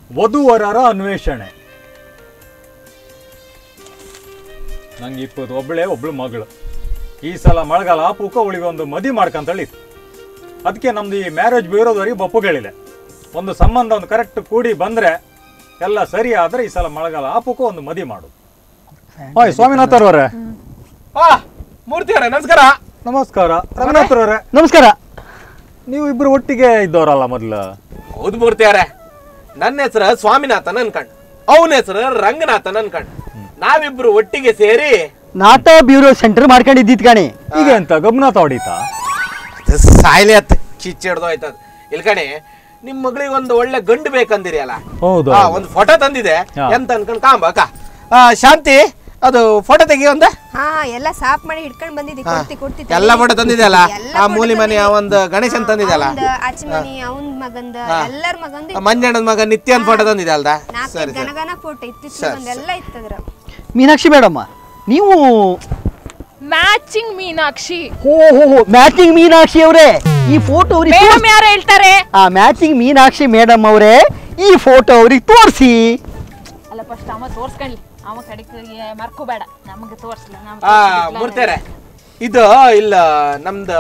ವಧುವರರ ಅನ್ವೇಷಣೆ ನಂಗೆ ಇಪ್ಪತ್ತು ಒಬ್ಬಳೇ ಒಬ್ಳು ಮಗಳು ಈ ಸಲ ಮಳೆಗಾಲ ಪೂಕ ಅವಳಿಗೆ ಒಂದು ಮದಿ ಮಾಡ್ಕಂತೇಳಿ ಅದಕ್ಕೆ ನಮ್ದು ಈ ಮ್ಯಾರೇಜ್ ಬ್ಯೂರೋದವರಿಗೆ ಬಪ್ಪುಗಳಿದೆ ಒಂದು ಸಂಬಂಧ ಒಂದು ಕರೆಕ್ಟ್ ಕೂಡಿ ಬಂದ್ರೆ ಎಲ್ಲ ಸರಿ ಆದ್ರೆ ಈ ಸಲ ಮಳೆಗಾಲ ಆಪುಕ ಒಂದು ಮದಿ ಮಾಡು ಹಾಯ್ ಸ್ವಾಮಿನಾಥ್ ಅವರೇ ಆ ಮೂರ್ತಿ ಅವರೇ ನಮಸ್ಕಾರ ನಮಸ್ಕಾರ ರಂಗನಾಥ್ ಅವರೇ ನಮಸ್ಕಾರ ನೀವು ಇಬ್ರು ಒಟ್ಟಿಗೆ ಇದ್ದವರಲ್ಲ ಮೊದ್ಲು ಹೌದು ಮೂರ್ತಿ ಅವರೇ ನನ್ನ ಹೆಸರು ಸ್ವಾಮಿನಾಥನ್ ಅನ್ಕಂಡ್ ಅವನ ಹೆಸರು ರಂಗನಾಥನ್ ಅನ್ಕಂಡ್ ನಾವಿಬ್ರು ಒಟ್ಟಿಗೆ ಸೇರಿ ನಾಟ ಬ್ಯೂರೋ ಸೆಂಟರ್ ಮಾಡ್ಕೊಂಡಿದ್ದಿತ್ ಕಣಿ ಈಗ ಎಂತ ಗಮನಾಥ ಹೊಡಿತಾ ಸಾಯ್ಲೆ ಹತ್ತು ಕಿಚ್ಚಿಡ್ದು ಆಯ್ತದ ಇಲ್ಕಣಿ ನಿಮ್ ಮಗಳಿಗೆ ಒಂದು ಒಳ್ಳೆ ಗಂಡು ಬೇಕಂದಿರಿ ಅಲ್ಲ ಹೌದು ಆ, ಒಂದು ಫೋಟೋ ತಂದಿದೆ ಹಾ. ಎಂತ ಅನ್ಕೊಂಡ್ ಕಾಂಬ ಅಕ್ಕ ಆ, ಶಾಂತಿ ಅದು ಫೋಟೋ ತೆಗಿ ಒಂದ ಹಾ ಎಲ್ಲ ಸಾಫ್ ಮಾಡಿ ಹಿಡ್ಕೊಂಡ್ ಬಂದಿದ್ದಿ ಕೊಡ್ತಿ ಕೊಡ್ತಿ ಎಲ್ಲ ಫೋಟೋ ತಂದಿದೆ ಅಲ್ಲ ಎಲ್ಲ ಆ photo ಮೂಲಿ ಮನೆಯ ತಂದಿದ್ದೆ. ಒಂದು ಗಣೇಶನ್ ತಂದಿದೆ ಅಲ್ಲ ಅವಂದ ಆಚೆ ಮನಿ ಅವನ್ ಮಗಂದ ಎಲ್ಲರ ಮಗಂದ ಮಂಜಣ್ಣನ ಮಗ ನಿತ್ಯನ್ ಫೋಟೋ ತಂದಿದೆ ಅಲ್ದ ನಾಲ್ಕು ಸರಿ ಸರಿ ಗನಗನ ಫೋಟೋ ಇತ್ತಿತ್ತು ಸರಿ, ಬಂದ ಎಲ್ಲ ಇತ್ತದ್ರ ಮೀನಾಕ್ಷಿ ಮೇಡಮ್ಮ ನೀವು ಮ್ಯಾಚಿಂಗ್ ಮೀನಾಕ್ಷಿ ಹೋ ಹೋ ಹೋ ಮ್ಯಾಚಿಂಗ್ ಮೀನಾಕ್ಷಿ ಅವರೇ ಈ ಫೋಟೋ ಅವ್ರಿಗೆ ಮೇಡಮ್ ಯಾರು ಹೇಳ್ತಾರೆ ಆ ಮ್ಯಾಚಿಂಗ್ ಮೀನಾಕ್ಷಿ ಮೇಡಮ್ ಅವರೇ ಈ ಫೋಟೋ ಅವ್ರಿಗೆ ತೋರಿಸಿ ಅಲ್ಲ ಫಸ್ಟ್ ಅವ ತೋರ್ಸ್ಕೊಳ್ಳಿ ಅವ ಕಡೆಗೆ ಮರ್ಕೋಬೇಡ ನಮಗೆ ತೋರ್ಸ್ಲ ಆ ಮೂರ್ತಿಯರೇ ಇದು ಇಲ್ಲ ನಮ್ದು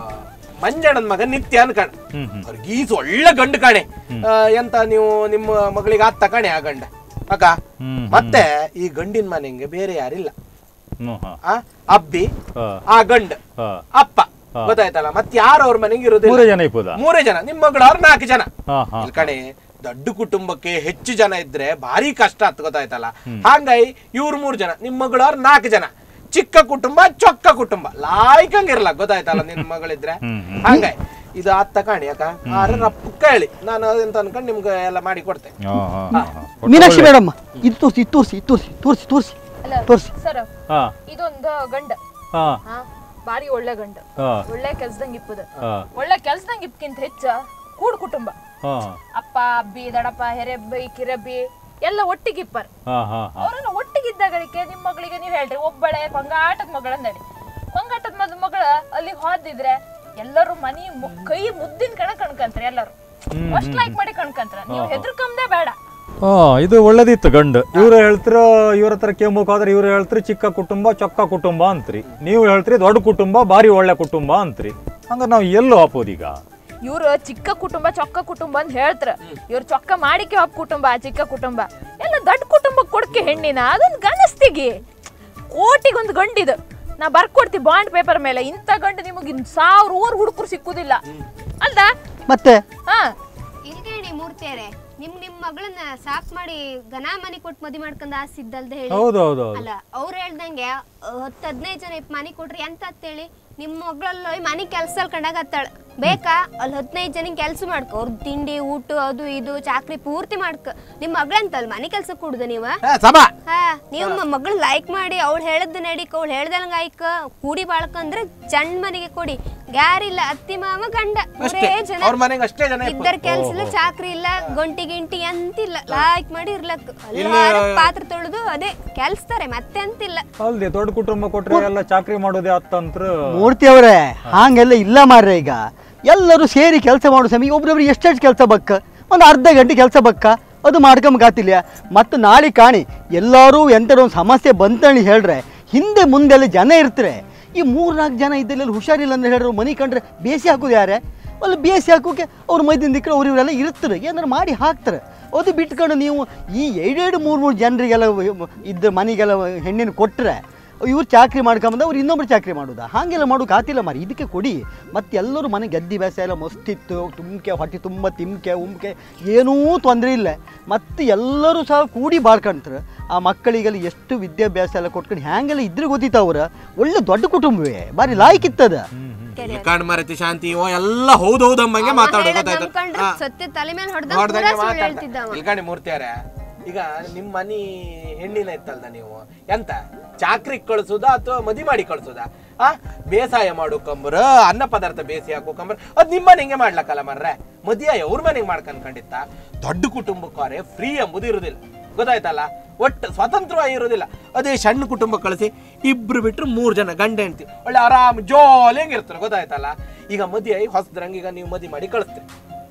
ಮಂಜಣ್ಣನ ಮಗ ನಿತ್ಯ ಅನ್ಕಣ್ ಹ್ಮ್ ಹ್ಮ್ ಅವ್ರಿಗೆ ಈಸ್ ಒಳ್ಳೆ ಗಂಡು ಕಾಣೆ ಆ, ಎಂತ ನೀವು ನಿಮ್ಮ ಮಗಳಿಗೆ ಆತ ಕಾಣೆ ಆ ಗಂಡ ಅಕ್ಕ ಹ್ಮ್, ಮತ್ತೆ ಈ ಗಂಡಿನ ಮನೆಗೆ ಬೇರೆ ಯಾರಿಲ್ಲ ಹ್ಮ್ ಹಾ ಆ ಅಬ್ಬಿ ಹಾ ಆ ಗಂಡ ಹಾ ಅಪ್ಪ ಗೊತ್ತಾಯ್ತಲ್ಲ ಮತ್ತೆ ಯಾರು ಅವ್ರ ಮನೆಗೆ ಇರೋದಿಲ್ಲ ಮೂರೇ ಜನ ಇಪ್ಪದ ಮೂರೇ ಜನ ನಿಮ್ಮ ಮಗಳವ್ರು ನಾಲ್ಕು ಜನ ಹಾ ಹಾ ಇಲ್ ಕಣೆ ದೊಡ್ಡ ಕುಟುಂಬಕ್ಕೆ ಹೆಚ್ಚು ಜನ ಇದ್ರೆ ಭಾರಿ ಕಷ್ಟ ಆತ್ ಗೊತ್ತಾಯ್ತಲ್ಲ ಹಂಗಾಗಿ ಇವ್ರು ಮೂರ್ ಜನ ನಿಮ್ ಮಗಳವ್ರು ನಾಲ್ಕು ಜನ ಚಿಕ್ಕ ಕುಟುಂಬ ಚೊಕ್ಕ ಕುಟುಂಬ ಲಾಯ್ಕಂಗಿರಲ್ಲ ಗೊತ್ತಾಯ್ತಲ್ಲ ನಿನ್ ಮಗಳಿದ್ರೆ ಹ್ಮ್, ಹ್ಮ್. ಹಂಗಾಗಿ ಇದು ಆತ್ತ ಕಾಣಿ ಯಾಕ ಆದ್ರೆ ರಪ್ಪ ಹೇಳಿ ನಾನು ಅದಂತ ಅನ್ಕೊಂಡು ನಿಮ್ಗೆ ಎಲ್ಲ ಮಾಡಿ ಕೊಡ್ತೇನೆ ಹಾ ಹಾ ಹಾ ಹಾ. ಮೀನಾಕ್ಷಿ ಮೇಡಮ್ ಇದು ತೋರಿಸಿ ತೋರಿಸಿ ತೋರಿಸಿ ತೋರಿಸಿ ತೋರಿಸಿ ಅಲ್ಲ ತೋರಿಸಿ ಸರ್ ಹಾ ಇದೊಂದು ಗಂಡ ಹಾ ಹಾ ಬಾರಿ ಒಳ್ಳೆ ಗಂಡ ಹಾ ಒಳ್ಳೆ ಕೆಲ್ಸದಂಗ್ ಇಪ್ಪದ ಹಾ ಒಳ್ಳೆ ಕೆಲ್ಸದಂಗ್ ಇಪ್ಕಿಂತ ಹೆಚ್ಚ ಕೂಡ್ ಕುಟುಂಬ ಹಾ ಅಪ್ಪ ಅಬ್ಬಿ ದಡಪ್ಪ ಹೆರೆಬ್ಬಿ ಕಿರಬ್ಬಿ ಎಲ್ಲ ಒಟ್ಟಿಗೆ ಇಪ್ಪರ್ ಹಾ ಹಾ ಹಾ ಅವ್ರನ್ನ ಒಟ್ಟಿಗಿದ್ದಾಗಳಿಗೆ ನಿಮ್ ಮಗಳಿಗೆ ನೀವ್ ಹೇಳ್ರಿ ಒಬ್ಬಳೆ ಕೊಂಗಾಟದ ಮಗಳಂದಡಿ ಕೊಂಗಾಟದ ಮದ್ ಮಗಳ ಅಲ್ಲಿ ಹೋದಿದ್ರೆ ಎಲ್ಲರೂ ಮನಿ ಮು- ಕೈ ಮುದ್ದಿನ ಕಣ ಕಣ್ಕಂತಾರೆ ಎಲ್ಲರೂ ಅಷ್ಟ್ ಲೈಕ್ ಮಾಡಿ ಕಣ್ಕಂತಾರ ನೀವು ಹೆದರ್ಕಂದೇ ಬೇಡ ಹಾ ಇದು ಒಳ್ಳೇದಿತ್ತು ಗಂಡು ಇವ್ರು ಹೇಳ್ತಿರ ಇವ್ರ ಹತ್ರ ಕೇಂಬಕ್ ಹೋದ್ರೆ ಇವ್ರು ಹೇಳ್ತ್ರಿ ಚಿಕ್ಕ ಕುಟುಂಬ ಚೊಕ್ಕ ಕುಟುಂಬ ಅಂತ್ರಿ ನೀವು ಹೇಳ್ತ್ರಿ ದೊಡ್ಡ ಕುಟುಂಬ ಭಾರಿ ಒಳ್ಳೆ ಕುಟುಂಬ ಅಂತ್ರಿ ಹಂಗಾರೆ ನಾವು ಎಲ್ಲೋ ಹಾಕೋದೀಗ ಇವ್ರು ಚಿಕ್ಕ ಕುಟುಂಬ ಚೊಕ್ಕ ಕುಟುಂಬ ಅಂತ ಹೇಳ್ತಾರ ಇವ್ರು ಚೊಕ್ಕ ಮಾಡಿಕೆ ಹಬ್ಬ ಕುಟುಂಬ ಚಿಕ್ಕ ಕುಟುಂಬ ಎಲ್ಲ ದೊಡ್ಡ ಕುಟುಂಬ ಕೊಡ್ಕೆ ಹೆಣ್ಣಿನ ಅದೊಂದು ಗಣಸ್ತಿಗಿ ಕೋಟಿಗೊಂದು ಗಂಡಿದು ನಾ ಬರ್ಕೊಡ್ತಿ ಬಾಂಡ್ ಪೇಪರ್ ಮೇಲೆ ಇಂಥ ಗಂಡು ನಿಮಗೆ ಸಾವಿರ ಊರ್ ಹುಡುಕರು ಸಿಕ್ಕುದಿಲ್ಲ ಅಲ್ದಾ ಮತ್ತೆ ಹಾ ಇಲ್ಗೇಣಿ ಮೂರ್ತಿಯರೇ ನಿಮ್ ನಿಮ್ ಮಗಳನ್ನ ಸಾಫ್ ಮಾಡಿ ಗನ ಮನಿ ಕೊಟ್ಟು ಮದಿ ಮಾಡ್ಕೊಂಡ್ ಆಸೆ ಇದ್ದಲ್ದೆ ಹೇಳಿ ಹೌದು ಹೌದು ಹೌದು ಅಲ್ಲ ಅವ್ರು ಹೇಳ್ದಂಗೆ ಹತ್ತು ಹದಿನೈದು ಜನ ಇಪ್ಪ ಮನಿ ಕೊಟ್ರಿ ಎಂತ ಅಂತೇಳಿ ನಿಮ್ಮ ಮಗಳಲ್ಲ ಮನಿ ಕೆಲ್ಸ ಕಂಡಾಗ ಹತ್ತಾಳ ಬೇಕಾ ಅಲ್ಲಿ ಹದಿನೈದು ಜನ ಕೆಲಸ ಮಾಡ್ಕೊ ಅವ್ರ ತಿಂಡಿ ಊಟ ಅದು ಇದು ಚಾಕ್ರಿ ಪೂರ್ತಿ ಮಾಡ್ಕ ನಿಮ್ಮ ಮಗಳಂತಲ್ ಮನಿ ಕೆಲ್ಸ ಕೊಡುದ ನೀವ ಸಮ ಹಾ ನೀವು ಮಗಳು ಲೈಕ್ ಮಾಡಿ ಅವಳು ಹೇಳದ್ದು ನಡಿಕ ಅವಳು ಹೇಳ್ದಂಗ ಆಯ್ಕ ಕೂಡಿ ಬಾಳ್ಕಂದ್ರೆ ಚಂಡ್ ಮನೆಗೆ ಕೊಡಿ ಗ್ಯಾರಿಲ್ಲ ಅತ್ತಿ ಮಾವ ಗಂಡ ಅಷ್ಟೇ ಮೂರೇ ಜನ ಅವ್ರ ಮನೆಗೆ ಅಷ್ಟೇ ಜನ ಇಪ್ಪತ್ತು. ಇದ್ದರ ಕೆಲ್ಸ ಇಲ್ಲ ಚಾಕ್ರಿ ಇಲ್ಲ ಗಂಟಿ ಗಿಂಟಿ ಅಂತಿಲ್ಲ ಲೈಕ್ ಮಾಡಿ ಇರ್ಲಕ್ ಇಲ್ಲಿ- ಅಲ್ಲಾರ ಪಾತ್ರ ತೊಳೆದು ಅದೇ ಕೆಲ್ಸ್ತಾರೆ ಮತ್ತೆ ಅಂತಿಲ್ಲ ಅಲ್ದೆ ದೊಡ್ಡ ಕುಟುಂಬ ಕೊಟ್ರೆ ಎಲ್ಲ ಚಾಕ್ರಿ ಮಾಡೋದೇ ಅತ್ತಂತ್ರ ಮೂರ್ತಿ ಅವರೇ ಹಾಗೆಲ್ಲ ಇಲ್ಲ ಮಾರ್ರೆ ಈಗ ಎಲ್ಲರೂ ಸೇರಿ ಕೆಲಸ ಮಾಡೋ ಸಮಯ ಒಬ್ರೊಬ್ರು ಎಷ್ಟೆಷ್ಟು ಕೆಲಸ ಬಕ್ಕ ಒಂದು ಅರ್ಧ ಗಂಟೆ ಕೆಲಸ ಬಕ್ಕ ಅದು ಮಾಡ್ಕೊಂಬಗಾತಿಲ್ಲ ಮತ್ತು ನಾಳೆ ಕಾಣಿ ಎಲ್ಲರೂ ಎಂಥರ ಒಂದು ಸಮಸ್ಯೆ ಬಂತಂದು ಹೇಳ್ರೆ ಹಿಂದೆ ಮುಂದೆಲ್ಲ ಜನ ಇರ್ತಾರೆ ಈ ಮೂರು ನಾಲ್ಕು ಜನ ಇದ್ದಲ್ಲಿ ಹುಷಾರಿಲ್ಲ ಅಂತ ಹೇಳಿದ್ರು ಮನೆ ಕಂಡ್ರೆ ಬೇಸಿ ಹಾಕೋದು ಯಾರೇ ಅಲ್ಲಿ ಬೇಸಿ ಹಾಕೋಕೆ ಅವ್ರ ಮೈದಿಂದ ದಿಕ್ಕಡೆ ಅವ್ರು ಇವರೆಲ್ಲ ಇರ್ತಾರೆ ಏನಾರು ಮಾಡಿ ಹಾಕ್ತಾರೆ ಅದು ಬಿಟ್ಕೊಂಡು ನೀವು ಈ ಎರಡೆರಡು ಮೂರು ಮೂರು ಜನರಿಗೆಲ್ಲ ಇದ್ದ ಮನೆಗೆಲ್ಲ ಹೆಣ್ಣಿನ ಕೊಟ್ಟರೆ ಇವ್ರು ಚಾಕ್ರಿ ಮಾಡ್ಕೊಂಬಂದ ಅವ್ರು ಇನ್ನೊಬ್ರು ಚಾಕ್ರಿ ಮಾಡೋದಾ ಹಾಗೆಲ್ಲ ಮಾಡೋಕೆ ಆತಿಲ್ಲ ಮಾರಿ ಇದಕ್ಕೆ ಕೊಡಿ ಮತ್ತೆ ಎಲ್ಲರೂ ಮನೆ ಗದ್ದಿ ಬೇಸ ಎಲ್ಲ ಮಸ್ತಿತ್ತು ತುಮ್ಕೆ ಹೊಟ್ಟೆ ತುಂಬ ತಿಮ್ಕೆ ಉಮ್ಕೆ ಏನೂ ತೊಂದರೆ ಇಲ್ಲ ಮತ್ತು ಎಲ್ಲರೂ ಸಹ ಕೂಡಿ ಬಾಳ್ಕೊಂತಾರೆ ಆ ಮಕ್ಕಳಿಗೆಲ್ಲ ಎಷ್ಟು ವಿದ್ಯಾಭ್ಯಾಸ ಎಲ್ಲ ಕೊಟ್ಕೊಂಡು ಹ್ಯಾಂಗೆಲ್ಲ ಇದ್ರೆ ಗೊತ್ತಿತ್ತು ಅವ್ರು ಒಳ್ಳೆ ದೊಡ್ಡ ಕುಟುಂಬವೇ ಬಾರಿ ಲಾಯ್ಕಿತ್ತದ ಕಾಣ್ ಮರತಿ ಶಾಂತಿ ಓ ಎಲ್ಲ ಹೌದು ಹೌದು ಅಂಬಂಗೆ ಮಾತಾಡೋ ಗೊತ್ತಾಯ್ತು ನಂಬ್ಕೊಂಡ್ರೆ ಸತ್ಯ ತಲೆ ಮೇಲೆ ಹೊಡೆದ ನೋಡ್ದಂಗೆ ಸುಳ್ಳು ಮಾತಾಡ್ತಾ ಹೇಳ್ತಿದ್ದ ಅವ. ಇಲ್ಕಣಿ ಮೂರ್ತಿಯಾರ ಈಗ ನಿಮ್ ಮನಿ ಹೆಣ್ಣಿನ ಇತ್ತಲ್ದ ನೀವು ಎಂತ ಚಾಕ್ರಿ ಕಳ್ಸುದಾ ಅಥವಾ ಮದಿ ಮಾಡಿ ಕಳ್ಸುದಾ ಆ ಬೇಸಾಯ ಮಾಡೋಕಂಬ್ರ ಅನ್ನ ಪದಾರ್ಥ ಬೇಸಿ ಹಾಕೋಕಂಬ್ರ ಅದ್ ನಿಮ್ಮ ಮನೆಗೆ ಮಾಡ್ಲಕ್ಕಲ್ಲ ಮರ್ರೆ ಮದಿಯ ಅವ್ರ ಮನೆಗೆ ಮಾಡ್ಕೊಂಡ್ ಖಂಡಿತ ದೊಡ್ಡ ಕುಟುಂಬಕ್ಕಾರೆ ಫ್ರೀ ಎಂಬುದು ಇರುದಿಲ್ಲ ಗೊತ್ತಾಯ್ತಲ್ಲ ಒಟ್ಟು ಸ್ವತಂತ್ರವಾಗಿ ಇರೋದಿಲ್ಲ ಅದೇ ಸಣ್ಣ ಕುಟುಂಬ ಕಳಿಸಿ ಇಬ್ರು ಬಿಟ್ರು ಮೂರ್ ಜನ ಗಂಡ ಹೆಂಡ್ತಿ ಒಳ್ಳೆ ಆರಾಮ್ ಜೋಲಿಯಂಗ್ ಇರ್ತಾರೆ ಗೊತ್ತಾಯ್ತಲ್ಲ ಈಗ ಮದಿ ಹೊಸದ್ರಂಗ ಈಗ ನೀವು ಮದಿ ಮಾಡಿ ಕಳಿಸ್ತೀರಿ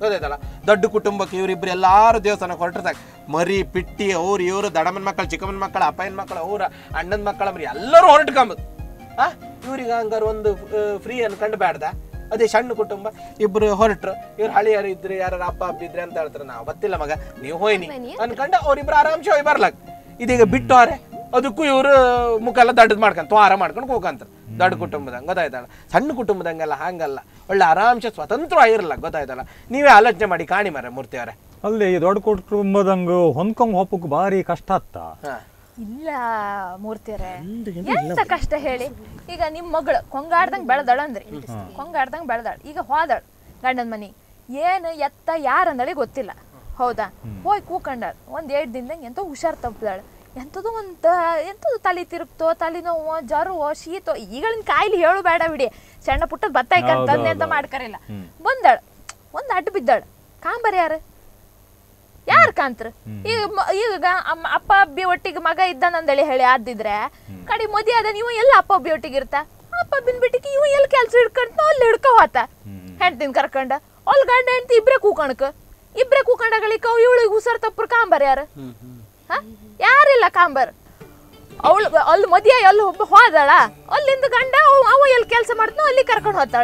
ಗೊತ್ತಾಯ್ತಲ್ಲ ದೊಡ್ಡ ಕುಟುಂಬಕ್ಕೆ ಇವರಿಬ್ರು ಎಲ್ಲಾರು ದೇವಸ್ಥಾನಕ್ಕೆ ಹೊರಟ್ರೆ ಸಾಕು ಮರಿ ಪಿಟ್ಟಿ ಅವ್ರು ಇವರು ದಡಮನ್ ಮಕ್ಕಳು ಚಿಕ್ಕಮ್ಮನ ಮಕ್ಕಳು ಅಪ್ಪನ ಮಕ್ಕಳು ಅವ್ರ ಅಣ್ಣನ ಮಕ್ಕಳ ಮರಿ ಎಲ್ಲರೂ ಹೊರಟ್ಕೊಂಬದು ಆ ಇವ್ರಿಗೆ ಹಂಗಾರೆ ಒಂದು ಫ್ರೀ ಅನ್ಕೊಂಡು ಬೇಡ್ದ ಅದೇ ಸಣ್ಣ ಕುಟುಂಬ ಇಬ್ರು ಹೊರಟ್ರು ಇವ್ರು ಹಳಿಯರು ಇದ್ರೆ ಯಾರು ಅಪ್ಪ ಅಪ್ಪ ಇದ್ರೆ ಅಂತ ಹೇಳ್ತಾರೆ ನಾವು ಗೊತ್ತಿಲ್ಲ ಮಗ ನೀವು ಹೋಯ್ನಿ ಅನ್ಕೊಂಡು ಅವ್ರಿಬ್ರು ಆರಾಮ್ಸೆ ಹೋಗಿ ಬರ್ಲಾಕ್ ಇದೀಗ ಬಿಟ್ಟವ್ರೆ ಅದಕ್ಕೂ ಇವರು ಮುಖ ಎಲ್ಲ ದಡ್ಡದ್ ಮಾಡ್ಕೊಂತ ತ್ವಾರ ಮಾಡ್ಕೊಂಡು ಹೋಗಂತಾರೆ ದೊಡ್ಡ ಕುಟುಂಬದಂಗೆ ಗೊತ್ತಾಯ್ತಲ್ಲ ಸಣ್ಣ ಕುಟುಂಬದಂಗೆಲ್ಲ ಹಂಗಲ್ಲ ಒಳ್ಳೆ ಆರಾಮ್ಸೆ ಸ್ವತಂತ್ರ ಇರಲ್ಲ ಗೊತ್ತಾಯ್ತಲ್ಲ ನೀವೇ ಆಲೋಚನೆ ಮಾಡಿ ಕಾಣಿ ಮರ ಮೂರ್ತಿ ಅವರೇ ಅಲ್ಲಿ ಈ ದೊಡ್ಡ ಕುಟುಂಬದಂಗ ಹೊಂದ್ಕೊಂಡ್ ಹೋಗಕ್ಕೆ ಭಾರಿ ಕಷ್ಟ ಆತ್ತ ಹಾ ಇಲ್ಲ ಮೂರ್ತಿಯರೇ ಎಂತ ಕಷ್ಟ ಹೇಳಿ ಈಗ ನಿಮ್ ಮಗಳು ಕೊಂಗಾಡ್ದಂಗ್ ಬೆಳೆದಳ ಅಂದ್ರಿ ಕೊಂಗಾಡ್ದಂಗ್ ಬೆಳೆದಾಳ ಈಗ ಹೋದಳ ಗಂಡನ ಮನಿ ಏನು ಎತ್ತ ಯಾರಂದಳಿ ಗೊತ್ತಿಲ್ಲ ಹೌದಾ ಹೋಗಿ ಕೂಕಂಡಾಳ ಒಂದ್ ಎರಡ್ ದಿನದಂಗ ಎಂತ ಹುಷಾರ್ ತಪ್ಪದಾಳ ಎಂಥದ್ದು ಒಂದ ಎಂಥದ್ದು ತಲೆ ತಿರುಗ್ತೋ ತಲೆನೋವು ಜ್ವರವೋ ಶೀತೋ ಈಗಳಿನ ಕಾಯಿಲೆ ಹೇಳು ಬೇಡ ಬಿಡಿ ಸಣ್ಣ ಪುಟ್ಟದ್ ಬತ್ತಾಯ್ಕಂತ ತಂದೆ ಅಂತ ಮಾಡ್ಕರಿಲ್ಲ ಬಂದಾಳ ಒಂದ್ ಅಡ್ಡ ಬಿದ್ದಾಳ ಕಾಂಬರ್ ಯಾರು ಯಾರ್ ಕಾಂತ್ರ ಈಗ ಮ- ಈಗ ಅಮ್ಮ ಅಪ್ಪ ಅಬ್ಬಿ ಒಟ್ಟಿಗೆ ಮಗ ಇದ್ದಾನಂದೇಳಿ ಹೇಳಿ ಆದಿದ್ರೆ ಕಡಿ ಮದಿ ಆದ ನೀವು ಎಲ್ಲ ಅಪ್ಪ ಅಬ್ಬಿ ಒಟ್ಟಿಗೆ ಇರ್ತ ಅಪ್ಪ ಅಬ್ಬಿನ ಬಿಟ್ಟಿಗೆ ಇವ ಎಲ್ಲಿ ಕೆಲ್ಸ ಹಿಡ್ಕೊಂಡ್ ಅಲ್ಲಿ ಹಿಡ್ಕೊ ಹೋತ ಹೆಂಡ್ತಿನ್ ಕರ್ಕೊಂಡ ಅಲ್ಲಿ ಗಂಡ ಹೆಂಡ್ತಿ ಇಬ್ರೇ ಕೂಕಣಕ್ ಇಬ್ರೇ ಕೂಕಂಡಗಳಿಕ ಇವಳಿಗೆ ಹುಸರ್ ತಪ್ಪರ್ ಕಾಂಬರ್ ಯಾರು ಹ? ಯಾರಿಲ್ಲ ಕಾಂಬರ್ ಅವಳು ಅಲ್ಲಿ ಮದಿಯ ಎಲ್ಲಿ ಒಬ್ಬ ಹೋದಳ ಅಲ್ಲಿಂದ ಗಂಡ ಅವ- ಅವ ಎಲ್ಲಿ ಕೆಲಸ ಮಾಡ್ತಾನೋ ಅಲ್ಲಿ ಕರ್ಕೊಂಡು ಹೋತಾಳ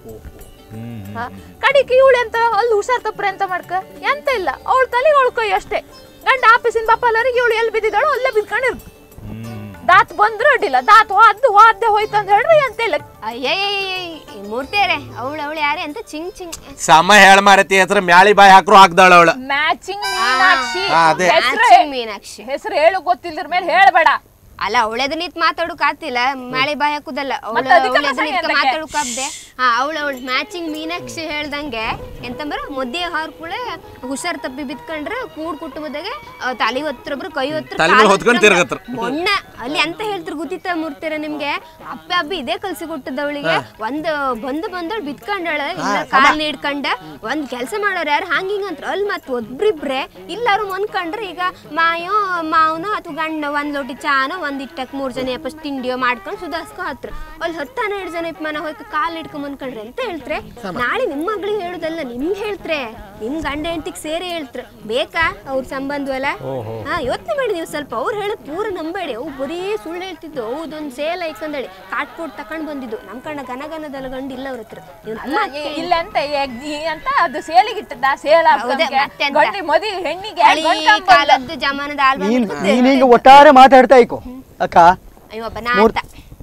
ಹ? ಕಡಿಕೆ ಇವಳು ಎಂತ ಅಲ್ಲಿ ಹುಷಾರ್ ತಪ್ಪ್ರೆ ಎಂತ ಮಾಡ್ಕ ಎಂತ ಇಲ್ಲ ಅವಳ ತಲೆ ಅವಳ ಕೈ ಅಷ್ಟೇ ಗಂಡ ಆಫೀಸಿನ ಬಪ್ಪಲ್ಲರಿಗೆ ಇವಳು ಎಲ್ಲಿ ಬಿದ್ದಿದ್ದಾಳು ಅಲ್ಲೇ ಬಿದ್ಕೊಂಡಿರ್ ದಾತ್ ಬಂದ್ರು ಅಡ್ಡಿಲ್ಲ ದಾತ್ ಹೋದ್ದು ಹೋದ್ದೆ ಹೋಯ್ತು ಅಂತ ಹೇಳ್ರಿ ಎಂತ ಇಲ್ಲ ಅಯ್ಯಯ್ಯ ಮೂರ್ತಿಯರೇ ಅವಳು ಅವಳು ಯಾರೇ ಅಂತ ಚಿಂಗ್ ಚಿಂಗ್ ಸಮ ಹೇಳ ಮಾರತಿ ಹೆಸರು ಮ್ಯಾಳಿ ಬಾಯಿ ಹಾಕ್ರು ಹಾಕ್ದಾಳ ಅವಳು ಮ್ಯಾಚಿಂಗ್ ಮೀನಾಕ್ಷಿ ಹಾ, ಅದೇ. ಹೆಸರು Matching ಮೀನಾಕ್ಷಿ ಹೆಸರು ಹೇಳು ಗೊತ್ತಿಲ್ದ್ರ ಮೇಲೆ ಹೇಳ್ಬೇಡ ಅಲ್ಲ ಅವಳೆದ ನಿಂತ್ ಮಾತಾಡಕ್ ಆತಿಲ್ಲ ಮಳೆ ಬಾಯ್ ಹಾಕುದಲ್ಲ ಮತ್ತೆ ಅದಕ್ಕೆ ಅವಳು ಪ್ರಸಂಗ ಎಂತಕ್ಕೆ? ಮಾತಾಡಕ್ ಆಬ್ದೆ ಹಾ ಅವಳು ಅವಳು ಮ್ಯಾಚಿಂಗ್ ಮೀನಾಕ್ಷಿ ಹೇಳ್ದಂಗೆ ಎಂತಂದ್ರ ಮದ್ದೆ ಹಾರ್ಕುಳೆ ಹುಷಾರ್ ತಪ್ಪಿ ಬಿತ್ಕೊಂಡ್ರೆ ಕೂಡ್ ಕುಟುಂಬದಾಗೆ ಆ, ತಲೆ ಹೊತ್ರೊಬ್ರು ಕೈ ಹೊತ್ರ ತಲೆ ಮೇಲೆ ಹೊತ್ಕೊಂಡ್ ತಿರ್ಗತ್ರ. ಮೊಣ್ಣ ಅಲ್ಲಿ ಅಂತ ಹೇಳ್ತಿರ್ ಗೊತ್ತಿತ್ತ ಮೂರ್ತಿರ ನಿಮ್ಗೆ ಅಪ್ಪ ಅಬ್ಬಿ ಇದೇ ಕಲ್ಸಿ ಕೊಟ್ಟದ ಅವಳಿಗೆ ಒಂದ್ ಬಂದು ಬಂದವಳು ಬಿತ್ಕೊಂಡಾಳ ಇಲ್ಲ ಕಾಲ್ ನೀಡ್ಕೊಂಡ ಒಂದ್ ಕೆಲಸ ಮಾಡೋರು ಯಾರು ಹಂಗ ಹಿಂಗ ಅಂತ ಅಲ್ಲಿ ಮತ್ ಒಬ್ರಿಬ್ರೆ ಇಲ್ಲಾರು ಹೊಂದ್ಕೊಂಡ್ರೆ ಈಗ ಮಾಯೋ ಮಾವನೋ ಅಥವಾ ಗಂಡ ಒಂದ್ ಲೋಟಿ ಚಾನೋ ಒಂದ್ ಇಟ್ಟಕ್ ಮೂರ್ ಜನ ಯಪ್ಪಸ್ ತಿಂಡಿಯೋ ಮಾಡ್ಕೊಂಡು ಸುಧಾರ್ಸ್ಕೊ ಹತ್ರ ಅಲ್ಲಿ ಹತ್ತು ಹನ್ನೆರಡು ಜನ ಇಪ್ಪ ಮನ ಹೋಗಿ ಕಾಲ್ ಇಟ್ಕೊಂಡ್ ಬಂದ್ಕೊಂಡ್ರೆ ಅಂತ ಹೇಳ್ತ್ರೆ ನಾಳೆ ನಿಮ್ ಮಗಳಿಗೆ ಹೇಳುದಲ್ಲ ನಿಮ್ಗೆ ಹೇಳ್ತ್ರೆ ನಿಮ್ ಗಂಡ ಹೆಂಡತಿಗೆ ಸೇರಿ ಹೇಳ್ತ್ರೆ ಬೇಕಾ ಅವ್ರ ಸಂಬಂಧವಲ್ಲ ಹಾ ಯೋಚನೆ ಮಾಡಿ ನೀವು ಸ್ವಲ್ಪ ಅವ್ರು ಹೇಳೋದ್ ಪೂರ ನಂಬೇಡಿ ಅವು ಬರೀ ಸುಳ್ಳು ಹೇಳ್ತಿದ್ದು ಹೌದೊಂದ್ ಸೇಲ್ ಐಕಂದಳಿ ಕಾಟ್ಕೊಟ್ ತಕೊಂಡ್ ಬಂದಿದ್ದು ನಮ್ ಕಣ್ಣ ಗನ ಗನದಲ್ಲ ಗಂಡ ಇಲ್ಲ ಅವ್ರ ಹತ್ರ ಇವ್ರ್ ಅಲ್ಲ, ಅಮ್ಮ ಇ- ಇಲ್ಲ ಅಂತ ಎಗ್- ಈ ಅಂತ ಅದು ಸೇಲಿಗೆ ಇಟ್ಟದ ಸೇಲ್ ಹೌದೇ, ಮತ್ತೆ ಎಂತ? ಗಂಡಿ ಮದಿ ಹೆಣ್ಣಿಗೆ ಹಳಿ ಗಂಡ್ ಕಂಬ ಕಾಲದ್ದು ಜಮಾನದ ಆಲ್ಬಮ್ ನೀನ್ ನೀನೀಗ ಒಟ್ಟಾರೆ ಮಾತಾಡ್ತಾ ಇಕೋ ಅಕ್ಕ ಅಯ್ಯಪ್ಪ ನಾಟ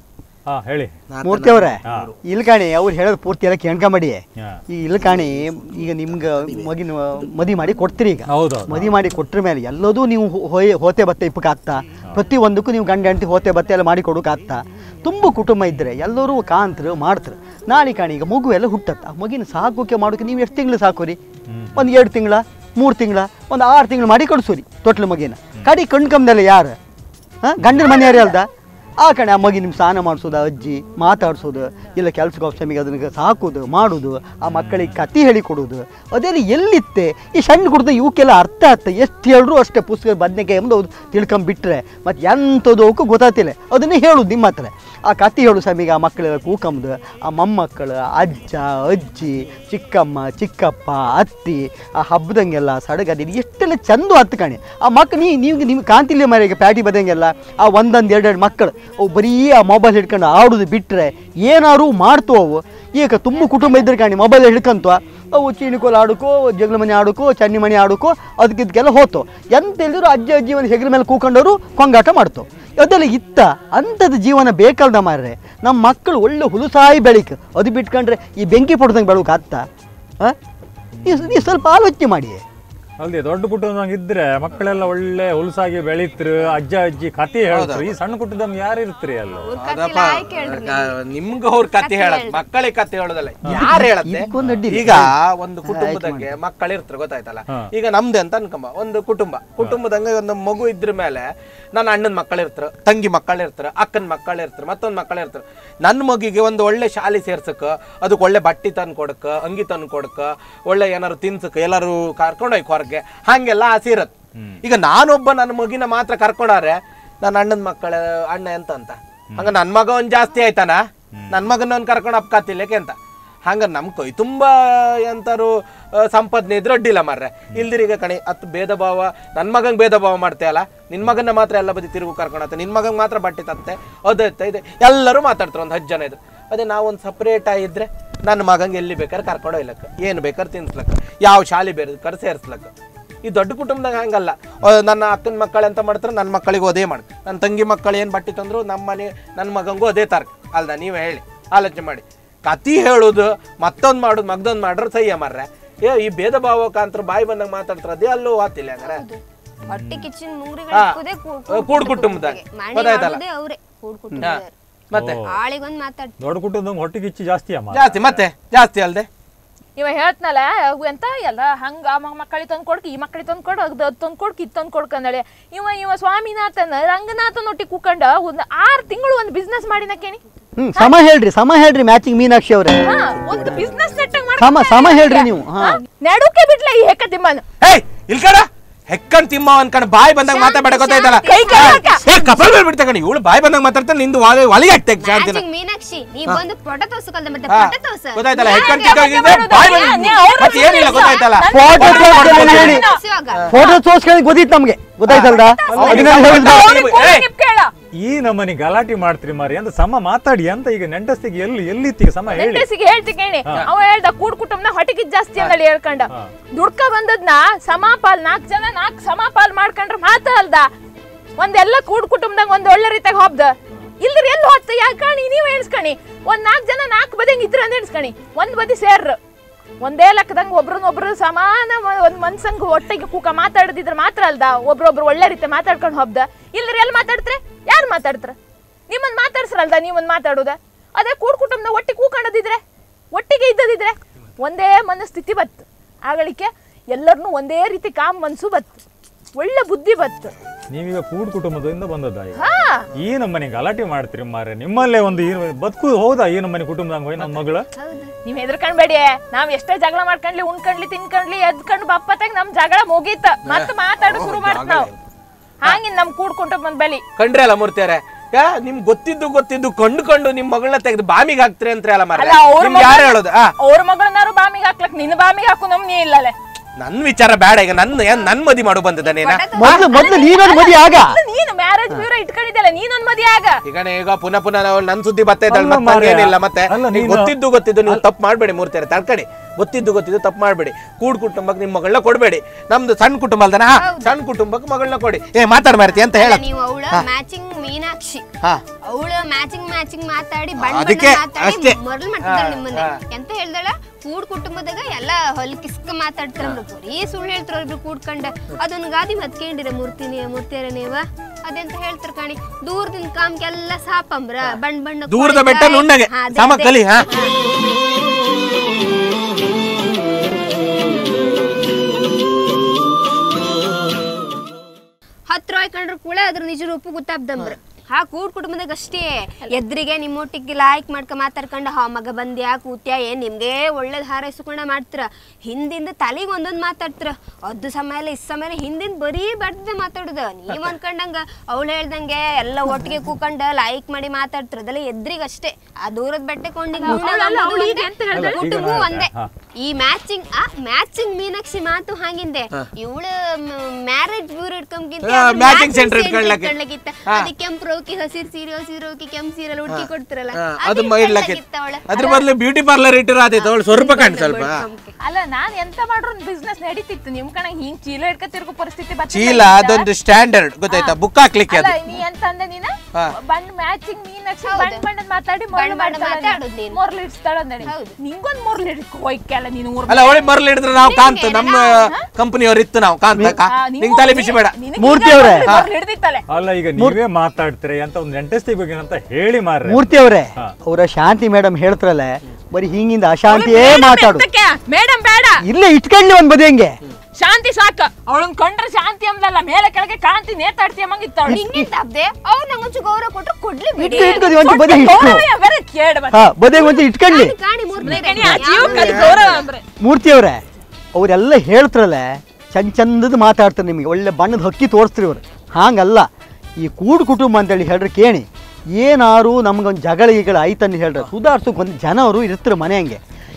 ಹಾ ಹೇಳಿ ಮೂರ್ತಿ ಅವ್ರೆ ಹಾ. ಇಲ್ಲಿ ಕಾಣಿ ಅವ್ರು ಹೇಳೋದು ಪೂರ್ತಿ ಎಲ್ಲ ಕೇಳ್ಕೊಂಬಡಿ ಹಾ. ಈಗ ಇಲ್ಲಿ ಕಾಣಿ ಈಗ ನಿಮ್ಗೆ ಮಗಿನ ಮದಿ ಮಾಡಿ ಕೊಡ್ತೀರಿ ಈಗ ಹೌದೌದು ಮದಿ ಮಾಡಿ ಕೊಟ್ರ ಮೇಲೆ ಎಲ್ಲದೂ ನೀವು ಹೋ- ಹೋಯ್ ಹೋತೆ ಬತ್ತೆ ಇಪ್ಪಕ್ಕೆ ಆಗ್ತಾ ಪ್ರತಿ ಒಂದಕ್ಕೂ ನೀವು ಗಂಡ ಹೆಂಡತಿ ಹೋತೆ ಬತ್ತೆ ಎಲ್ಲ ಮಾಡಿ ಕೊಡೋಕೆ ಆಗ್ತಾ ತುಂಬ ಕುಟುಂಬ ಇದ್ದರೆ ಎಲ್ಲರೂ ಕಾಂತ್ರು ಮಾಡ್ತಾರೆ ನಾಳೆ ಕಾಣಿ ಈಗ ಮಗು ಎಲ್ಲ ಹುಟ್ಟತ್ತ ಆ ಮಗಿನ ಸಾಕೋಕೆ ಮಾಡೋಕೆ ನೀವು ಎಷ್ಟು ತಿಂಗಳು ಸಾಕೋರಿ ಒಂದು ಎರಡು ತಿಂಗಳ ಮೂರು ತಿಂಗಳ ಒಂದು ಆರು ತಿಂಗಳು ಮಾಡಿ ಕಳಿಸೋರಿ ತೊಟ್ಲು ಮಗಿನ ಕಡಿ ಕಣ್ಕಂದಲ್ಲ ಯಾರು ಹಾಂ ಗಂಡನ ಮನೆಯವರೇ ಅಲ್ದ ಆ ಕಡೆ ಆ ಮಗಿ ನಿಮ್ಮ ಸ್ನಾನ ಮಾಡಿಸೋದು ಅಜ್ಜಿ ಮಾತಾಡ್ಸೋದು ಇಲ್ಲ ಕೆಲ್ಸಕ್ಕೆ ಹೋಗ್ಸಮಿಗೆ ಅದನ್ನ ಸಾಕೋದು ಮಾಡೋದು ಆ ಮಕ್ಕಳಿಗೆ ಕತಿ ಹೇಳಿ ಕೊಡೋದು ಅದೆಲ್ಲ ಎಲ್ಲಿತ್ತೆ ಈ ಸಣ್ಣ ಕುಡ್ದು ಇವಕ್ಕೆಲ್ಲ ಅರ್ಥ ಆಗ್ತದೆ ಎಷ್ಟು ಹೇಳಿದ್ರು ಅಷ್ಟೇ ಪುಸ್ತಕ ಬದನೆಕಾಯಿ ಎಂಬುದು ಅವ್ರು ತಿಳ್ಕೊಂಬಿಟ್ರೆ ಮತ್ತು ಎಂಥದ್ದು ಅವಕ್ಕೂ ಗೊತ್ತಾಗ್ತಿಲ್ಲ ಅದನ್ನೇ ಹೇಳೋದು ನಿಮ್ಮ ಹತ್ರ ಆ ಕತೆ ಹೇಳು ಸಮಿಗೆ ಆ ಮಕ್ಕಳೆಲ್ಲ ಕೂಕಂಬುದು ಆ ಮೊಮ್ಮಕ್ಕಳು ಅಜ್ಜ ಅಜ್ಜಿ ಚಿಕ್ಕಮ್ಮ ಚಿಕ್ಕಪ್ಪ ಅತ್ತಿ ಆ ಹಬ್ಬದಂಗೆಲ್ಲ ಸಡಗದೆ ಎಷ್ಟೆಲ್ಲ ಚಂದ ಹತ್ತು ಕಣೆ ಆ ಮಕ್ಕಳು ನೀ ನೀವು ನಿಮ್ಗೆ ಕಾಂತಿಲ್ಲ ಮರೆಗೆ ಪ್ಯಾಟಿ ಬದಂಗೆಲ್ಲ ಆ ಒಂದೊಂದು ಎರಡೆರಡು ಮಕ್ಕಳು ಅವು ಬರೀ ಆ ಮೊಬೈಲ್ ಹಿಡ್ಕೊಂಡು ಆಡೋದು ಬಿಟ್ಟರೆ ಏನಾರು ಮಾಡ್ತು ಅವು ಈಗ ತುಂಬ ಕುಟುಂಬ ಇದ್ರೆ ಕಾಣಿ ಮೊಬೈಲ್ ಹಿಡ್ಕಂತು ಅವು ಚೀನಿಕೋಲು ಆಡೋಕೋ ಜಗಳ ಮನೆ ಆಡೋಕೋ ಚನ್ನಿ ಮನೆ ಆಡೋಕೋ ಅದಕ್ಕಿದಕ್ಕೆಲ್ಲ ಹೋತು ಎಂತ ಹೇಳಿದ್ರು ಅಜ್ಜ ಅಜ್ಜಿ ಒಂದು ಹೆಗಲ ಮೇಲೆ ಕೂಕೊಂಡವರು ಕೊಂಗಾಟ ಮಾಡ್ತು ಅದೆಲ್ಲ ಇತ್ತ ಅಂಥದ್ದು ಜೀವನ ಬೇಕಲ್ದ ಮಾರ್ರೆ ನಮ್ಮ ಮಕ್ಕಳು ಒಳ್ಳೆ ಹುಲುಸಾಯಿ ಬೆಳಿಕ್ ಅದು ಬಿಟ್ಕೊಂಡ್ರೆ ಈ ಬೆಂಕಿ ಪಡ್ದಂಗೆ ಬೆಳಕು ಆಗ್ತಾ ಹಾಂ ನೀವು ಸ್ವಲ್ಪ ಆಲೋಚನೆ ಮಾಡಿ ಅಲ್ಲಿ ದೊಡ್ಡ ಕುಟುಂಬದಾಗ ಇದ್ರೆ ಮಕ್ಕಳೆಲ್ಲ ಒಳ್ಳೆ ಹುಲ್ಸಾಗಿ ಬೆಳೀತ್ರು ಅಜ್ಜ ಅಜ್ಜಿ ಕತೆ ಹೇಳ್ತಾರೆ ಈ ಸಣ್ಣ ಕುಟುಂಬ ಯಾರು ಇರ್ತೀರಿ ಅಲ್ಲ ಅದಪ್ಪ ನಿಮ್ಗ ಅವ್ರ ಕತೆ ಹೇಳದ್ ಮಕ್ಕಳಿಗೆ ಕತೆ ಹೇಳೋದಲ್ಲ ಯಾರು ಇದಕ್ಕೊಂದು ಹೇಳತ್ತೆ ಅಡ್ಡಿ ಇಲ್ಲ. ಈಗ ಒಂದು ಕುಟುಂಬದಂಗೆ ಮಕ್ಕಳಿರ್ತಾರೆ ಗೊತ್ತಾಯ್ತಲ್ಲ ಈಗ ನಮ್ದು ಅಂತ ಅನ್ಕೊಂಬ ಒಂದು ಕುಟುಂಬ ಕುಟುಂಬದಂಗೆ ಒಂದು ಮಗು ಇದ್ರ ಮೇಲೆ ನನ್ನ ಅಣ್ಣನ ಮಕ್ಕಳಿರ್ತಾರ ತಂಗಿ ಮಕ್ಕಳಿರ್ತಾರ ಅಕ್ಕನ ಮಕ್ಕಳಿರ್ತಾರ ಮತ್ತೊಂದು ಮಕ್ಕಳಿರ್ತಾರ ನನ್ನ ಮಗಿಗೆ ಒಂದು ಒಳ್ಳೆ ಶಾಲೆ ಸೇರ್ಸಕ್ಕ ಅದಕ್ಕೆ ಒಳ್ಳೆ ಬಟ್ಟೆ ತಂದು ಕೊಡಕ ಅಂಗಿ ತಂದು ಕೊಡಕ ಒಳ್ಳೆ ಏನಾರು ತಿನ್ಸಕ ಎಲ್ಲಾರು ಕರ್ಕೊಂಡು ಹೋಯ್ಕ ಹೊರಗೆ ಹಂಗೆಲ್ಲ ಆಸೆ ಇರತ್ತೆ ಈಗ ನಾನೊಬ್ಬ ನನ್ನ ಮಗಿನ ಮಾತ್ರ ಕರ್ಕೊಂಡಾರೆ ನನ್ನ ಅಣ್ಣನ ಮಕ್ಕಳ ಅಣ್ಣ ಎಂತ ಅಂತ ಹಂಗ ನನ್ ಮಗ ಒಂದ್ ಜಾಸ್ತಿ ಆಯ್ತಾನ ನನ್ ಮಗನ ಒಂದ್ ಕರ್ಕೊಂಡು ಅಪ್ಕಾತಿಲ್ಲಕ್ಕೆ ಅಂತ ಹಂಗ ನಮ್ ಕೈ ತುಂಬಾ ಎಂತಾರು ಆ, ಸಂಪಾದನೆ ಇದ್ರೆ ಅಡ್ಡಿಲ್ಲ ಮಾರ್ರೆ ಇಲ್ದಿರೀಗ ಕಣಿ ಅತ್ ಭೇದ ಭಾವ ನನ್ ಮಗಂಗ್ ಭೇದ ಭಾವ ಮಾಡ್ತೀಯಲ್ಲ ನಿನ್ ಮಗನ್ನ ಮಾತ್ರ ಎಲ್ಲ ಬದಿ ತಿರುಗು ಕರ್ಕೊಳತ್ತೆ ನಿನ್ ಮಗಂಗ್ ಮಾತ್ರ ಬಟ್ಟೆ ತತ್ತೆ ಅದತ್ತೆ ಇದೆ ಎಲ್ಲರೂ ಮಾತಾಡ್ತಾರೆ ಒಂದು ಹತ್ತು ಜನ ಇದ್ರು ಅದೇ ನಾವೊಂದು ಸಪ್ರೇಟ್ ಆಗಿದ್ರೆ ನನ್ನ ಮಗಂಗೆ ಎಲ್ಲಿ ಬೇಕಾದ್ರೆ ಕರ್ಕೊಂಡು ಹೋಗ್ಲಕ್ಕ ಏನು ಬೇಕಾದ್ರೆ ತಿನ್ಸ್ಲಕ್ಕ ಯಾವ ಶಾಲೆ ಬೇರೆ ಕರ್ ಸೇರಿಸ್ಲಕ್ಕ ಈ ದೊಡ್ಡ ಕುಟುಂಬದಾಗ ಹಂಗಲ್ಲ ಆ, ನನ್ನ ಅಕ್ಕನ ಮಕ್ಕಳು ಎಂತ ಮಾಡ್ತಾರೆ ನನ್ನ ಮಕ್ಕಳಿಗೂ ಅದೇ ಮಾಡ್ ನನ್ನ ತಂಗಿ ಮಕ್ಕಳು ಏನು ಬಟ್ಟೆ ತಂದ್ರು ನಮ್ಮ ಮನೆ ನನ್ನ ಮಗಂಗೂ ಅದೇ ತರ ಅಲ್ದ ನೀವೇ ಹೇಳಿ ಆಲೋಚನೆ ಮಾಡಿ ಕತಿ ಹೇಳೋದು ಮತ್ತೊಂದು ಮಾಡೋದು ಮಗ್ದೊಂದು ಮಾಡ್ರೆ ಸಹ್ಯ ಮಾರ್ರೆ ಏ ಈ ಭೇದ ಭಾವಕಾಂತರ ಬಾಯಿ ಬಂದಾಗ ಮಾತಾಡ್ತಾರೆ ಅದೇ ಅಲ್ಲೂ ಆತಿಲ್ಲ ಹಂಗಾರೆ ಹೊಟ್ಟೆ ಕಿಚ್ಚಿನ ಮುಂಗ್ರಿಗಳು ಹಾ. ಇಕ್ಕುದೇ ಕೂಡ್ ಕುಟುಂಬದಾಗ. ಮನೆ ಗೊತ್ತಾಯ್ತಲ್ಲ? ಮಾಡೋದೇ ಅವ್ರೆ ಕೂಡ್ ಹಾ. ಕುಟುಂಬ ಮತ್ತೆ ಆಳಿಗೊಂದ್ ಮಾತಾಡ್ತಾರೆ ದೊಡ್ಡ ಕುಟುಂಬದಂಗೆ ಹೊಟ್ಟೆ ಕಿಚ್ಚಿ ಜಾಸ್ತಿ ಅಮ್ಮ ಜಾಸ್ತಿ ಮತ್ತೆ ಜಾಸ್ತಿ ಅಲ್ದೆ ಇವ ಹೇಳ್ತನಲ್ಲ ಅವು ಎಂತ ಎಲ್ಲ ಹಂಗ ಆ ಮಕ್ಕಳಿಗೆ ತಂದು ಕೊಡ್ಕ ಈ ಮಕ್ಕಳಿಗೆ ತಂದು ಕೊಡು ಅದು ಅದು ತಂದು ಕೊಡ್ಕ ಇದು ತಂದು ಕೊಡ್ಕಂದಳೆ ಇವ ಇವ ಸ್ವಾಮಿನಾಥನ್ ರಂಗನಾಥನ್ ಒಟ್ಟಿಗೆ ಕೂಕಂಡ ಒಂದು ಆರು ತಿಂಗಳು ಒಂದು ಬಿಸ್ನೆಸ್ ಮಾಡಿನ ಕೇಳಿ ಹ್ಮ್ ಸಮ ಹೇಳ್ರಿ ಸಮ ಹೇಳ್ರಿ ಮ್ಯಾಚಿಂಗ್ ಮೀನಾಕ್ಷಿ ಅವ್ರೆ ಹಾ ಒಂದು ಬಿಸ್ನೆಸ್ ನೆಟ್ಟಂಗ್ ಸಮ ಸಮ ಹೇಳ್ರಿ ನೀವು ಹಾ ನಡುಕೆ ಬಿಡ್ಲ ಈ ಹೆಕ್ಕ ತಿಮ್ಮನ್ ಏಯ್ ಇಲ್ಕಡ ಹೆಕ್ಕನ್ ತಿಮ್ಮ ಅನ್ಕೊಂಡು ಬಾಯಿ ಬಂದಾಗ ಮಾತಾಡ ಗೊತ್ತಾಯ್ತಲ್ಲ ಕೈ ಕೈ ಹಾಕ. ಏ ಕಪಲ್ ಮೇಲೆ ಬಿಡ್ತಾ ಕಣಿ ಇವಳು ಬಾಯಿ ಬಂದಾಗ ಮಾತಾಡ್ತಾನೆ ನಿಂದು ವಾಲೆ ಒಲಿಗೆ ಹಾಕ್ತೆ ಶಾಂತಿನ ಮ್ಯಾಚಿಂಗ್ ಮೀನಾಕ್ಷಿ ನೀ ಬಂದು ಫೋಟೋ ತೋರ್ಸಕಲ್ದ ಮತ್ತೆ ಹಾ, ಫೋಟೋ ತೋರ್ಸ ಗೊತ್ತಾಯ್ತಲ್ಲ ಯಾಕೆ ಹೆಕ್ಕನ್ ಬಗ್ಗೆ ತಿಕ್ಕಾಗಿದ್ರೆ ಮಾಡೋದು? ಬಾಯಿ ಯಾ- ಬಂದ್ ನೀ ಅವ್ರ ಮತ್ತೆ ಏನಿಲ್ಲ ಸುಮ್ನೆ ಗೊತ್ತಾಯ್ತಲ್ಲ ನನ್ನ ಫೋಟೋ ತೋರ್ಸ್ಕೊಂಡು ಹೇಳಿ ತೋರ್ಸುವಾಗ ಫೋಟೋ ತೋರ್ಸ್ಕೊಂಡು ಗೊತ್ತಿತ್ತು ನಮ್ಗೆ ಗೊತ್ತಾಯ್ತಲ್ದ ಅದನ್ನ ಹೇಳಿದ್ದು ಅವ್ರಿಗೆ ಕೂಡ ಏಯ್. ನಿಪ್ ಕೇಳ ಈ ನಮ್ಮನಿ ಗಲಾಟೆ ಮಾಡ್ತೀರಿ ಮಾರಿ ಅಂತ ಸಮ ಮಾತಾಡಿ ಅಂತ ಈಗ ನೆಂಟಸ್ತಿಗೆ ಎಲ್ಲಿ ಎಲ್ಲಿತ್ತೀಗ ಸಮ ಹೇಳಿ ನೆಂಟಸಿಗೆ ಹೇಳ್ತಿ ಕೇಳಿ ಅವ ಹೇಳ್ದ ಕೂಡ್ ಕುಟುಂಬನ ಹೊಟ್ಟಿಗೆ ಜಾಸ್ತಿ ಅಂದಳಿ ಹೇಳ್ಕಂಡ ದುಡ್ಕ ಬಂದದ್ನ ಸಮಾಪಾಲ್ ನಾಲ್ಕು ಜನ ನಾಲ್ಕು ಸಮಾಪಾಲ್ ಮಾಡ್ಕೊಂಡ್ರೆ ಮಾತ್ರ ಅಲ್ದ ಒಂದೆಲ್ಲ ಕೂಡ್ ಕುಟುಂಬದಾಗ ಒಂದ್ ಒಳ್ಳೆ ರೀತಿಯಾಗ ಹೋಗ್ದ ಇಲ್ದ್ರ ಎಲ್ಲಿ ಹೋಗ್ತ ಯಾಕಣಿ ನೀವ್ ಎಣಿಸ್ಕಣಿ ಒಂದ್ ನಾಲ್ಕು ಜನ ನಾಲ್ಕು ಬದಿಯಂಗ್ ಇದ್ರ ಅಂತ ಎಣಿಸ್ಕಣಿ ಒಂದ್ ಬದಿ ಸೇರ್ರ ಒಂದೇ ಲೆಕ್ಕದಂಗ ಒಬ್ರನ್ನೊಬ್ರು ಸಮಾನ ಮ- ಒಂದ್ ಮನ್ಸಂಗ್ ಒಟ್ಟಿಗೆ ಕೂಕ ಮಾತಾಡದಿದ್ರ ಮಾತ್ರ ಅಲ್ದ ಒಬ್ರೊಬ್ರು ಒಳ್ಳೆ ರೀತಿ ಮಾತಾಡ್ಕೊಂಡು ಹೋಗ್ದ ಇಲ್ದ್ರ ಎಲ್ಲಿ ಮಾತಾಡ್ತ್ರೆ ಯಾರು ಮಾತಾಡ್ತಾರ ನಿಮ್ಮನ್ ಮಾತಾಡ್ಸ್ರಲ್ದ ನೀವೊಂದ್ ಮಾತಾಡೋದ ಅದೇ ಕೂಡ್ ಕುಟುಂಬದ ಒಟ್ಟಿಗೆ ಕೂಕಣದಿದ್ರೆ ಒಟ್ಟಿಗೆ ಇದ್ದದಿದ್ರೆ ಒಂದೇ ಮನಸ್ಥಿತಿ ಬತ್ತು ಆಗಳಿಕೆ ಎಲ್ಲರನ್ನೂ ಒಂದೇ ರೀತಿ ಕಾಮ್ ಮನ್ಸು ಬತ್ತು ಒಳ್ಳೆ ಬುದ್ಧಿ ಬತ್ತು ನೀವೀಗ ಕೂಡ್ ಕುಟುಂಬದಿಂದ ಬಂದದ್ದ ಈಗ ಹಾ ಈ ನಮ್ಮನೆ ಗಲಾಟೆ ಮಾಡ್ತೀರಿ ಮಾರೆ ನಿಮ್ಮಲ್ಲೇ ಒಂದು ಈ ಬದುಕು ಹೌದಾ ಈ ನಮ್ಮನೆ ಕುಟುಂಬದಂಗ ಹೋಯ್ ನನ್ನ ಮಗಳ ನೀವ್ ಹೆದರ್ಕೊಂಡ್ಬೇಡಿ ನಾವ್ ಎಷ್ಟೇ ಜಗಳ ಮಾಡ್ಕೊಂಡ್ಲಿ ಉಣ್ಕೊಂಡ್ಲಿ ತಿನ್ಕೊಂಡ್ಲಿ ಎದ್ಕೊಂಡ್ ಬಪ್ಪತ್ತಾಗ ನಮ್ ಜಗಳ ಮುಗೀತ ಮತ್ ಮಾತಾಡೋ ಶುರು ಮಾಡ್ತ ನಾವ್ ಹಾಂಗಿನ್ ನಮ್ ಕೂಡ್ಕೊಂಡ ಬಂದ್ ಬಲಿ ಕಂಡ್ರಿ ಅಲ್ಲ ಮೂರ್ತಿಯವ್ರೆ ಯಾ ನಿಮ್ ಗೊತ್ತಿದ್ದು ಗೊತ್ತಿದ್ದು ಕಂಡುಕೊಂಡು ನಿಮ್ ಮಗಳನ್ನ ತೆಗೆದು ಬಾಮಿಗೆ ಹಾಕ್ತೀರಿ ಅಂತ್ರಿ ಅಲ್ಲ ಮಾರ್ರೆ. ಅಲ್ಲ ಅವ್ರ ನಿಮ್ಗೆ ಯಾರು ಹೇಳೋದು ಆ ಅವ್ರ ಮಗಳನ್ನಾರು ಬಾಮಿಗೆ ಹಾಕ್ಲಕ್ ನಿನ್ನ ಬಾಮಿಗೆ ಹಾಕು ನಮ್ ನೀ ಇಲ್ಲಲೆ ನನ್ ವಿಚಾರ ಬೇಡ ಈಗ ನನ್ನ ಏನ್ ನನ್ ಮದಿ ಮಾಡು ಬಂದದ ನೀನ ಮೊದ್ಲು ಮೊದ್ಲು ನೀನೊಂದು ಮದಿ ಆಗ ನೀನು ಮ್ಯಾರೇಜ್ ಬ್ಯೂರೋ ಇಟ್ಕೊಂಡಿದ್ದಲ್ಲ ನೀನೊಂದ್ ಮದಿ ಆಗ ಈಗ ಈಗ ಪುನಃ ಪುನಃ ನಾವು ನನ್ ಸುದ್ದಿ ಬರ್ತಾ ಇದ್ದಾಳೆ ಅಲ್ಲ ಮತ್ತೆ ಮಾರ್ರೆ. ಏನಿಲ್ಲ ಮತ್ತೆ ಅಲ್ಲ ನೀವು ನೀನು- ಗೊತ್ತಿದ್ದು ಗೊತ್ತಿದ್ದು ನೀವು ತಪ್ಪು ಮಾಡ್ಬೇಡಿ ಮೂರ್ತಿಯವ್ರೆ ತಡ್ಕಡಿ ಗೊತ್ತಿದ್ದು ಗೊತ್ತಿದ್ದು ತಪ್ಪು ಮಾಡ್ಬೇಡಿ ಕೂಡ್ ಕುಟುಂಬಕ್ಕೆ ನಿಮ್ ಮಗಳನ್ನ ಕೊಡ್ಬೇಡಿ ನಮ್ದು ಸಣ್ಣ ಕುಟುಂಬ ಅಲ್ದನ ಹಾ ಸಣ್ಣ ಕುಟುಂಬಕ್ಕೆ ಮಗಳನ್ನ ಕೊಡಿ ಏ ಮಾತಾಡ್ ಮಾರ್ತಿ ಅಂತ ಹೇಳ ನೀವು ಅವಳ ಮ್ಯಾಚಿಂಗ್ ಮೀನಾಕ್ಷಿ ಹಾ ಅವಳ ಮ್ಯಾಚಿಂಗ್ ಮ್ಯಾಚಿಂಗ್ ಮಾತಾಡಿ ಬಣ್ಣ ಅದಕ್ಕೆ ಬಣ್ಣ ಮಾತಾಡಿ ಅಷ್ಟೇ. ಮರಳು ಮಾಡ್ತಿದ್ದಾಳೆ ಹಾ, ನಿಮ್ಮನ್ನ ಹಾ. ಎಂತ ಹೇಳ್ದಳ ಕೂಡ್ ಕುಟುಂಬದಾಗ ಎಲ್ಲ ಹೊಲ್ಕಿಸ್ಕ ಮಾತಾಡ್ತಾರ ಬರೀ ಸುಳ್ಳು ಹೇಳ್ತಾರ ಇಬ್ರು ಕೂಡ್ಕಂಡ ಅದೊಂದು ಗಾದಿ ಹತ್ಕೊಂಡಿರ ಮೂರ್ತಿನಿ ಮೂರ್ತಿಯರ ನೀವ ಅದೆಂತ ಹೇಳ್ತಾರ ಕಾಣಿ ದೂರದಿಂದ ಕಾಮ್ಗೆಲ್ಲ ಸಾಪಂಬ್ರ ಬಣ್ಣ ಬಣ್ಣ ದೂರದ ಕೊಯ್ಕ- ಬೆಟ್ಟ ನುಣ್ಣಗೆ ಹಾ, ಅದೇ, ಸಮ ಅದೇ. ಕಲಿ ಹಾ ಹತ್ರ ಹೋಯ್ಕೊಂಡ್ರು ಕೂಡ ಅದ್ರ ನಿಜ ರೂಪ ಗೊತ್ತಾಗ್ದಂಬ್ರ ಹಾ ಕೂಡ್ ಕುಟುಂಬದಾಗ ಅಷ್ಟೇ ಎದ್ರಿಗೆ ನಿಮ್ಮೊಟ್ಟಿಗೆ ಲಾಯ್ಕ್ ಮಾಡ್ಕ ಮಾತಾಡ್ಕೊಂಡ ಹಾ ಮಗ ಬಂದ್ಯಾ ಕೂತ್ಯಾ ಏನ್ ನಿಮ್ಗೆ ಒಳ್ಳೇದ್ ಹಾರೈಸ್ಕೊಂಡ ಮಾಡ್ತೀರ ಹಿಂದಿಂದ ತಲೆಗೆ ಒಂದೊಂದ್ ಮಾತಾಡ್ತೀರ ಅದ್ದು ಸಮಯ ಇಲ್ಲ ಇಸ್ ಸಮಯ ಇಲ್ಲ ಹಿಂದಿಂದ ಬರೀ ಬಡ್ದೆ ಮಾತಾಡುದ ನೀವ್ ಅನ್ಕೊಂಡಂಗ ಅವಳು ಹೇಳ್ದಂಗೆ ಎಲ್ಲ ಒಟ್ಟಿಗೆ ಕೂಕೊಂಡ ಲೈಕ್ ಮಾಡಿ ಮಾತಾಡ್ತಿರ ಅದೆಲ್ಲ ಎದ್ರಿಗೆ ಅಷ್ಟೇ ಆ ದೂರದ ಬೆಟ್ಟೆ ಕೊಂಡಿದ್ ಅಲ್ಲ, ಅವ್ಳು ಈಗ ಎಂತ ಹೇಳ್ದೆ? ಅಲ್ಲ, ಈಗ ಕುಟುಂಬ ನಾ- ಒಂದೇ ಹಾ. ಈ ಮ್ಯಾಚಿಂಗ್ ಆ ಮ್ಯಾಚಿಂಗ್ ಮೀನಾಕ್ಷಿ ಮಾತು ಹಾಗಿಂದೆ ಇವಳು ಮ್ಯಾರೇಜ್ ಬ್ಯೂರೋ ಇಟ್ಕೊಂಡ್ಗಿಂತ ಹಾ, matching center ಇಟ್ಕೊಳ್ಳಕ್ಕೆ. ಹಾ. ಅದಕ್ಕೆ ಕೆಂಪು ರೋಕಿ ಹಸಿರು ಸೀರೆ ಹಸಿರು ರೋಕಿ ಕೆಂಪು ಸೀರೆ ಹುಡುಕಿ ಕೊಡ್ತಿರಲ್ಲ ಹಾ, ಅದು ಅದು ಇಡ್ಲಕ್ಕೆ ಇಟ್ಕೊಳ್ಳಕ್ಕಿತ್ತ ಅವಳ. ಅದ್ರ ಬದಲು ಬ್ಯೂಟಿ ಪಾರ್ಲರ್ ಇಟ್ಟಿರೋ ಆದೈತೆ ಅವಳು ಸ್ವಲ್ಪ ಕಾಣ್ ಸ್ವಲ್ಪ ಅಲ್ಲ ನಾನ್ ಎಂತ ಮಾಡ್ರು ಬಿಸ್ನೆಸ್ ನಡೀತಿತ್ತು ನಿಮ್ ಕಣ ಹಿಂಗ್ ಚೀಲ ಇಟ್ಕ ತಿರ್ಗೋ ಪರಿಸ್ಥಿತಿ ಬರ್ತಿತ್ತ ಚೀಲ ಈಗ. ಅದೊಂದು ಸ್ಟ್ಯಾಂಡರ್ಡ್ ಗೊತ್ತಾಯ್ತಾ ಬುಕ್ ಹಾಕ್ಲಿಕ್ಕೆ ಅಲ್ಲ ಅದು ನೀ ಎಂತ ಅಂದೆ ನೀನ ಹಾ. ಬಣ್ಣ ಮ್ಯಾಚಿಂಗ್ ಮೀನಾಕ್ಷಿ ಹೌದು. ಬಣ್ಣ ಬಣ್ಣದ್ ಮಾತಾಡಿ ಬಣ್ಣ ಬಣ್ಣ ಮಾತಾಡೋದು ನೀನು. ಮೊರ್ಲು ಇಡ್ಸ್ತಾಳ ಅಂದಳಿ ಹೌದು. ನಿಂಗೊಂದ್ ಮೊರ್ಲು ಇಡ್ಕೊ ಹೋಯ್ಕಲ್ಲ ನೀನು ಊರ್ ಅಲ್ಲ ಅವಳಿ ಬರ್ಲಿ ಹಿಡಿದ್ರೆ ನಾವು ಕಾಂತ ನಮ್ಮ ಕಂಪನಿಯವ್ರು ಇತ್ತು ನಾವು ಕಾಂತ ಆ, ನಿಂಗೂ ನಿಂಗ್ ತಲೆ ಬಿಸಿ ಬೇಡ ನಿನಗೆ ಮೂರ್ತಿ ಈಗ ಅವ್ರೆ. ಮೊರ್ಲು ಹಿಡ್ದಿತ್ತಲೆ ಅಲ್ಲ ಈಗ ನೀವೇ ಮಾತಾಡ್ತೀರಿ ಅಂತ ಒಂದು ನೆಂಟಸ್ತಿ ಬಗ್ಗೆ ಅಂತ ಹೇಳಿ ಮಾರ್ರೆ ಮೂರ್ತಿ ಅವರೇ ಹಾ. ಅವರ ಶಾಂತಿ ಮೇಡಮ್ ಹೇಳ್ತಾರಲ್ಲ ಬರೀ ಹಿಂಗಿಂದ ಅಶಾಂತಿಯೇ ಮಾತಾಡು ಮೇಡಮ್ ಬೇಡ ಇಲ್ಲೇ ಇಟ್ಕೊಳ್ಳಿ ಒಂದ್ ಬದಿ ಹಂಗೆ ಶಾಂತಿ ಸಾಕ ಅವಳನ್ ಕಂಡ್ರೆ ಶಾಂತಿ ಅಂದಲ್ಲ ಮೇಲೆ ಕೆಳಗೆ ಕಾಂತಿ ನೇತಾಡ್ತಿ ಅಮ್ಮಂಗಿತ್ತಾಳ ನಿಂಗೆ ತಪ್ಪದೆ ಅವ್ರು ನಂಗೊಂಚು ಗೌರವ ಕೊಟ್ರು ಕೊಡ್ಲಿ ಬಿಡಿ ಇಟ್ಕೊ ಇಟ್ಕೊ ಒಂದ್ ಬದಿ ಇಟ್ಕೊ ಬೇರೆ ಕೇಳ ಹಾ ಬದಿಗೆ ಒಂದ್ ಇಟ್ಕೊಳ್ಳಿ ಕಾಣಿ, ಕಾಣಿ ಮೂರ್ತಿ ಜೀವಕ್ಕೆ ಗೌರವ ಅಂದ್ರೆ ಮೂರ್ತಿ ಅವರೇ ಅವರೆಲ್ಲ ಹೇಳ್ತಾರಲ್ಲ ಚಂದ ಚಂದದ ಮಾತಾಡ್ತಾರೆ ನಿಮಗೆ ಒಳ್ಳೆ ಬಣ್ಣದ ಹಕ್ಕಿ ತೋರಿಸ್ತಾರೆ ಇವ್ರು ಹಾಗಲ್ಲ ಈ ಕೂಡು ಕುಟುಂಬ ಅಂತೇಳಿ ಹೇಳ್ರಿ ಕೇಳಿ ಏನಾರು ನಮ್ಗೊಂದು ಜಗಳ ಗಿಗಳ ಆಯ್ತಂದು ಹೇಳ್ರೆ ಸುಧಾರ್ಸೋಕೆ ಒಂದು ಜನ ಅವರು ಇರ್ತಾರೆ ಮನೆ ಹಂಗೆ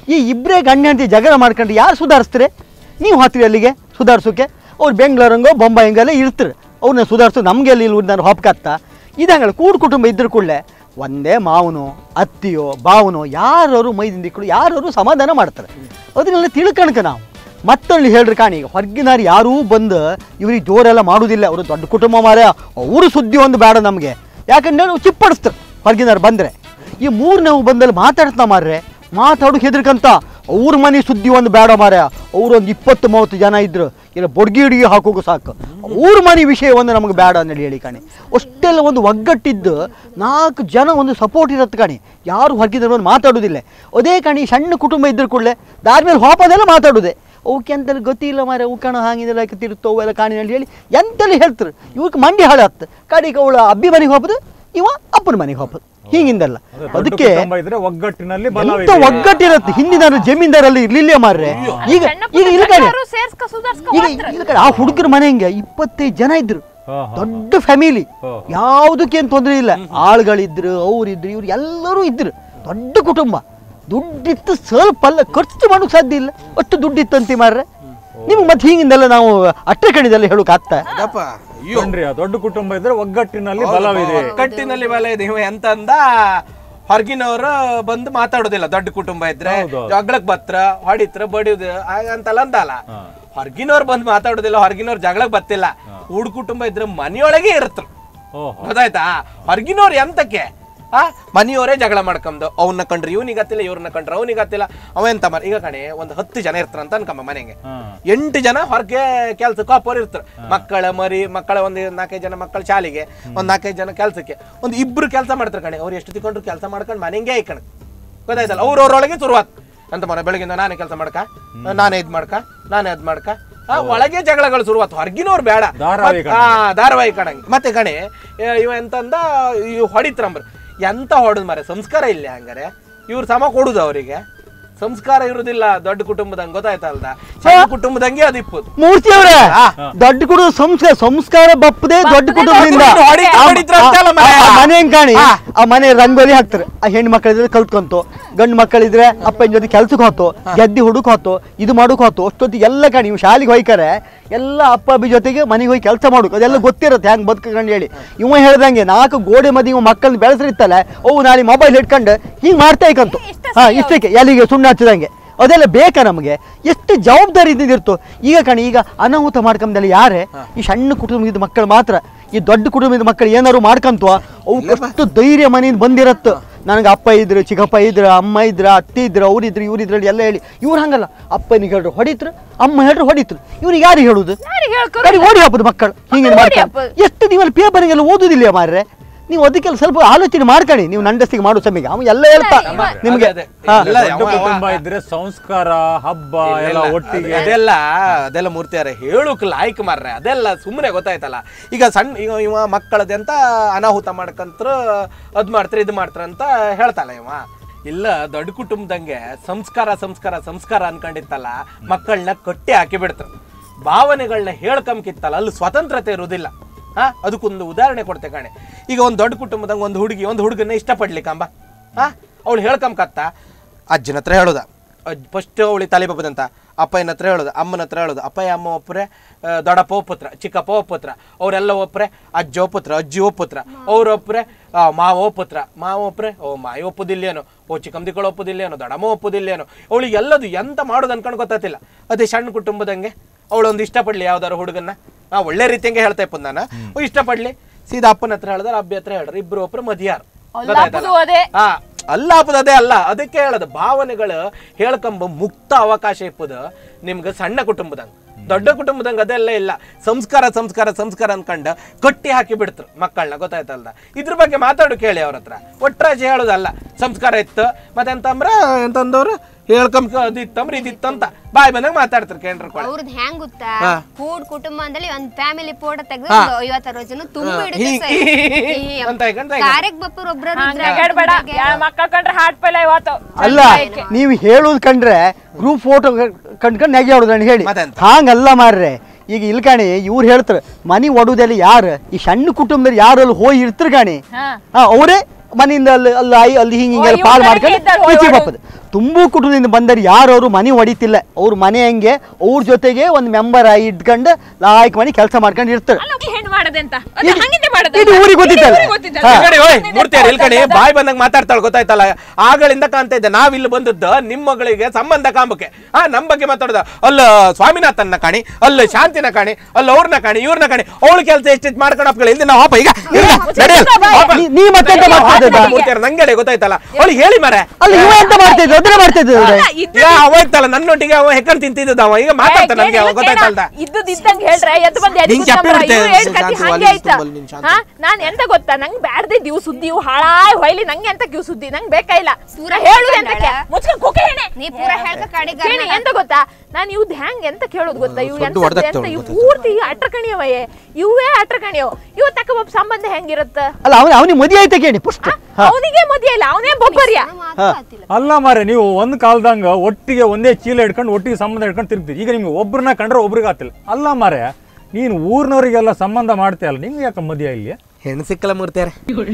ಈ ಇಬ್ಬರೇ ಗಂಡ ಹೆಂಡತಿ ಜಗಳ ಮಾಡ್ಕೊಂಡು ಯಾರು ಸುಧಾರಿಸ್ತಾರೆ ನೀವು ಹತ್ತಿರ ಅಲ್ಲಿಗೆ ಸುಧಾರಿಸೋಕೆ ಅವ್ರು ಬೆಂಗಳೂರಂಗೋ ಬೊಂಬಾಯಿಂಗಲ್ಲೇ ಇರ್ತಾರೆ ಅವ್ರನ್ನ ಸುಧಾರಿಸೋ ನಮಗೆ ಅಲ್ಲಿ ಇಲ್ಲಿ ನಾನು ಹೊಪ್ಕತ್ತ ಇದಂಗಲ್ಲ ಕೂಡು ಕುಟುಂಬ ಇದ್ರ ಕೂಡಲೇ ಒಂದೇ ಮಾವನು ಅತ್ತಿಯೋ ಬಾವನೋ ಯಾರು ಮೈದಿಂದ ಇಕ್ಕಳು ಯಾರು ಸಮಾಧಾನ ಮಾಡ್ತಾರೆ ಅದನ್ನೆಲ್ಲ ತಿಳ್ಕಣಕ ನಾವು ಮತ್ತಲ್ಲಿ ಹೇಳ್ರಿ ಕಾಣಿ ಈಗ ಹೊರಗಿನಾರು ಯಾರೂ ಬಂದು ಇವ್ರಿಗೆ ಜೋರೆಲ್ಲ ಮಾಡೋದಿಲ್ಲ ಅವರು ದೊಡ್ಡ ಕುಟುಂಬ ಮಾರ ಅವರು ಸುದ್ದಿ ಒಂದು ಬೇಡ ನಮಗೆ ಯಾಕಂದ್ರೆ ನಾವು ಚಿಪ್ಪಡಿಸ್ತಾರೆ ಹೊರಗಿನಾರು ಬಂದರೆ ಈ ಮೂರು ನಾವು ಬಂದಲ್ಲಿ ಮಾತಾಡ್ತಾ ಮಾರ್ರೆ ಮಾತಾಡೋಕೆ ಹೆದರ್ಕಂತ ಅವ್ರ ಮನೆ ಸುದ್ದಿ ಒಂದು ಬೇಡ ಮಾರ ಅವ್ರೊಂದು ಇಪ್ಪತ್ತು ಮೂವತ್ತು ಜನ ಇದ್ರು ಇಲ್ಲ ಬೊಡ್ಗಿ ಹಿಡಿಗೆ ಹಾಕೋಕೆ ಸಾಕು ಅವ್ರ ಮನೆ ವಿಷಯ ಒಂದು ನಮಗೆ ಬೇಡ ಅನ್ನಲಿ ಹೇಳಿ ಕಾಣಿ ಅಷ್ಟೆಲ್ಲ ಒಂದು ಒಗ್ಗಟ್ಟಿದ್ದು ನಾಲ್ಕು ಜನ ಒಂದು ಸಪೋರ್ಟ್ ಇರತ್ತೆ ಕಾಣಿ ಯಾರು ಹೊರಗಿದ್ರೆ ಬಂದು ಮಾತಾಡೋದಿಲ್ಲ ಅದೇ ಕಾಣಿ ಸಣ್ಣ ಕುಟುಂಬ ಇದ್ರ ಕೂಡಲೇ ದಾರ ಮೇಲೆ ಹೋಗೋದೆಲ್ಲ ಮಾತಾಡೋದೆ ಅವಕ್ಕೆ ಎಂತೆಲ್ಲ ಗೊತ್ತಿಲ್ಲ ಮಾರ ಉಕ್ಕಣ ಹಾಗಿದೆಲ್ಲ ತಿರುತ್ತವು ಎಲ್ಲ ಕಾಣಿ ಹೇಳಿ ಹೇಳಿ ಎಂತೆಲ್ಲ ಹೇಳ್ತಾರೆ ಇವಕ್ಕೆ ಮಂಡಿ ಹಾಳು ಹತ್ತು ಕಡೆಗೆ ಅವಳು ಅಬ್ಬಿ ಮನೆಗೆ ಹೋಗೋದು ಇವ ಅಪ್ಪನ ಮನೆಗೆ ಹೋಗೋದು ಹೀಗಿಂದಲ್ಲ ಅದೇ ದೊಡ್ಡ ಅದಕ್ಕೆ ಕುಟುಂಬ ಇದ್ರೆ ಒಗ್ಗಟ್ಟಿನಲ್ಲಿ ಎಂತ ಬಲವಿದೆ ಒಗ್ಗಟ್ಟಿರತ್ತೆ ಹಿಂದಿನ ಜಮೀನ್ದಾರಲ್ಲಿ ಇರ್ಲಿಲ್ಲ ಮಾರ್ರೆ ಈಗ ಸಣ್ಣ ಈಗ ಪುಟ್ಟ ಇಲ್ಲ ಕಡೆ ಎಲ್ಲರೂ ಸೇರ್ಸ್ಕ ಸುಧಾರ್ಸ್ಕ ಈಗ ಹೋಗ್ತಾರೆ. ಇಲ್ಲ ಕಡೆ ಆ ಹುಡುಗರ ಮನೆ ಹಿಂಗೆ ಇಪ್ಪತ್ತೈದು ಜನ ಇದ್ರು ಹಾ, ಹಾ. ದೊಡ್ಡ ಫ್ಯಾಮಿಲಿ ಹಾ. ಯಾವುದಕ್ಕೇನು ತೊಂದರೆ ಇಲ್ಲ ಆಳುಗಳಿದ್ರು ಅವ್ರಿದ್ರು ಇವ್ರು ಎಲ್ಲರೂ ಇದ್ರು ದೊಡ್ಡ ಕುಟುಂಬ ದುಡ್ಡಿತ್ತು ಸ್ವಲ್ಪ ಅಲ್ಲ ಖರ್ಚು ಮಾಡೋಕೆ ಸಾಧ್ಯ ಇಲ್ಲ ಅಷ್ಟು ದುಡ್ಡಿತ್ತಂತೆ ಮಾರ್ರೆ ನಿಮ್ಗೆ ಮತ್ತೆ ಹೀಗಿಂದೆಲ್ಲ ನಾವು ಅಟ್ಟೆ ಕಣಿದೆಲ್ಲ ಹೇಳೋಕೆ ಆಗ್ತಾ ಅದಪ್ಪ ಅಯ್ಯೋ ಕಣ್ರಿ ಆ ದೊಡ್ಡ ಕುಟುಂಬ ಇದ್ರೆ ಒಗ್ಗಟ್ಟಿನಲ್ಲಿ ಬಲವಿದೆ ಕಟ್ಟಿನಲ್ಲಿ ಬಲ ಇದೆ ಇವ ಎಂತ ಅಂದ ಹೊರಗಿನವರು ಬಂದು ಮಾತಾಡೋದಿಲ್ಲ ದೊಡ್ಡ ಕುಟುಂಬ ಇದ್ರೆ ಹೌದು. ಜಗಳಕ್ ಬತ್ರ ಹೊಡಿತ್ರ ಬಡಿಯುದು ಅಂತೆಲ್ಲ ಅಂದಲ್ಲ ಹಾ. ಹೊರಗಿನವ್ರು ಬಂದು ಮಾತಾಡೋದಿಲ್ಲ ಹೊರಗಿನವ್ರು ಜಗಳಕ್ ಬತ್ತಿಲ್ಲ ಕೂಡ್ ಕುಟುಂಬ ಇದ್ರೆ ಮನೆಯೊಳಗೆ ಇರ್ತರು ಓಹೋ ಗೊತ್ತಾಯ್ತಾ ಹೊರಗಿನವ್ರು ಎಂತಕ್ಕೆ ಆ ಮನೆಯವರೇ ಜಗಳ ಮಾಡ್ಕೊಂಬದು ಅವನ್ನ ಕಂಡ್ರೆ ಇವ್ನಿಗೆ ಹತ್ತಿಲ್ಲ ಇವ್ರನ್ನ ಕಂಡ್ರೆ ಅವನಿಗೆ ಹತ್ತಿಲ್ಲ ಅವ ಎಂತ ಮಾರ ಈಗ ಕಣೆ ಒಂದು ಹತ್ತು ಜನ ಇರ್ತಾರ ಅಂತ ಅನ್ಕಂಬ ಮನೆಗೆ ಹಾ ಎಂಟು ಜನ ಹೊರಗೆ ಕೆಲ್ಸಕ್ಕೆ ಅಪ್ಪರು ಇರ್ತಾರೆ ಮಕ್ಕಳ ಮರಿ ಮಕ್ಕಳ ಒಂದು ನಾಲ್ಕೈದು ಜನ ಮಕ್ಕಳ ಶಾಲೆಗೆ ಒಂದ್ ನಾಲ್ಕೈದು ಜನ ಕೆಲ್ಸಕ್ಕೆ ಒಂದು ಇಬ್ರು ಕೆಲಸ ಮಾಡ್ತಾರೆ ಕಣೆ ಅವ್ರು ಎಷ್ಟು ತಿಳ್ಕೊಂಡ್ರು ಕೆಲಸ ಮಾಡ್ಕೊಂಡು ಮನೆಗೆ ಐಕಣ ಗೊತ್ತಾಯ್ತಲ್ಲ ಅವ್ರವ್ರೊಳಗೆ ಶುರುವಾತ್ ಅಂತ ಮರ ಬೆಳಗಿಂದ ನಾನೇ ಕೆಲಸ ಮಾಡ್ಕ ನಾನೇ ಇದ್ ಮಾಡ್ಕ ನಾನೇ ಅದ್ ಮಾಡ್ಕ ಆ, ಒಳಗೆ ಜಗಳಗಳು ಶುರುವಾತ್ ಹೊರಗಿನವ್ರು ಬೇಡ ಧಾರಾವಾಹಿ ಮತ್ತ್- ಆ, ಧಾರಾವಾಹಿ ಕಣಂಗೆ ಮತ್ತೆ ಕಣೆ ಏ, ಇವ ಎಂತಂದ ಇವ್ ಹೊಡಿತ್ರಂಬ್ರ ಎಂತ ಹೊಡದ್ ಮರೆ ಸಂಸ್ಕಾರ ಇಲ್ಲ ಹಂಗಾರೆ ಇವ್ರು ಸಮ ಕೊಡುದು ಅವರಿಗೆ ಸಂಸ್ಕಾರ ಇರುದಿಲ್ಲ ದೊಡ್ಡ ಕುಟುಂಬದಂಗೆ ಗೊತ್ತಾಯ್ತಲ್ದ ಸಣ್ಣ ಕುಟುಂಬದಂಗೆ ಅದು ಇಪ್ಪದು ಮೂರ್ತಿ ಅವರೇ ಆ. ದೊಡ್ಡ ಕುಟುಂಬ ಸಂಸ್ಕಾರ ಸಂಸ್ಕಾರ ಬಪ್ಪದೆ ದೊಡ್ಡ ಬಪ್ಪದೆ ಕುಟುಂಬದಿಂದ ದೊಡ್ಡ ಕುಟುಂಬ ಹೊಡಿತ- ಆ- ಹೊಡಿತ್ರ ಅಂತಲ್ಲ ಆ- ಮರೆ. ಆ ಮನೆ ಹೆಂಗ್ ಕಾಣಿ ಆ. ಆ ಮನೆ ರಂಗೋಲಿ ಹಾಕ್ತಾರೆ ಆ ಹೆಣ್ಣು ಮಕ್ಕಳಿದ್ರೆ ಕಲ್ತ್ಕೊಂತು ಗಂಡು ಮಕ್ಕಳಿದ್ರೆ ಅಪ್ಪನ ಜೊತೆ ಕೆಲ್ಸಕ್ಕೆ ಹೋತು ಗೆದ್ದಿ ಹುಡುಕ್ ಹೋತು ಇದು ಮಾಡೋಕ್ ಹೋತು ಅಷ್ಟೊತ್ತಿಗೆ ಎಲ್ಲ ಕಾಣಿ ಇವ್ ಶಾಲೆಗೆ ಹೋಯ್ತಾರೆ ಎಲ್ಲ ಅಪ್ಪ ಅಬ್ಬಿ ಜೊತೆಗೆ ಮನೆಗೆ ಹೋಗಿ ಕೆಲಸ ಮಾಡೋಕು ಅದೆಲ್ಲ ಗೊತ್ತಿರುತ್ತೆ ಹೆಂಗ್ ಬದುಕಂಡು ಹೇಳಿ ಇವ ಹೇಳ್ದಂಗೆ ನಾಲ್ಕು ಗೋಡೆ ಮದಿ ಇವ ಮಕ್ಕಳನ್ನ ಬೆಳೆಸಿರ್ತಲ್ಲ ಅವು ನಾಳೆ ಮೊಬೈಲ್ ಇಟ್ಕೊಂಡು ಹಿಂಗ್ ಮಾಡ್ತಾ ಇಕ್ಕಂತು ಹಾ ಇಷ್ಟಕ್ಕೆ ಎಲ್ಲಿಗೆ ಸುಣ್ಣ ಹಚ್ಚದಂಗೆ ಅದೆಲ್ಲ ಬೇಕಾ ನಮಗೆ ಎಷ್ಟು ಜವಾಬ್ದಾರಿ ಇದ್ದಿರ್ತು ಈಗ ಕಣಿ ಈಗ ಅನಾಹುತ ಮಾಡ್ಕೊಂಬಲ್ಲಿ ಯಾರೇ ಈ ಸಣ್ಣ ಕುಟುಂಬದ ಮಕ್ಕಳು ಮಾತ್ರ ಈ ದೊಡ್ಡ ಕುಟುಂಬದ ಮಕ್ಕಳು ಏನಾರು ಮಾಡ್ಕಂತು ಅವು ಅಷ್ಟು ಧೈರ್ಯ ಮನೆಯಿಂದ ಬಂದಿರತ್ತು ನನಗೆ ಅಪ್ಪ ಇದ್ರು ಚಿಕ್ಕಪ್ಪ ಇದ್ರು ಅಮ್ಮ ಇದ್ರ ಅತ್ತೆ ಇದ್ರು ಅವ್ರಿದ್ರು ಇವ್ರಿದ್ರು ಎಲ್ಲ ಹೇಳಿ ಇವ್ರು ಹಂಗಲ್ಲ ಅಪ್ಪನಿಗೆ ಹೇಳ್ರು ಹೊಡಿತ್ರು ಅಮ್ಮ ಹೇಳ್ರು ಹೊಡಿತ್ರು ಇವ್ರಿಗೆ ಯಾರಿಗೆ ಹೇಳುದು ಯಾರಿಗೆ ಹೇಳ್ಕೊ ಕಡೆ ಓಡಿ ಹಾಪುದು ಮಕ್ಕಳು ಹಿಂಗೆ ಓಡಿ ಮಾಡ್ಕೊಂಡು ಹಾಪುದು. ಎಷ್ಟು ನೀವು ಪೇಪರಿಗೆಲ್ಲ ಓದುದಿಲ್ಲ ಮಾರ್ರೆ ನೀವು ಅದಕ್ಕೆಲ್ಲ ಸ್ವಲ್ಪ ಆಲೋಚನೆ ಮಾಡ್ಕೊಳ್ಳಿ ನೀವು ನಂಡಸ್ತಿಗೆ ಮಾಡೋ ಸಮಯಕ್ಕೆ ಅವ ಎಲ್ಲ ಹೇಳ್ತಾ ಇಲ್ಲ, ನಿಮ್ಗೆ ಅದೇ, ಅದೇ. ಹಾ. ಎಲ್ಲ ದೊಡ್ಡ ಕುಟುಂಬ ಇದ್ರೆ ಸಂಸ್ಕಾರ ಹಬ್ಬ ಎಲ್ಲ ಒಟ್ಟಿಗೆ ಅದೆಲ್ಲ ಅದೆಲ್ಲ ಮೂರ್ತಿಯಾರ ಹೇಳುಕ್ ಲಾಯ್ಕ್ ಮಾರ್ರೆ ಅದೆಲ್ಲ ಸುಮ್ಮನೆ ಗೊತ್ತಾಯ್ತಲ್ಲ ಈಗ ಸಣ್ಣ ಈಗ ಇವ ಮಕ್ಕಳದೆಂತ ಅನಾಹುತ ಮಾಡ್ಕಂತ್ರ ಅದ್ ಮಾಡ್ತಾರೆ ಇದು ಮಾಡ್ತಾರೆ ಅಂತ ಹೇಳ್ತಾಳ ಇವ ಇಲ್ಲ ದೊಡ್ಡ ಕುಟುಂಬದಂಗೆ ಸಂಸ್ಕಾರ ಸಂಸ್ಕಾರ ಸಂಸ್ಕಾರ ಅನ್ಕೊಂಡಿತ್ತಲ್ಲ ಮಕ್ಕಳನ್ನ ಕಟ್ಟಿ ಹಾಕಿ ಬಿಡ್ತಾರೆ ಭಾವನೆಗಳನ್ನ ಹೇಳ್ಕಂಕಿತ್ತಲ್ಲ ಅಲ್ಲಿ ಸ್ವತಂತ್ರತೆ ಇರುವುದಿಲ್ಲ ಹಾ ಅದಕ್ಕೊಂದು ಉದಾಹರಣೆ ಕೊಡ್ತೆ ಕಾಣೆ ಈಗ ಒಂದು ದೊಡ್ಡ ಕುಟುಂಬದಂಗೆ ಒಂದು ಹುಡುಗಿ ಒಂದು ಹುಡುಗನ್ನ ಇಷ್ಟಪಡ್ಲಿಕ್ಕಂಬ ಹಾ ಅವಳು ಹೇಳ್ಕಂಕತ್ತ ಅಜ್ಜನ ಹತ್ರ ಹೇಳೋದ ಫಸ್ಟ್ ಅವಳಿ ತಲೆ ಬಪ್ಪದಂತ ಅಪ್ಪಯ್ಯನ ಹತ್ರ ಹೇಳೋದು ಅಮ್ಮನ ಹತ್ರ ಹೇಳೋದು ಅಪ್ಪಯ್ಯ ಅಮ್ಮ ಒಪ್ಪರೆ ಆ, ದೊಡ್ಡಪ್ಪ ಒಪ್ಪುತ್ರ ಚಿಕ್ಕಪ್ಪ ಒಪ್ಪುತ್ರ ಅವರೆಲ್ಲ ಒಪ್ಪರೆ ಅಜ್ಜ ಒಪ್ಪುತ್ರ ಅಜ್ಜಿ ಒಪ್ಪುತ್ರ ಅವ್ರು ಒಪ್ಪರೆ ಆ, ಮಾವ ಒಪ್ಪುತ್ರ ಮಾವ ಒಪ್ಪರೆ ಓ ಮಾಯಿ ಒಪ್ಪುದಿಲ್ಲೇನೋ ಓ ಚಿಕ್ಕಂದಿಗಳು ಒಪ್ಪುದಿಲ್ಲೇನೋ ದೊಡ್ಡಮ್ಮ ಒಪ್ಪುದಿಲ್ಲೇನೋ ಅವಳಿಗೆ ಎಲ್ಲದು ಎಂತ ಮಾಡೋದು ಅನ್ಕೊಂಡು ಗೊತ್ತಾತಿಲ್ಲ ಅದೇ ಸಣ್ಣ ಕುಟುಂಬದಂಗೆ ಅವಳೊಂದು ಇಷ್ಟಪಡ್ಲಿ ಯಾವ್ದಾರು ಹುಡುಗನ್ನ ನಾ ಒಳ್ಳೆ ರೀತಿಯಂಗೆ ಹೇಳ್ತಾ ಇಪ್ಪ ನಾನು ಓ, ಇಷ್ಟಪಡ್ಲಿ ಸೀದಾ ಅಪ್ಪನ ಹತ್ರ ಹೇಳ್ದಾರ ಅಬ್ಬಿ ಹತ್ರ ಹೇಳ್ರಿ ಇಬ್ರು ಒಬ್ರು ಮದಿಯಾರು ಅಲ್ಲ ಅಪ್ಪದು ಅದೇ. ಹಾ ಅಲ್ಲ ಅಪ್ಪದ ಅದೇ ಅಲ್ಲ ಅದಕ್ಕೆ ಹೇಳೋದು ಭಾವನೆಗಳು ಹೇಳ್ಕೊಂಬ ಮುಕ್ತ ಅವಕಾಶ ಇಪ್ಪದು ನಿಮ್ಗೆ ಸಣ್ಣ ಕುಟುಂಬದಂಗ ದೊಡ್ಡ ಕುಟುಂಬದಂಗ ಅದೆಲ್ಲ ಇಲ್ಲ ಸಂಸ್ಕಾರ ಸಂಸ್ಕಾರ ಸಂಸ್ಕಾರ ಅನ್ಕಂಡು ಕಟ್ಟಿ ಹಾಕಿ ಬಿಡ್ತರು ಮಕ್ಕಳನ್ನ ಗೊತ್ತಾಯ್ತಲ್ದ ಇದ್ರ ಬಗ್ಗೆ ಮಾತಾಡು ಕೇಳಿ ಅವ್ರ ಹತ್ರ ಒಟ್ರಾಜಿ ಹೇಳೋದಲ್ಲ ಸಂಸ್ಕಾರ ಇತ್ತು ಮತ್ತೆ ಎಂತಂದ್ರ ಎಂತಂದವ್ರು ಹೇಳ್ಕೊಂಬ ಅದಿತ್ತಂಬ್ರ ಇದಿತ್ತಂತ ಬಾಯ್ ಬಂದಾಗ ಮಾತಾಡ್ತಾರೆ ಕೇಂದ್ರ ಕೊಳ ಅವ್ರದ್ದು ಹೆಂಗ್ ಗೊತ್ತಾ ಹಾ. ಕೂಡ್ ಕುಟುಂಬ ಅಂದಲ್ಲಿ ಒಂದ್ ಫ್ಯಾಮಿಲಿ ಫೋಟೋ ತೆಗೆದು ಹಾ. ಐವತ್ತು ಅರವತ್ತು ಜನ ತುಂಬಿ ಹೀ- ಇಡುತ್ತೆ ಅಂತ ಹೇಳ್ಕೊಂಡ್ ತೆಗ್ದು. ಕಾರ್ಯಕ್ ಬಪ್ಪರ್ ಒಬ್ರು ಹಂಗಾಗ್ಯಾಡ್ಬೇಡ ಯಾಳ್ ಮಕ್ಕಳ ಕಂಡ್ರೆ ಹಾಟ್ ಪೈಲ ಇವತ್ತು ಅಲ್ಲ ನೀವು ಹೇಳೋದು ಕಂಡ್ರೆ ಗ್ರೂಪ್ ಫೋಟೋ ಕಂಡ್ಕೊಂಡು ನೆಗೆ ಹೊಡೋದು ನಾನು ಹೇಳಿ ಮತ್ತೆಂತ? ಹಾಂಗಲ್ಲ ಮಾರ್ರೆ ಈಗ ಇಲ್ಲಿ ಕಾಣಿ ಇವ್ರು ಹೇಳ್ತಾರೆ ಮನೆ ಒಡುದೆಲ್ಲ ಯಾರು ಈ ಸಣ್ಣ ಕುಟುಂಬದಲ್ಲಿ ಯಾರು ಅಲ್ಲಿ ಹೋಗಿ ಇರ್ತಾರೆ ಕಾಣಿ ಹಾ ಹಾ ಅವರೇ ಮನೆಯಿಂದ ಅಲ್ಲಿ ಅಲ್ಲಿ ಆಯಿ ಅಲ್ಲಿ ಹಿಂಗೆ ಹಿಂಗೆಲ್ಲ ಓ, ಇವ್ರ್ ಪಾಲ್ ಕಡೆಗೆ ಮಾಡ್ಕೊಂಡು ಇದ್ದಾರೆ, ಹೋಯ್ ಈಚೆ ಹೊಡು. ಬಪ್ಪದು ತುಂಬು ಕುಟುಂಬದಿಂದ ಬಂದರೆ ಯಾರು ಅವರು ಮನೆ ಹೊಡಿತಿಲ್ಲ ಅವ್ರ ಮನೆ ಹೆಂಗೆ ಅವ್ರ ಜೊತೆಗೆ ಒಂದು ಮೆಂಬರ್ ಆಗಿ ಇಟ್ಕೊಂಡು ಲಾಯ್ಕ್ ಮನೆ ಕೆಲಸ ಮಾಡ್ಕೊಂಡು ಇರ್ತಾರೆ ಅಲ್ಲ ಅವ್ಕೆ ಹೆಣ್ಣು ಮಾಡದೆ ಅಂತ ಅದು ಇದು- ಹಂಗಿಂದೆ ಮಾಡದೆ ಇದು ಊರಿಗೆ ಗೊತ್ತಿತ್ತಲ್ಲ? ಹಾ. ಇಲ್ಕಣಿ ಓಯ್ ಮೂರ್ತಿಯರ್ ಇಲ್ಕಣಿ ಬಾಯ್ ಬಂದಂಗ ಮಾತಾಡ್ತಾಳ ಗೊತ್ತಾಯ್ತಲ್ಲ ಆಗಳಿಂದ ಕಾಣ್ತಾ ಇದ್ದೆ ನಾವ್ ಇಲ್ಲಿ ಬಂದದ್ದು ನಿಮ್ಮ ಮಗಳಿಗೆ ಸಂಬಂಧ ಕಾಂಬಕ್ಕೆ ಹಾ ನಮ್ ಬಗ್ಗೆ ಮಾತಾಡೋದ ಅಲ್ಲ ಸ್ವಾಮಿನಾಥನ್ನ ಕಾಣಿ ಅಲ್ಲ ಶಾಂತಿನ ಕಾಣಿ ಅಲ್ಲ ಅವ್ರನ್ನ ಕಾಣಿ ಇವ್ರನ್ನ ಕಾಣಿ ಅವಳ ಕೆಲಸ ಎಷ್ಟೆಷ್ಟು ಮಾಡ್ಕೊಂಡು ಹೋಗ್ಕೊಳ್ಳಿ ಇಲ್ಲಿ ನಾವು ಹೋಪ ಈಗ ಇಲ್ಲ, ನಡೆಯಲ್ಲ. ಹೋಪ. ನೀ- ನೀ ಮತ್ತೆ ಎಂತ ಮಾಡ್ತಾ ಇದ್ದದ್ದು? ಮೂರ್ತಿಯರ್ ನಂಗೆ ಗೊತ್ತಾಯ್ತಲ್ಲ ಅವಳಿಗೆ ಹೇಳಿ ಮಾರೆ ಅಲ್ಲ ಇವ ಎಂತ ಮಾಡ್ತಾ ಇದ್ರು ಅದನ್ನ ಮಾಡ್ತಾ ಇದ್ರು ಅಲ್ಲ, ಇದ್ದು- ಈಗ ಅವ ಇತ್ತಲ್ಲ ನನ್ನೊಟ್ಟಿಗೆ ಅವ ಹೆಕ್ಕರ್ ತಿಂತಿದ್ದ ಅವ ಈಗ ಮಾತಾಡ್ತಾನೆ ನನಗೆ ಅವ ಗೊತ್ತಾಯ್ತಲ್ದ ಇದ್ದದ್ ಇದ್ದಂಗ್ ಹೇಳ್ರೆ ಎದ್ದು ಬಂದ್ ಎದ್ದು ನಿಂಗ್ ಚಪ್ಪಲಿ ಕೂತ್ಕೊಂಡ್ರ, ಬಿಡ್ತೆ, ಇವ್ರು ಹೇಳ್ ಕತಿ ಶಾಂತಿ ಹಂಗೆ ವಾಲಿ ಆಯ್ತಾ ತುಂಬಲ್ ನಿನ್ ಶಾಂತಿ. ಹಾ ನಾನ್ ಎಂತ ಗೊತ್ತಾ ನಂಗ್ ಬ್ಯಾಡ್ದಿದ್ ಇವು ಸುದ್ದಿ ಇವು ಹಾಳಾಯ್ ಹೊಯ್ಲಿ ನಂಗೆ ಎಂತ ಕಿವು ಸುದ್ದಿ ನಂಗ್ ಬೇಕಾ ಇಲ್ಲ ಪೂರ ಹೇಳುದು ಹೇಳ್ಕೊಂಡಾಳ? ಎಂತಕ್ಕೆ ಮುಚ್ಕೊಂಡ್ ಕುಕ್ಕೆ ಹೆಣೆ ನೀ ಪೂರ ಹೇಳ್ಕ ಕಡೆಗೆ ಹೇಳಿ ಎಂತ ಗೊತ್ತಾ ನಾನು ಇವ್ದು ಹೆಂಗ್ ಎಂತ ಕೇಳೋದು ಗೊತ್ತಾ ಇವು ಸೊಡ್ಡು ಎಂತ ಹೊಡ್ದಾಕ್ತಾವ್ ಎಂತ ಇವು ಗೊತ್ತಾಯ್ತು. ಪೂರ್ತಿ ಅಟ್ರ ಕಣಿಯವೇ ಇವೇ ಅಟ್ರ ಕಣಿಯವ್ ಇವ ತಕ್ಕ ಒಬ್ಬ ಸಂಬಂಧ ಹೆಂಗಿರುತ್ತ ಅಲ್ಲ ಅವನ ಅವನಿಗೆ ಮದುವೆ ಆಯ್ತಾ ಕೇಳಿ ಪುಷ್ಟ ಅವನಿಗೆ ಮದುವೆ ಇಲ್ಲ ಅವನೇ ಬೊಬ್ಬರ್ಯ ಮಾತಾಡ್ತಿಲ್ಲ ಅಲ್ಲ ಮಾರೆ ನೀವು ಒಂದು ಕಾಲದಂಗ ಒಟ್ಟಿಗೆ ಒಂದೇ ಚೀಲ ಹಿಡ್ಕೊಂಡು ಒಟ್ಟಿಗೆ ಸಂಬಂಧ ಹಿಡ್ಕೊಂಡು ತಿರ್ಗ್ತೀರಿ ಈಗ ನಿಮ್ಗೆ ಒಬ್ರನ್ನ ಕಂಡ್ರೆ ಒಬ್ರಿಗೆ ಆತಿಲ್ಲ ಅಲ್ಲ ಮಾರೆ ನೀನು ಊರಿನವರಿಗೆಲ್ಲ ಸಂಬಂಧ ಮಾಡ್ತೀಯಲ್ಲ ನಿಮ್ಗೆ ಯಾಕೆ ಮದುವೆ ಇಲ್ಲಿ ಹೆಣ್ಣು ಸಿಕ್ಕಲ್ಲ ಮೂರ್ತಿಯರ್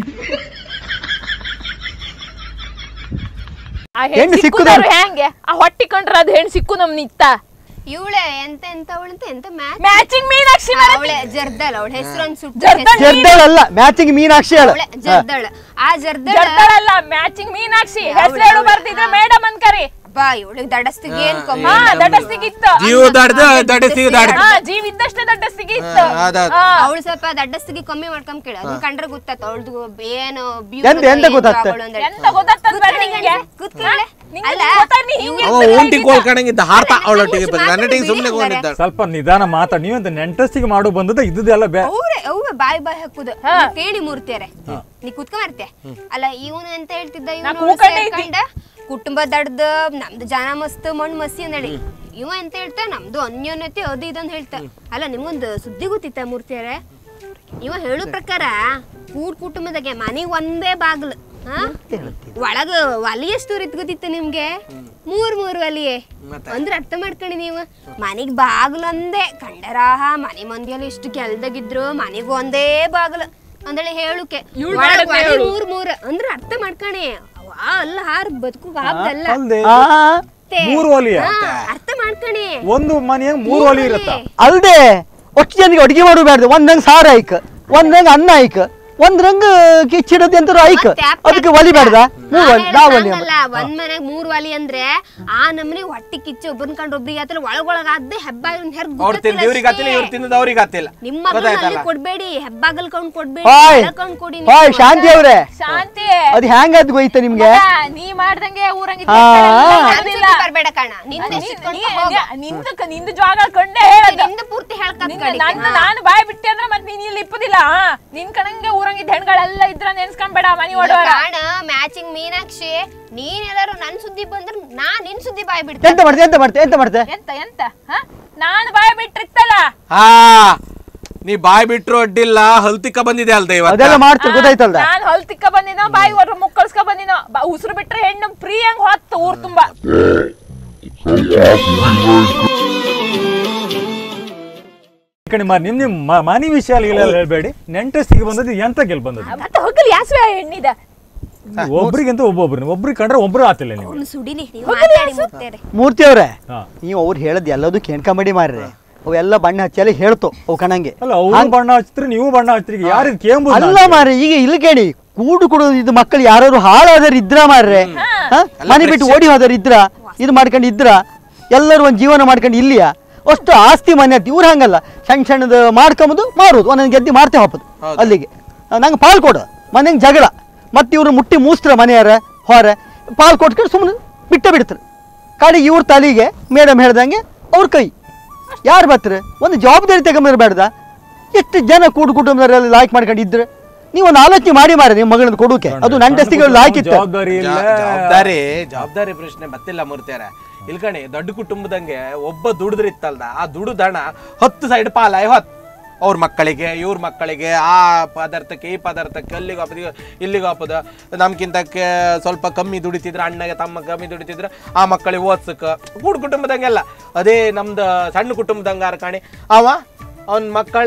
ಆ ಹೆಣ್ಣು ಹೆಣ್ಣು ಸಿಕ್ಕುದಾರು. ಸಿಕ್ಕುದಾರು ಹೆಂಗೆ ಆ ಹೊಟ್ಟಿ ಕಂಡ್ರ ಅದ್ ಹೆಣ್ಣು ಸಿಕ್ಕು ನಮ್ ನಿತ್ತ ಇವಳೆ ಎಂತ ಎಂತ ಅವಳಂತ ಎಂತ ಮ್ಯಾಚ್ ಮ್ಯಾಚಿಂಗ್ ಮೀನಾಕ್ಷಿ ಅವಳೆ ಜರ್ದಲ್ ಅವಳ ಹೆಸರು ಒಂದು ಸುಟ್ಟು ಜರ್ದಳ್. ಜರ್ದಳಲ್ಲ ಮ್ಯಾಚಿಂಗ್ ಮೀನಾಕ್ಷಿ ಹೇಳ ಅವಳೆ ಜರ್ದಳ ಆ ಜರ್ದಳ ಜರ್ದಳಲ್ಲ ಮ್ಯಾಚಿಂಗ್ ಮೀನಾಕ್ಷಿ ಹೆಸರು ಬರ್ತಿದ್ರೆ ಮೇಡಮ್ ಅನ್ಕರಿ ಬಾ ಇವಳಿಗೆ ದಡಸ್ತಿಗೆ ಏನ್ ಕಮ್ಮಿ ಹಾ ದಡ್ಡಸ್ತಿಗಿತ್ತು ಜೀವ ದಾಡ್ದ ದಡಸಿ ದಾಡ್ದ ಹಾ ಜೀವ ಇದ್ದಷ್ಟೇ ದಡ್ಡಸ್ತಿಗಿತ್ತು ಹಾ, ಅದಾದ್. ಹಾ. ಅವಳು ಸ್ವಲ್ಪ ದಡ್ಡಸ್ತಿಗೆ ಕಮ್ಮಿ ಮಾಡ್ಕೊಂಡ್ ಕೇಳ ಅದನ್ನ ಕಂಡ್ರೆ ಗೊತ್ತಾತ ಅವಳದು ಏನು ಎಂತ- ಎಂತ ಗೊತ್ತಾಗ್ತ? ಎಂತ ಗೊತ್ತಾಗ್ತದ ಬೇಡ ನಿಂಗೆ? ಕೂತ್ಕೊಳ್ಳೆ. ನಿಂಗೆ ಅಲ್ಲ, ಗೊತ್ತಾ ನೀ ಹಿಂಗೆ ಅವ ಉಂಟಿ ಕೋಲ್ಕಣಂಗಿದ್ದ ಹಾರ್ತಾ ಅವಳೊಟ್ಟಿಗೆ ಬಂದ ನನ್ನೊಟ್ಟಿಗೆ ಸುಮ್ಮನೆ ಹೋಗಿದ್ದ ಸ್ವಲ್ಪ ನಿಧಾನ ಮಾತಾಡಿ ನೀವಂತ ನೆಂಟಸ್ಟಿಗೆ ಮಾಡು ಬಂದದ್ದು ಇದ್ದುದೆಲ್ಲ ಬೇ ಅವ್ರೆ ಅವ್ವೆ ಬಾಯ್ ಬಾಯ್ ಹಾಕುದು ಕೇಳಿ ಮೂರ್ತಿಯರೆ ನೀ ಕುತ್ಕೊಂಬರ್ತೆ ಅಲ್ಲ ಇವನು ಅಂತ ಹೇಳ್ತಿದ್ದ ನಾ ಇವನು ಕೂಕಂಡೆ ಇದ್ದಿ. ಸೇರ್ಕೊಂಡ ಕುಟುಂಬ ದಡ್ದ ನಮ್ದು ಜನ ಮಸ್ತ್ ಮಣ್ಣು ಮಸಿ ಅಂದಳಿ ಇವ ಅಂತ ಹೇಳ್ತಾ ನಮ್ದು ಅನ್ಯೋನ್ಯತೆ ಅದು ಇದಂತ ಹೇಳ್ತಾ ಅಲ್ಲ ನಿಮ್ಗೊಂದು ಸುದ್ದಿ ಗೊತ್ತಿತ್ತ ಮೂರ್ತಿಯರೆ ಇವ ಹೇಳೋ ಪ್ರಕಾರ ಕೂಡ್ ಕುಟುಂಬದಾಗೆ ಮನೆಗ್ ಒಂದೇ ಬಾಗ್ಲು ಹಾ ಒಳಗ ಒಲಿ ಎಷ್ಟು ದೂರ ಗೊತ್ತಿತ್ತು ನಿಮ್ಗೆ ಮೂರ್ ಮೂರ್ ಒಲಿಯೇ ಅಂದ್ರೆ ಅರ್ಥ ಮಾಡ್ಕೊಳ್ಳಿ ನೀವು ಮನೆಗ್ ಬಾಗ್ಲು ಒಂದೇ ಕಂಡರಾಹ ಮನೆ ಮಂದಿಯಲ್ಲಿ ಎಷ್ಟು ಕೆಲ್ದಾಗಿದ್ರು ಮನೆಗ್ ಒಂದೇ ಬಾಗ್ಲು ಅಂದಳೆ ಹೇಳುಕೆ ಇವ್ಳ್ ಒಳಗ್ ಮಾಡೋದ್ನ ಒಲಿ ಹೇಳು. ಮೂರ್ ಮೂರ್ ಅಂದ್ರೆ ಅರ್ಥ ಮಾಡ್ಕಣಿ ಅವ ಅಲ್ಲ ಹಾರ್ ಬದುಕು ಆಗ್ದಲ್ಲ ಅಲ್ದೆ ಆ ಮೂರು ಒಲಿಯ ಹಾ, ಅರ್ಥ ಮಾಡ್ಕಣಿ ಒಂದು ಮನೆಯಾಗ ಮೂರು ಒಲಿ ಇರುತ್ತ ಅಲ್ದೆ ಒಟ್ಟು ಜನರಿಗೆ ಅಡುಗೆ ಮಾಡು ಬೇಡ್ದು ಒಂದಂಗ್ ಸಾರ ಐಕ್ ಒಂದಂಗ್ ಅನ್ನ ಐಕ್ ಒಂದ್ರಂಗ್ ಕಿಚ್ಚಿಡೋದು ಎಂತಾರು ಐಕ್ ಮತ್ತೆ ಅಪ್ಪ ಅದಕ್ಕೆ ಒಲಿ ಬೇಡ್ದ ಮೂರು ಒಲಿ ನಾನ್ ನಾವು ಒಲಿ ಹೇಳ್ದಂಗ್ ಅಲ್ಲ, ಒಂದ್ ಮನೆಗ್ ಮೂರ್ ಒಲಿ ಅಂದ್ರೆ ಆ ನಮ್ನಿ ಹೊಟ್ಟಿ ಕಿಚ್ಚು ಒಬ್ಬನ್ ಕಂಡು ಒಬ್ರಿಗೆ ಆತಲ್ಲ ಒಳಗೊಳಗ ಅದ್ದೇ ಹೆಬ್ಬ ಹೆರ್ಗ್ ಅವ್ರು ತಿಂದ ಇವ್ರಿಗೆ ಹತ್ತಿಲ್ಲ ಇವ್ರು ತಿನ್ನದ ಅವ್ರಿಗೆ ಹತ್ತಿಲ್ಲ ನಿಮ್ಮ ಮಗನ ಅಲ್ಲಿ ಗೊತ್ತಾಯ್ತಲ್ಲ ಕೊಡ್ಬೇಡಿ ಹೆಬ್ಬಾಗಲ್ ಕೌಂಡ್ ಕೊಡ್ಬೇಡಿ ಹಾಯ್ ಒಳಕೌಂಡ್ ಕೊಡಿ ನೀವು. ಹಾಯ್ ಶಾಂತಿ ಅವ್ರೆ ಶಾಂತಿ ಅದು ಹೆಂಗ್ ಅದ್ ಗೊಯ್ತ ನಿಮ್ಗೆ ಮಗ, ನೀ ಮಾಡ್ದಂಗೆ ಊರಂಗಿದ್ದ ಹಾ. ನನ್ ಸುದ್ದಿ ಬರ್ಬೇಡ ಕಣ ನಿಂದ ನಿಂದ ನಿಂದ ಜಾಗ ಕಂಡೇ ಹೇಳದ ನಿಂದ ಪೂರ್ತಿ ಹೇಳ್ಕತ್ ನಿನ್ನ ಕಡಿ. ನನ್ನ ನಾನು ಬಾಯ್ ಬಿಟ್ಟೆ ಅಂದ್ರೆ ಮತ್ತೆ ನೀನ್ ಇಲ್ಲಿ ಇಪ್ಪದಿಲ್ಲ ಹಾ? ನಿನ್ ಕಣಂಗೆ ಊರಂಗಿದ್ದ ಹೆಣ್ಗಳೆಲ್ಲ ಇದ್ರ ನೆನ್ಸ್ಕೊಂಬೇಡ ಮನಿ ಓಡೋರ ಕಾಣ ಮ್ಯಾಚಿಂಗ್ ಮೀನಾಕ್ಷಿ ನೀನ್ ಎಲ್ಲಾರು ನನ್ ಸುದ್ದಿ ಬಂದ್ರ ನಾ ನಿನ್ ಸುದ್ದಿ ಬಾಯ್ ಬಿಡ್ತೀನಿ ಎಂತ ಮಾಡ್ತೆ ಎಂತ ಮಾಡ್ತೆ ಎಂತ ಮಾಡ್ತೆ ಎಂತ ಎಂತ ಹ? ನಾನು ಬಾಯ್ ಬಿಟ್ಟಿರ್ತಲ್ಲ ಹಾ ನೀ ಬಾಯ್ ಬಿಟ್ರು ಅಡ್ಡಿಲ್ಲ ಹಲ್ತಿಕ್ಕ ಬಂದಿದೆ ಅಲ್ದ ಅದೆಲ್ಲ ಇವತ್ತ ಮಾಡ್ತಾರೆ ಗೊತ್ತಾಯ್ತಲ್ದ ನಾನ್ ಹೊಲ್ ತಿಕ್ಕ ಬಂದಿನೋ ಬಾಯಿ ಒಡ್ರ ಮುಕ್ಕಳ್ಸ್ಕ ಬಂದಿನೋ ಬ- ಉಸಿರು ಬಿಟ್ರೆ ಹೆಣ್ಣು ಫ್ರೀ ಹಂಗ್ ಹೊತ್ತು ಊರ್ ತುಂಬಾ ಈ ಕಡೆ ಮಾ- ನಿಮ್ ನಿಮ್ ಮ- ಮನೆ ವಿಷಯ ಎಲ್ಲ ಹೇಳ್ಬೇಡಿ ನೆಂಟಸ್ಟಿಗೆ ಬಂದದ್ದು ಎಂತ ಗೆಲ್ ಬಂದದ್ದು ಮತ್ತೆ ಹೋಗಲಿ ಯಾಸ್ವೆ ಹೆಣ್ಣಿದ ಒಬ್ರಿಗಿಂತ ಒಬ್ಬೊಬ್ರು ಒಬ್ರಿಗೆ ಕಂಡ್ರೆ ಒಬ್ರು ಆತಿಲ್ಲ ನೀವು ಅವ್ನು ಸುಡಿಲಿ ನೀವು ಮಾತಾಡಿ ಮುಗ್ತೇರೆ ಮೂರ್ತಿ ಅವ್ರೆ ಹಾ ನೀವು ಅವ್ರು ಹೇಳದ್ ಎಲ್ಲದೂ ಕೇಳ್ಕೊಂಬೇಡಿ ಮಾರ್ರೆ ಅವೆಲ್ಲ ಬಣ್ಣ ಹಚ್ಚಲ್ಲಿ ಹೇಳ್ತು ಅವು ಕಣಂಗೆ ಅಲ್ಲ ಅವ್ರು ಬಣ್ಣ ಹಚ್ಚಿದ್ರಿ ನೀವು ಬಣ್ಣ ಹಚ್ಚಿದ್ರಿ ಈಗ ಯಾರಿದ್ ಕೇಂಬುದು ಅಲ್ಲ ಮಾರ್ರೆ ಈಗ ಇಲ್ಲಿ ಕೇಳಿ ಕೂಡು ಕುಡಿದು ಇದು ಮಕ್ಕಳು ಯಾರು ಹಾಳಾದರ್ ಇದ್ರ ಮಾರ್ರೆ ಹಾ? ಮನೆ ಬಿಟ್ಟು ಓಡಿ ಹೋದರ್ ಇದ್ರ ಇದು ಮಾಡ್ಕೊಂಡು ಇದ್ರ ಎಲ್ಲರೂ ಒಂದು ಜೀವನ ಮಾಡ್ಕೊಂಡು ಇಲ್ಲಿಯ ಅಷ್ಟು ಆಸ್ತಿ ಮನೆ ಅಂತ ಇವ್ರು ಹಂಗಲ್ಲ ಸಣ್ಣ ಸಣ್ಣದು ಮಾಡ್ಕೊಂಬುದು ಮಾರುದು ಒಂದೊಂದು ಗೆದ್ದಿ ಮಾರ್ತೇ ಹೋಗೋದು ಅಲ್ಲಿಗೆ ನಂಗೆ ಪಾಲ್ ಕೊಡು ಮನೆಗೆ ಜಗಳ ಮತ್ತೆ ಇವ್ರು ಮುಟ್ಟಿ ಮೂಸ್ತ್ರ ಮನೆಯಾರ ಹೊರ ಪಾಲ್ ಕೊಟ್ಕೊಂಡು ಸುಮ್ಮನೆ ಬಿಟ್ಟ ಬಿಡ್ತಾರೆ ಕಡೆಗೆ ಇವ್ರ ತಲೆಗೆ ಮೇಡಮ್ ಹೇಳ್ದಂಗೆ ಅವ್ರ ಕೈ ಯಾರು ಬರ್ತಾರೆ ಒಂದು ಜವಾಬ್ದಾರಿ ತಗೊಂಬರ್ಬೇಡ್ದ ಎಷ್ಟು ಜನ ಕೂಡು ಕುಟುಂಬದವರೆಲ್ಲ ಲಾಯ್ಕ್ ಮಾಡ್ಕೊಂಡು ಇದ್ರೆ ನೀವು ಒಂದು ಆಲೋಚನೆ ಮಾಡಿ ಮಾರಿ ನಿಮ್ಮ ಮಗಳನ್ನ ಕೊಡೋಕೆ ಅದು ನನ್ನ ಟೆಸ್ಟಿಗೆ ಲಾಯ್ಕ್ ಇತ್ತು ಜವಾಬ್ದಾರಿ ಇಲ್ಲ ಜಾ- ಜವಾಬ್ದಾರಿ ಜವಾಬ್ದಾರಿ ಪ್ರಶ್ನೆ ಬತ್ತಿಲ್ಲ ಮೂರ್ತಿಯಾರ ಇಲ್ಕಣಿ ದೊಡ್ಡ ಕುಟುಂಬದಂಗೆ ಒಬ್ಬ ದುಡಿದ್ರಿತ್ತಲ್ದ ಆ ದುಡುದಣ ಹತ್ತು ಸೈಡ್ ಪಾಲಾಯ್ ಹೊತ್ ಅವ್ರ ಮಕ್ಕಳಿಗೆ ಇವ್ರ ಮಕ್ಕಳಿಗೆ ಆ ಪದಾರ್ಥಕ್ಕೆ ಈ ಪದಾರ್ಥಕ್ಕೆ ಅಲ್ಲಿಗೆ ಹಾಪದ ಇಲ್ಲಿಗೆ ಹಾಪದ ನಮ್ಗಿಂತ ಕೆ- ಸ್ವಲ್ಪ ಕಮ್ಮಿ ದುಡಿತಿದ್ರೆ ಅಣ್ಣಗೆ ತಮ್ಮ ಕಮ್ಮಿ ದುಡಿತಿದ್ರೆ ಆ ಮಕ್ಕಳಿಗೆ ಓದ್ಸಕ್ಕೆ ಕೂಡು ಕುಟುಂಬದಂಗೆಲ್ಲ ಅದೇ ನಮ್ದು ಸಣ್ಣ ಕುಟುಂಬದಂಗಾರ ಕಾಣಿ ಅವ ಅವನ ಮಕ್ಕಳ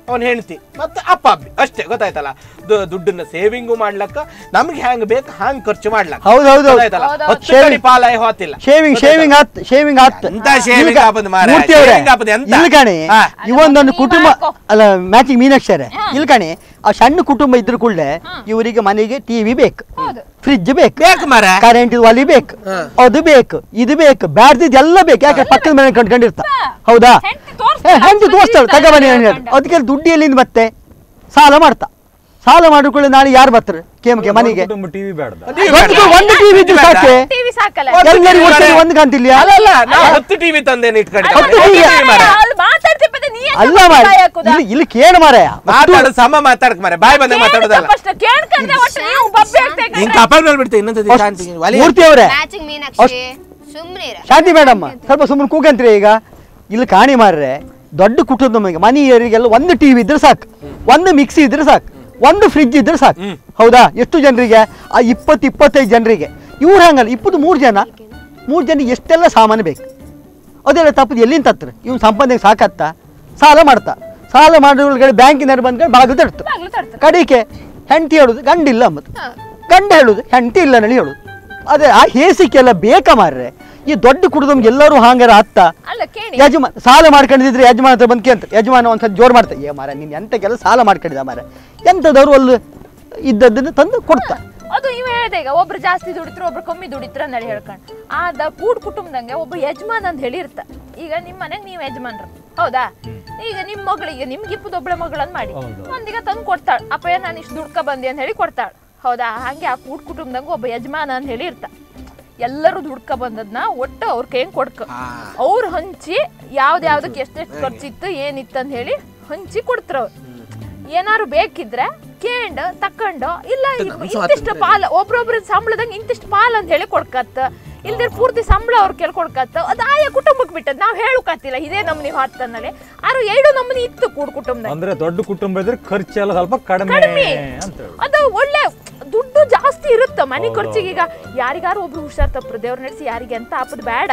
ಅವನ್ ಹೆಂಡತಿ ಮತ್ತೆ ಅಪ್ಪ ಅಬ್ಬಿ ಅಷ್ಟೇ ಗೊತ್ತಾಯ್ತಲ್ಲ ದು- ದುಡ್ಡನ್ನ ಸೇವಿಂಗು ಮಾಡ್ಲಕ್ಕ ನಮ್ಗೆ ಹೆಂಗ್ ಬೇಕು ಹಂಗ್ ಖರ್ಚು ಮಾಡ್ಲಕ್ಕ ಹೌದು, ಹೌದು. ಗೊತ್ತಾಯ್ತಲ್ಲ ಹೌದು, ಹತ್ತು Shaving. ಕಡಿ ಪಾಲಾಯ ಹೋತಿಲ್ಲ ಶೇವಿಂಗ್ ಶೇವಿಂಗ್ ಆತ್ ಶೇವಿಂಗ್ ಆತ್ ಎಂತ shaving ಆಪದ್ ಮಾರ್ರೆ? ಮೂರ್ತಿ ಅವ್ರೆ, shaving ಆಪದ್ ಎಂತ? ಇಲ್ಲಿ ಕಾಣಿ ಹಾ. ಇವೊಂದೊಂದು ನೀವ್ ಕುಟುಂಬ ಹಾಕೋ. ಅಲ್ಲ ಮ್ಯಾಚಿಂಗ್ ಮೀನಾಕ್ಷರ ಇಲ್ಲಿ ಕಾಣಿ ಆ ಸಣ್ಣ ಕುಟುಂಬ ಇದ್ರ ಕೂಡಲೇ ಇವರಿಗೆ ಮನೆಗೆ ಟಿವಿ ಬೇಕು ಫ್ರಿಡ್ಜ್ ಬೇಕು ಬೇಕು ಮರ ಕರೆಂಟ್ ಒಲಿ ಬೇಕು ಅದು ಬೇಕು ಇದು ಬೇಕು ಬ್ಯಾಡ್ದಿದ್ ಎಲ್ಲ ಬೇಕು ಯಾಕೆ ಪಕ್ಕದ ಮನೆ ಕಂಡ್ಕೊಂಡಿರ್ತ ಹೌದಾ ಹೆಂಡ್ತಿ ತೋರ್ಸ್ತಾಳೆ, ಏ, ಹೆಂಡ್ತಿ ತೋರಿಸ್ತಾಳೆ ಸುಮ್ನೆ ತಗೊಬನ್ನಿ ಇರ್ತಾಳೆ ನಾನು ಅದಕ್ಕೆ ದುಡ್ಡು ಎಲ್ಲಿಂದ ಮತ್ತೆ ಸಾಲ ಮಾಡ್ತಾ ಸಾಲ ಮಾಡಿಕೊಳ್ಳಿ ನಾಳೆ ಯಾರು ಬರ್ತಾರೆ ಕೇಮಕ್ಕೆ ಮನೆಗೆ ಕುಟುಂಬ ಟಿವಿ ಬೇಡದ ಒಂದು ಒಂದು ಟಿವಿ ಇದ್ರೆ ಸಾಕೆ ಟಿವಿ ಸಾಕಲ್ಲ ಎಲ್ಲರಿಗೂ ಒಟ್ಟಿಗೆ ಒಂದು ಗಂತಿಲ್ಲ ಅಲ್ಲಲ್ಲ ನಾವು ಹತ್ತು ಟಿವಿ ತಂದೇನೆ ಇಟ್ಕೊಂಡು ಹತ್ತು TV ಯಾ? ಅಲ್ಲಿ ಮಾತಾಡ್ತಿಪ್ಪತ್ತೆ ನೀ ಯಾಕೆ ಅಲ್ಲ ಮಾರ ಬಾಯ್ ಹಾಕುದಾ? ಇಲ್ಲಿ ಇಲ್ಲಿ ಕೇಳು ಮಾರಾಯ ಮಾತಾಡು ಸಮ ಮಾತಾಡಕ್ ಮರೆ ಬಾಯ್ ಬಂದೆ ಮಾತಾಡೋದಲ್ಲ ಕೇಳ್ಕೊ first, ಕೇಳ್ಕಂಡ್ರೆ ಒಟ್ಟು ನೀವು ಬಬ್ಬೆ ಆಗ್ತೇವೆ ನಿನ್ ಕಪಾಲ್ ಮೇಲೆ ಬಿಡ್ತೀನಿ ಇನ್ನೊಂದು ಶಾಂತಿ ಒಲಿ ಮೂರ್ತಿ ಅವರೇ ಮ್ಯಾಚಿಂಗ್ ಮೀನಾಕ್ಷಿ ಸುಮ್ಮನೆ ಶಾಂತಿ ಮೇಡಮ್ ಸ್ವಲ್ಪ ಸುಮ್ಮನೆ ಕೂಗಂತ್ರಿ ಈಗ ಇಲ್ಲಿ ಕಾಣಿ ಮಾರ್ರೆ ದೊಡ್ಡ ಕುಟುಂಬಕ್ಕೆ ಮನೆಯವರಿಗೆಲ್ಲ ಒಂದು ಟಿವಿ ಇದ್ರೆ ಸಾಕು ಒಂದು ಮಿಕ್ಸಿ ಇದ್ರೆ ಸಾಕು ಒಂದು ಫ್ರಿಡ್ಜ್ ಇದ್ರೆ ಸಾಕು ಹೌದಾ ಎಷ್ಟು ಜನರಿಗೆ ಆ ಇಪ್ಪತ್ತು ಇಪ್ಪತ್ತೈದು ಜನರಿಗೆ ಇವ್ರು ಹಂಗಲ್ಲ ಇಪ್ಪತ್ತು ಮೂರು ಜನ ಮೂರು ಜನರಿಗೆ ಎಷ್ಟೆಲ್ಲ ಸಾಮಾನು ಬೇಕು ಅದೆಲ್ಲ ತಪ್ಪದು ಎಲ್ಲಿಂದ ತತ್ರ ಇವ್ನು ಸಂಪಾದನೆಗೆ ಸಾಕತ್ತ ಸಾಲ ಮಾಡ್ತಾ ಸಾಲ ಮಾಡೋಳ್ಗಡೆ ಬ್ಯಾಂಕಿನವ್ರು ಬಂದ್ಕೊಂಡು ಬಾಗಿಲು ತಡ್ತು ಬಾಗ್ಲು ತಡ್ತು. ಕಡಿಕೆ ಹೆಂಡತಿ ಹೇಳುದು ಗಂಡಿಲ್ಲ ಮತ್ತು ಗಂಡ ಹೇಳುದು ಹೆಂಡತಿ ಇಲ್ಲ ನಳಿ ಹೇಳುದು ಅದೇ ಆ ಹೇಸಿಕೆಲ್ಲ ಬೇಕಾ ಮಾರ್ರೆ ಈ ದೊಡ್ಡ ಕುಟುಂಬ ಎಲ್ಲರೂ ಹಾಂಗಾರ ಅತ್ತ ಅಲ್ಲ ಕೇಳಿ ಯಜಮಾನ ಸಾಲ ಮಾಡ್ಕೊಂಡಿದ್ರೆ ಯಜಮಾನ ಹತ್ರ ಬಂದು ಕೇಂತ ಯಜಮಾನ ಒಂದ್ಸಲ ಜೋರ್ ಮಾಡ್ತಾ ಏ ಮಾರ ನೀನ್ ಎಂತ ಕೆಲಸ ಸಾಲ ಮಾಡ್ಕೊಂಡಿದ್ದ ಮಾರ ಎಂತದವ್ರು ಅಲ್ಲಿ ಇದ್ದದ್ದನ್ನು ತಂದು ಕೊಡ್ತಾ ಅದು ಇವ ಹೇಳಿದೆ ಈಗ ಒಬ್ರು ಜಾಸ್ತಿ ದುಡಿತ್ರ ಒಬ್ರು ಕಮ್ಮಿ ದುಡಿತ್ರ ಅಂತೇಳಿ ಹೇಳ್ಕೊಂಡು ಆದ ಕೂಡ್ ಕುಟುಂಬದಂಗೆ ಒಬ್ಬ ಯಜಮಾನ ಅಂತ ಹೇಳಿರ್ತ ಈಗ ನಿಮ್ಮ ಮನೆಗೆ ನೀವು ಯಜಮಾನ್ರು ಹೌದಾ ಈಗ ನಿಮ್ಮ ಮಗಳಿಗೆ ನಿಮ್ಗೆ ಇಪ್ಪದ ಒಬ್ಳೆ ಮಗಳನ್ನ ಮಾಡಿ ಒಂದೀಗ ತಂದು ಕೊಡ್ತಾಳ ಅಪ್ಪ ನಾನು ಇಷ್ಟು ದುಡ್ಕ ಬಂದಿ ಅಂತ ಹೇಳಿ ಕೊಡ್ತಾಳ ಹೌದಾ ಹಂಗೆ ಆ ಕೂಡ್ ಕುಟುಂಬದಂಗ ಒಬ್ಬ ಯಜಮಾನ ಅಂತ ಹೇಳಿ ಇರ್ತ ಎಲ್ಲರೂ ದುಡ್ಕ ಬಂದದ್ನ ಒಟ್ಟು ಅವ್ರ ಕೈಯಂಗ್ ಕೊಡ್ಕ ಅವ್ರು ಹಂಚಿ ಯಾವ್ದು ಯಾವ್ದಕ್ಕೆ ಎಷ್ಟೆಷ್ಟು ಖರ್ಚಿತ್ತು ಏನಿತ್ತು ಅಂತ ಹೇಳಿ ಹಂಚಿ ಕೊಡ್ತಾರ ಅವ್ರು ಏನಾರು ಬೇಕಿದ್ರೆ ಕೇಂಡ್ ತಕೊಂಡು ಇಲ್ಲ ಇವ್- ಇಂತಿಷ್ಟು ಪಾಲ್ ಒಬ್ರೊಬ್ರ ಸಂಬಳದಂಗ ಇಂತಿಷ್ಟು ಪಾಲ್ ಅಂತ ಹೇಳಿ ಕೊಡ್ಕತ್ತ ಇಲ್ದಿರ್ ಪೂರ್ತಿ ಸಂಬಳ ಅವ್ರ ಕೇಳಿ ಕೊಡ್ಕತ್ತ ಅದು ಆಯಾ ಕುಟುಂಬಕ್ಕೆ ಬಿಟ್ಟದ್ ನಾವ್ ಹೇಳುಕತ್ತಿಲ್ಲ ಇದೇ ನಮ್ನಿ ಹೊತ್ತನಲ್ಲಿ ಆರು ಎರಡು ನಮ್ನಿ ಇತ್ತು ಕೂಡ್ ಕುಟುಂಬದಾಗ ಅಂದ್ರೆ ದೊಡ್ಡ ಕುಟುಂಬ ಇದ್ರೆ ಖರ್ಚೆಲ್ಲ ಸ್ವಲ್ಪ ಕಡಿಮೆ ಕಡಿಮೆ ಅಂತ ಹೇಳಿ ಅದು ಒಳ್ಳೆ ದುಡ್ಡು ಜಾಸ್ತಿ ಇರುತ್ತ ಮನೆ ಖರ್ಚಿಗೆ ಈಗ ಯಾರಿಗಾರು ಒಬ್ರು ಹುಷಾರ್ ತಪ್ಪ್ರು ದೇವ್ರ ನಡೆಸಿ ಯಾರಿಗೆ ಅಂತ ಆಪದ್ ಬೇಡ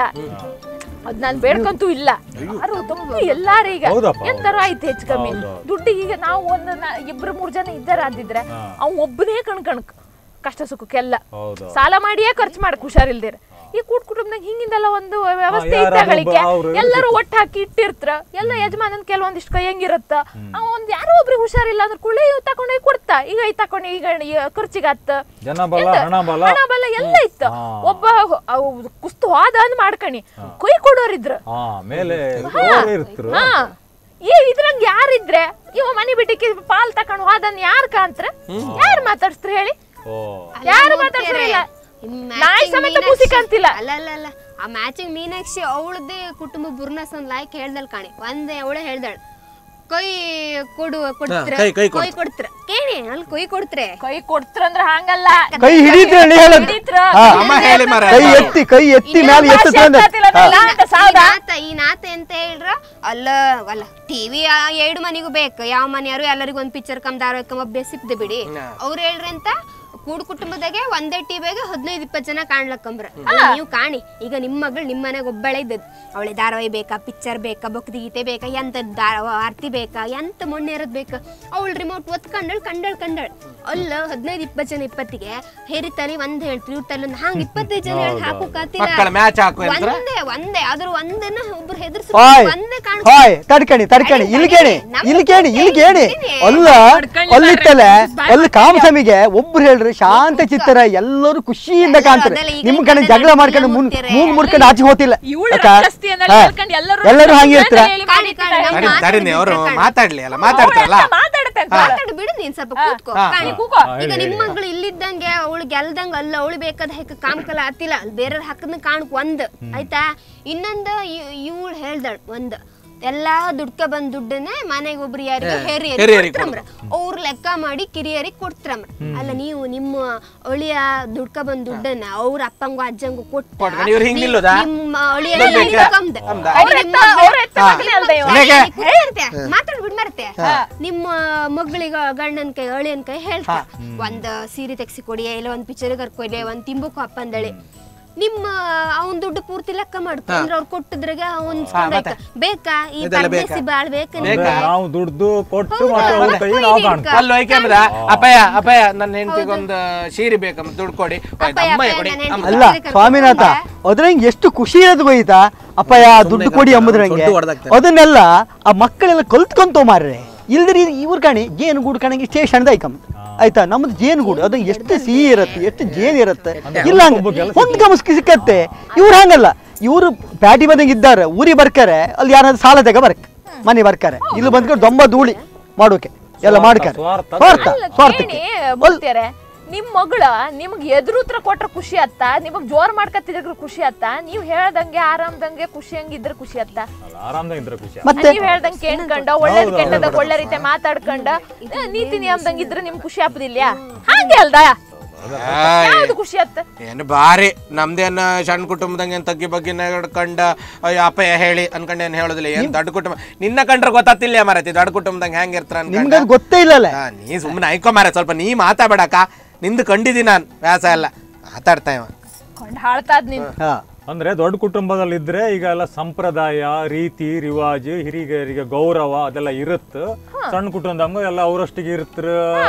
ಅದ್ ನಾನ್ ಬೇಡ್ಕಂತೂ ಇಲ್ಲ ಯಾರು ತಪ್ಪು ಎಲ್ಲಾರೀಗ ಹೌದಪ್ಪ, ಎಂತಾರು ಆಯ್ತು ಹೆಚ್ಚು ಕಮ್ಮಿ ಹೌದು, ಹೌದು. ದುಡ್ಡಿಗೆ ಈಗ ನಾವು ಒಂದು ನಾ- ಇಬ್ರು ಮೂರ್ ಜನ ಇದ್ದಾರ ಅಂದಿದ್ರೆ ಅವ್ ಒಬ್ಬನೇ ಕಣ್ ಕಣಕ್ ಕಷ್ಟ ಸುಖಕ್ಕೆಲ್ಲ ಹೌದು ಸಾಲ ಮಾಡಿಯೇ ಖರ್ಚು ಮಾಡಕ್ ಹುಷಾರಿಲ್ದಿರ ಈ ಕೂಟ್ ಕುಟುಂಬದಾಗ ಹಿಂಗಿಂದೆಲ್ಲ ಒಂದು ವ್ಯವಸ್ಥೆ ಯಾರಾದ್ರೂ ಇದ್ದಾಗಳಿಗೆ ಒಬ್ಬ ಅವ್ರು ಎಲ್ಲರೂ ಒಟ್ಟು ಹಾಕಿ ಇಟ್ಟಿರ್ತಾರ ಎಲ್ಲ ಯಜಮಾನನ್ ಕೆಲವೊಂದಿಷ್ಟು ಕೈಯಂಗಿರುತ್ತ ಅವ ಒಂದ್ ಯಾರೋ ಒಬ್ರಿಗೆ ಹುಷಾರಿಲ್ಲ ಅಂದ್ರೆ ಕುಳ್ಳಿ ಇವ್ ತಕೊಂಡೋಗಿ ಕೊಡ್ತಾ ಈಗ ಈ ತಕೊಂಡು ಈಗ ಈ ಖರ್ಚಿಗಾತ್ತ ಜನ ಬಲ ಎಂತ? ಹಣ ಬಲ ಹಣ ಬಲ ಎಲ್ಲ ಇತ್ತು ಹಾ. ಒಬ್ಬ ಹೊ- ಅವ್ ಕುಸ್ತು ಹೋದ ಅಂದ್ ಮಾಡ್ಕಣಿ ಕೊಯ್ ಕೊಡೋರಿದ್ರು ಹಾ ಮೇಲೆ ಜೋರ್ ಇರ್ತರು ಹಾ ಈ ಇದ್ರಂಗ್ ಯಾರಿದ್ರೆ ಇವ ಮನಿ ಬಿಟ್ಟಿಕ್ಕೆ ಪಾಲ್ ತಕೊಂಡ್ ಹೋದನ್ ಯಾರ್ ಕಾಂತ್ರ ಯಾರ್ ಮಾತಾಡ್ಸ್ತ್ರ ಹೇಳಿ ಓ ಯಾರು ಮಾತಾಡ್ಸಿಲ್ಲ ನಾಯಿ ಸಮೇತ ಕೂಸಿ ಕಾಣ್ತಿಲ್ಲ ಅಲ್ಲ ಅಲ್ಲ ಅಲ್ಲ ಆ ಮ್ಯಾಚಿಂಗ್ ಮೀನಾಕ್ಷಿ ಅವಳದೇ ಕುಟುಂಬ ಬುರ್ನಸ್ ಒಂದ್ ಲಾಯ್ಕ್ ಹೇಳ್ದಲ್ ಕಾಣಿ ಒಂದೇ ಅವಳೆ ಹೇಳ್ದಳ ಕೊಯ್ ಕೊಡು ಕೊಡ್ತ್ರ ಕೈ- ಕೈ ಕೊಯ್ ಕೊಡ್ತ್ರ ಕೇಳಿ ಅಲ್ಲಿ ಕೊಯ್ ಕೊಡ್ತ್ರೆ ಕೈ ಕೊಡ್ತ್ರಂದ್ರ ಹಂಗಲ್ಲ ಕೈ ಹಿಡಿದ್ರೆ ಹೇಳಿ ಹೇಳೋದು ಹಿಡಿತ್ರ. ಹಾ. ಅಮ್ಮ ಹೇಳಿ ಮರ ಕೈ ಎತ್ತಿ ಕೈ ಎತ್ತಿ ಇನ್ನೇನ್ ಮೇಲೆ ಭಾಷೆ ಎತ್ತುತ್ತೆ ಅಂದ್ರೆ ಅರ್ಥಾತಿಲ್ಲ ನನಗೆ. ಹಾ. ಅಂತ ಸಾವ್ದ? ಈ ನಾತ ಈ ನಾತ ಎಂತ ಹೇಳ್ರ ಅಲ್ಲ ಅಲ್ಲ ಟಿವಿ ಎರಡು ಮನೆಗೂ ಬೇಕು ಯಾವ ಮನೆಯವರು ಎಲ್ಲರಿಗೂ ಒಂದ್ ಪಿಕ್ಚರ್ ಕಮ್ ಧಾರಾವಾಹಿ ಕಮ್ ಅಭ್ಯಾಸ ಇಪ್ದೆ ಬಿಡಿ ಅವ್ರು ಹೇಳ್ರಿ ಅಂತ ಕೂಡ್ ಕುಟುಂಬದಾಗೆ ಒಂದೇ ಟಿವಿಯಾಗ ಹದಿನೈದು ಇಪ್ಪತ್ತು ಜನ ಕಾಣ್ಲಕ್ಕಂಬ್ರ ಅಲ್ಲ ನೀವು ಕಾಣಿ ಈಗ ನಿಮ್ಮ ಮಗಳು ನಿಮ್ಮ ಮನೆಗೆ ಒಬ್ಬಳೆ ಇದ್ದದ್ದು ಅವಳೆ ಧಾರಾವಾಹಿ ಬೇಕಾ ಪಿಕ್ಚರ್ ಬೇಕಾ ಭಕ್ತಿ ಗೀತೆ ಬೇಕಾ ಎಂತ ಧಾರಾವ ಆರ್ತಿ ಬೇಕಾ ಎಂತ ಮೊನ್ನೆ ಇರೋದ್ ಬೇಕಾ ಅವಳು ರಿಮೋಟ್ ಒತ್ಕೊಂಡಳ್ ಕಂಡಳ್ ಕಂಡಳ್ ಅಲ್ಲ ಹದಿನೈದು ಇಪ್ಪತ್ತು ಜನ ಇಪ್ಪತ್ತಿಗೆ ಹೇರಿ ತಲಿ ಒಂದ್ ಹೇಳ್ತೀವಿ ಇವ್ರ ತಲೆ ಒಂದ್ ಹಂಗ ಇಪ್ಪತ್ತೈದು ಜನ ಹೇಳಿ ಹಾಕೋಕಾತಿಲ್ಲ ಮಕ್ಕಳ ಮ್ಯಾಚ್ ಹಾಕು ಅಂತ ಒಂದೇ ಒಂದೇ ಆದ್ರೂ ಒಂದನ್ನ ಒಬ್ರು ಹೆದರ್ಸ ಹಾಯ್ ಒಂದೇ ಕಾಣ ಹಾಯ್ ತಡ್ಕಣಿ ತಡ್ಕಣಿ ಇಲ್ಲಿ ಕೇಳಿ ಇಲ್ಲಿ ಕೇಳಿ ಇಲ್ಲಿ ಕೇಳಿ ಅಲ್ಲ ಅಲ್ಲಿತ್ತಲ್ಲ ಅಲ್ಲಿ ಕಾಮಸ್ವಾಮಿಗೆ ಒಬ್ರು ಹೇಳ್ರಿ ಶಾಂತ ಚಿತ್ತರ ಎಲ್ಲರೂ ಖುಷಿಯಿಂದ ಕಾಣ್ತಾರೆ ಅದೆಲ್ಲ ಈಗ ನಿಮ್ ಕಡೆ ಈಗ ಜಗಳ ಅದೆಲ್ಲ ಮಾಡ್ಕೊಂಡು ಮುನ್ ಮುಗ್ದಿರೆ. ಮೂಗ್ ಮುರ್ಕೊಂಡು ಆಚೆ ಹೋತಿಲ್ಲ ಇವ್ಳು ಅಕ್ಕ? ರಾಕ್ಷಸಿ ಅನ್ನೋದು ಹಾ. ಹೇಳ್ಕೊಂಡು ಎಲ್ಲರೂ ಎಲ್ಲರೂ ಹಂಗೆ ಇರ್ತೀರ ಹೇಳಿ ಕಾಣಿ, ಕಾಣಿ, ನಮ್ಮ ತಡಿ ಮಾತಾಡಿ ತಡಿನಿ ಅವರು ಬಿಟ್ರೆ ಕಾಣಿ. ಮಾತಾಡ್ಲಿ ಅಲ್ಲ ಮಾತಾಡ್ತಾರಲ್ಲ ಅವ್ಳು ಎಂತ ಮಾತಾಡುತ್ತೆ ಅಂತ ಹೇಳು. ಮಾತಾಡು ಬಿಡು ನೀನ್ ಸ್ವಲ್ಪ ಕೂತ್ಕೋ ಹಾ, ಕಾಣಿ ಹಾ. ಕೂಗೋ. ಈಗ ನಿಮ್ಮ ಮಗಳು ಇಲ್ಲಿದ್ದಂಗೆ ಅವಳು ಗೆಲ್ದಂಗ ಅಲ್ಲ ಅವಳು ಬೇಕಾದ ಹೆಕ್ಕ ಕಾಮಕಲ ಆತಿಲ್ಲ ಅಲ್ಲಿ ಬೇರೆ ಹಾಕದ್ನ ಕಾಣಕ್ ಒಂದ್ ಆಯ್ತಾ ಇನ್ನೊಂದ್ ಇವಳು ಹೇಳ್ದಳ್ ಒಂದ್ ಎಲ್ಲಾ ದುಡ್ಕ ಬಂದ್ ದುಡ್ಡನ್ನೇ ಮನೆಗೆ ಒಬ್ರು ಯಾರಿಗೆ ಹಿರಿಯರಿಗೆ ಹೆರಿಯರಿ ಕೊಡ್ತಾರಂಬ್ರ ಅವ್ರ ಲೆಕ್ಕ ಮಾಡಿ ಕಿರಿಯರಿಗೆ ಕೊಡ್ತಾರಂಬ್ರ ಅಲ್ಲ ನೀವು ನಿಮ್ಮ ಅಳಿಯ ದುಡ್ಕ ಬಂದ್ ದುಡ್ಡನ್ನ ಅವ್ರ ಅಪ್ಪಂಗು ಅಜ್ಜಂಗು ಕೊಟ್ಟ ಕೊಟ್ಕೊಂಡು ಇವ್ರು ಹಿಂಗ್ ನಿಲ್ಲೋದಾ? ನಿಮ್ಮ ಅಳಿಯ ದುಡ್ಡು ಬೇಕಾ? ಕಮ್ದ. ಕಮ್ದ? ಅಡಿ ಅವ್ರ ನಿಮ್ಮ ಎತ್ತ- ಅವ್ರ ಎತ್ತ ಹಾ. ಮಗನೇ ಅಲ್ದೆ ಇವ. ಮನೆಗೆ? ಮಾತಾಡ್ಬಿಡ್ ಮರತೆ ನಿಮ್ಮ ಮಗಳಿಗೆ ಗಂಡನ ಕೈ ಅಳಿಯನ್ ಕೈ ಹೇಳ್ತಾ ಒಂದ್ ಸೀರೆ ತೆಗ್ಸಿ ಕೊಡಿ ಇಲ್ಲ ಒಂದ್ ಪಿಕ್ಚರ್ ಕರ್ಕೊಯ್ಲೆ ಒಂದ್ ತಿಂಬಕು ಅಪ್ಪಂದಳಿ ನಿಮ್ಮ ಅವನ್ ದುಡ್ಡು ಪೂರ್ತಿ ಲೆಕ್ಕ ಮಾಡ್ಕೊಂಡ್ರೆ ಅವ್ರು ಕೊಟ್ಟಿದ್ರಾಗ ಹೊಂದ್ಸ್ಕೊಂಡ್ ಮತ್ತೆ? ಆಯ್ತಾ? ಬೇಕಾ ಈ ಇದೆಲ್ಲ ಪರ್ದೇಸಿ ಬೇಕಾ? ಬಾಳ್ ಬೇಕಾ ಅಂದ್ರೆ ನಿಮ್ಗೆ? ನಾವು ದುಡ್ದು ಕೊಟ್ಟು ಹೌದಾ? ಮತ್ತೆ ಅವ್ರ ಕೈ ನಾವು ಕಾಣ್ತೀವಿ ಅಲ್ಲ ಹೋಯ್ಕಂದ್ರ ಅಪ್ಪಯ್ಯ ಅಪ್ಪಯ್ಯ ನನ್ನ ಹೆಂಡತಿಗೊಂದು ಸೀರೆ ಬೇಕಮ್ಮ ದುಡ್ಡು ಕೊಡಿ ಹೋಯ್ತು, ಅಪ್ಪಯ್ಯ, ಅಮ್ಮಯ್ಯ ಅಪ್ಪಯ್ಯ, ಕೊಡಿ ನನ್ನ ಅಮ್ಮ. ಅಲ್ಲ ಕರ್ಕೊಂಡ್ ಸ್ವಾಮಿನಾಥ ಬಂದೆ. ಅದ್ರಂಗೆ ಎಷ್ಟು ಖುಷಿ ಇರೋದು ಗೊಯ್ತಾ ಅಪ್ಪಯ್ಯ ದುಡ್ಡು ಕೊಡಿ ಎಂಬುದ್ರಂಗೆ ಸೊಟ್ಟು ಹೊಡ್ದಾಕ್ತಾರೆ. ಅದನ್ನೆಲ್ಲ ಆ ಮಕ್ಕಳೆಲ್ಲ ಕಲ್ತ್ಕೊಂತವ್ ಮಾರ್ರೆ ಇಲ್ದಿರಿ ಇವ್ರ ಕಾಣಿ ಜೇನು ಗೂಡು ಕಣಂಗೆ ಸ್ಟೇಷನ್ ಐಕಮ್ ಆಯ್ತಾ ನಮ್ದು ಜೇನುಗೂಡು ಅದು ಎಷ್ಟು ಸಿಹಿ ಇರುತ್ತೆ ಎಷ್ಟು ಜೇನು ಇರುತ್ತೆ ಇಲ್ಲ ಹಂಗ ಹೊಂದ್ಕ ಸಿಕ್ಕತ್ತೆ ಇವ್ರು ಹಂಗಲ್ಲ ಇವರು ಪ್ಯಾಟಿ ಬಂದಂಗೆ ಇದ್ದಾರೆ ಊರಿಗೆ ಬರ್ತಾರೆ ಅಲ್ಲಿ ಯಾರಾದ್ರೂ ಸಾಲ ತೆಗ ಬರ್ಕ ಮನೆ ಬರ್ತಾರೆ ಇಲ್ಲಿ ಬಂದ್ಕೊಂಡು ದೊಂಬ ಧೂಳಿ ಮಾಡೋಕೆ ಎಲ್ಲ ಮಾಡ್ತಾರೆ ಸ್ವಾರ್ಥ. ಸ್ವಾರ್ಥ ಅಲ್ಲ ಸ್ವಾರ್ಥಕ್ಕೆ ಕೇಳಿ ಮೂರ್ತಿಯರೇ ನಿಮ್ ಮಗಳ ನಿಮ್ಗ್ ಎದುರು ಉತ್ತರ ಕೊಟ್ರ ಖುಷಿ ಅತ್ತ ನಿಮಗ್ ಜೋರ್ ಮಾಡ್ಕತ್ತಿದ್ರ ಖುಷಿ ಅತ್ತ ನೀವ್ ಹೇಳ್ದಂಗೆ ಆರಾಮ್ದಂಗೆ ಖುಷಿ ಹಂಗಿದ್ರ ಖುಷಿ ಅತ್ತ ಅಲ್ಲ ಆರಾಮ್ದಾಗ ಇದ್ರೆ ಖುಷಿ ಮತ್ತೆ ನೀವ್ ಹೇಳ್ದಂಗೆ ಕೇಳ್ಕೊಂಡ ಒಳ್ಳೇದ್ ಕೆಟ್ಟದಾಗ ಒಳ್ಳೆ ರೀತಿ ಮಾತಾಡ್ಕೊಂಡ ಏ, ನೀತಿ ನಿಯಮದಂಗ ಇದ್ರೆ ನಿಮ್ ಖುಷಿ ಆಪದಿಲ್ಲ ಹಂಗೆ ಅಲ್ದ ಆಯ್. ಯಾವ್ದು ಖುಷಿ ಅತ್ತ ಏನು ಬಾರಿ ನಮ್ದೇನ ಸಣ್ಣ ಕುಟುಂಬದಂಗೆ ಏನ್ ತಗ್ಗಿ ಬಗ್ಗೆ ನಡ್ಕೊಂಡ ಅಯ್ಯೋ ಅಪ್ಪಯ್ಯ ಹೇಳಿ ಅನ್ಕೊಂಡೆ ಏನ್ ಹೇಳೋದಿಲ್ಲ ಏನ್ ದೊಡ್ಡ ಕುಟುಂಬ ನಿನ್ನ ಕಂಡ್ರೆ ಗೊತ್ತಾತಿಲ್ಲ ಮಾರತಿ ದೊಡ್ಡ ಕುಟುಂಬದಂಗೆ ಹೆಂಗ್ ಇರ್ತಾರ ನಿಮ್ಗೆ ಅದು ಗೊತ್ತೇ ಇಲ್ಲಲ್ಲ ಆ, ನೀ ಸುಮ್ಮನೆ ಐಕೋ ಮಾರ ಸ್ವಲ್ಪ ನೀ ಮಾತಾಡಬೇಡಕ್ಕ ನಿಂದು ಕಂಡಿದ್ದೀನಿ ನಾನು ವ್ಯಾಸ ಎಲ್ಲ ಮಾತಾಡ್ತಾ ಇವ ಕೊಂಡ್ ಹಾಳ್ತಾದ್ ನಿನ್ ಹಾ ಅಂದ್ರೆ ದೊಡ್ಡ ಕುಟುಂಬದಲ್ಲಿ ಇದ್ರೆ ಈಗ ಎಲ್ಲ ಸಂಪ್ರದಾಯ ರೀತಿ ರಿವಾಜು ಹಿರಿಯರಿಗೆ ಗೌರವ ಅದೆಲ್ಲ ಇರುತ್ತೆ ಸಣ್ಣ ಕುಟುಂಬದಾಗ ಎಲ್ಲ ಅವರಷ್ಟಿಗೆ ಇರ್ತಾರ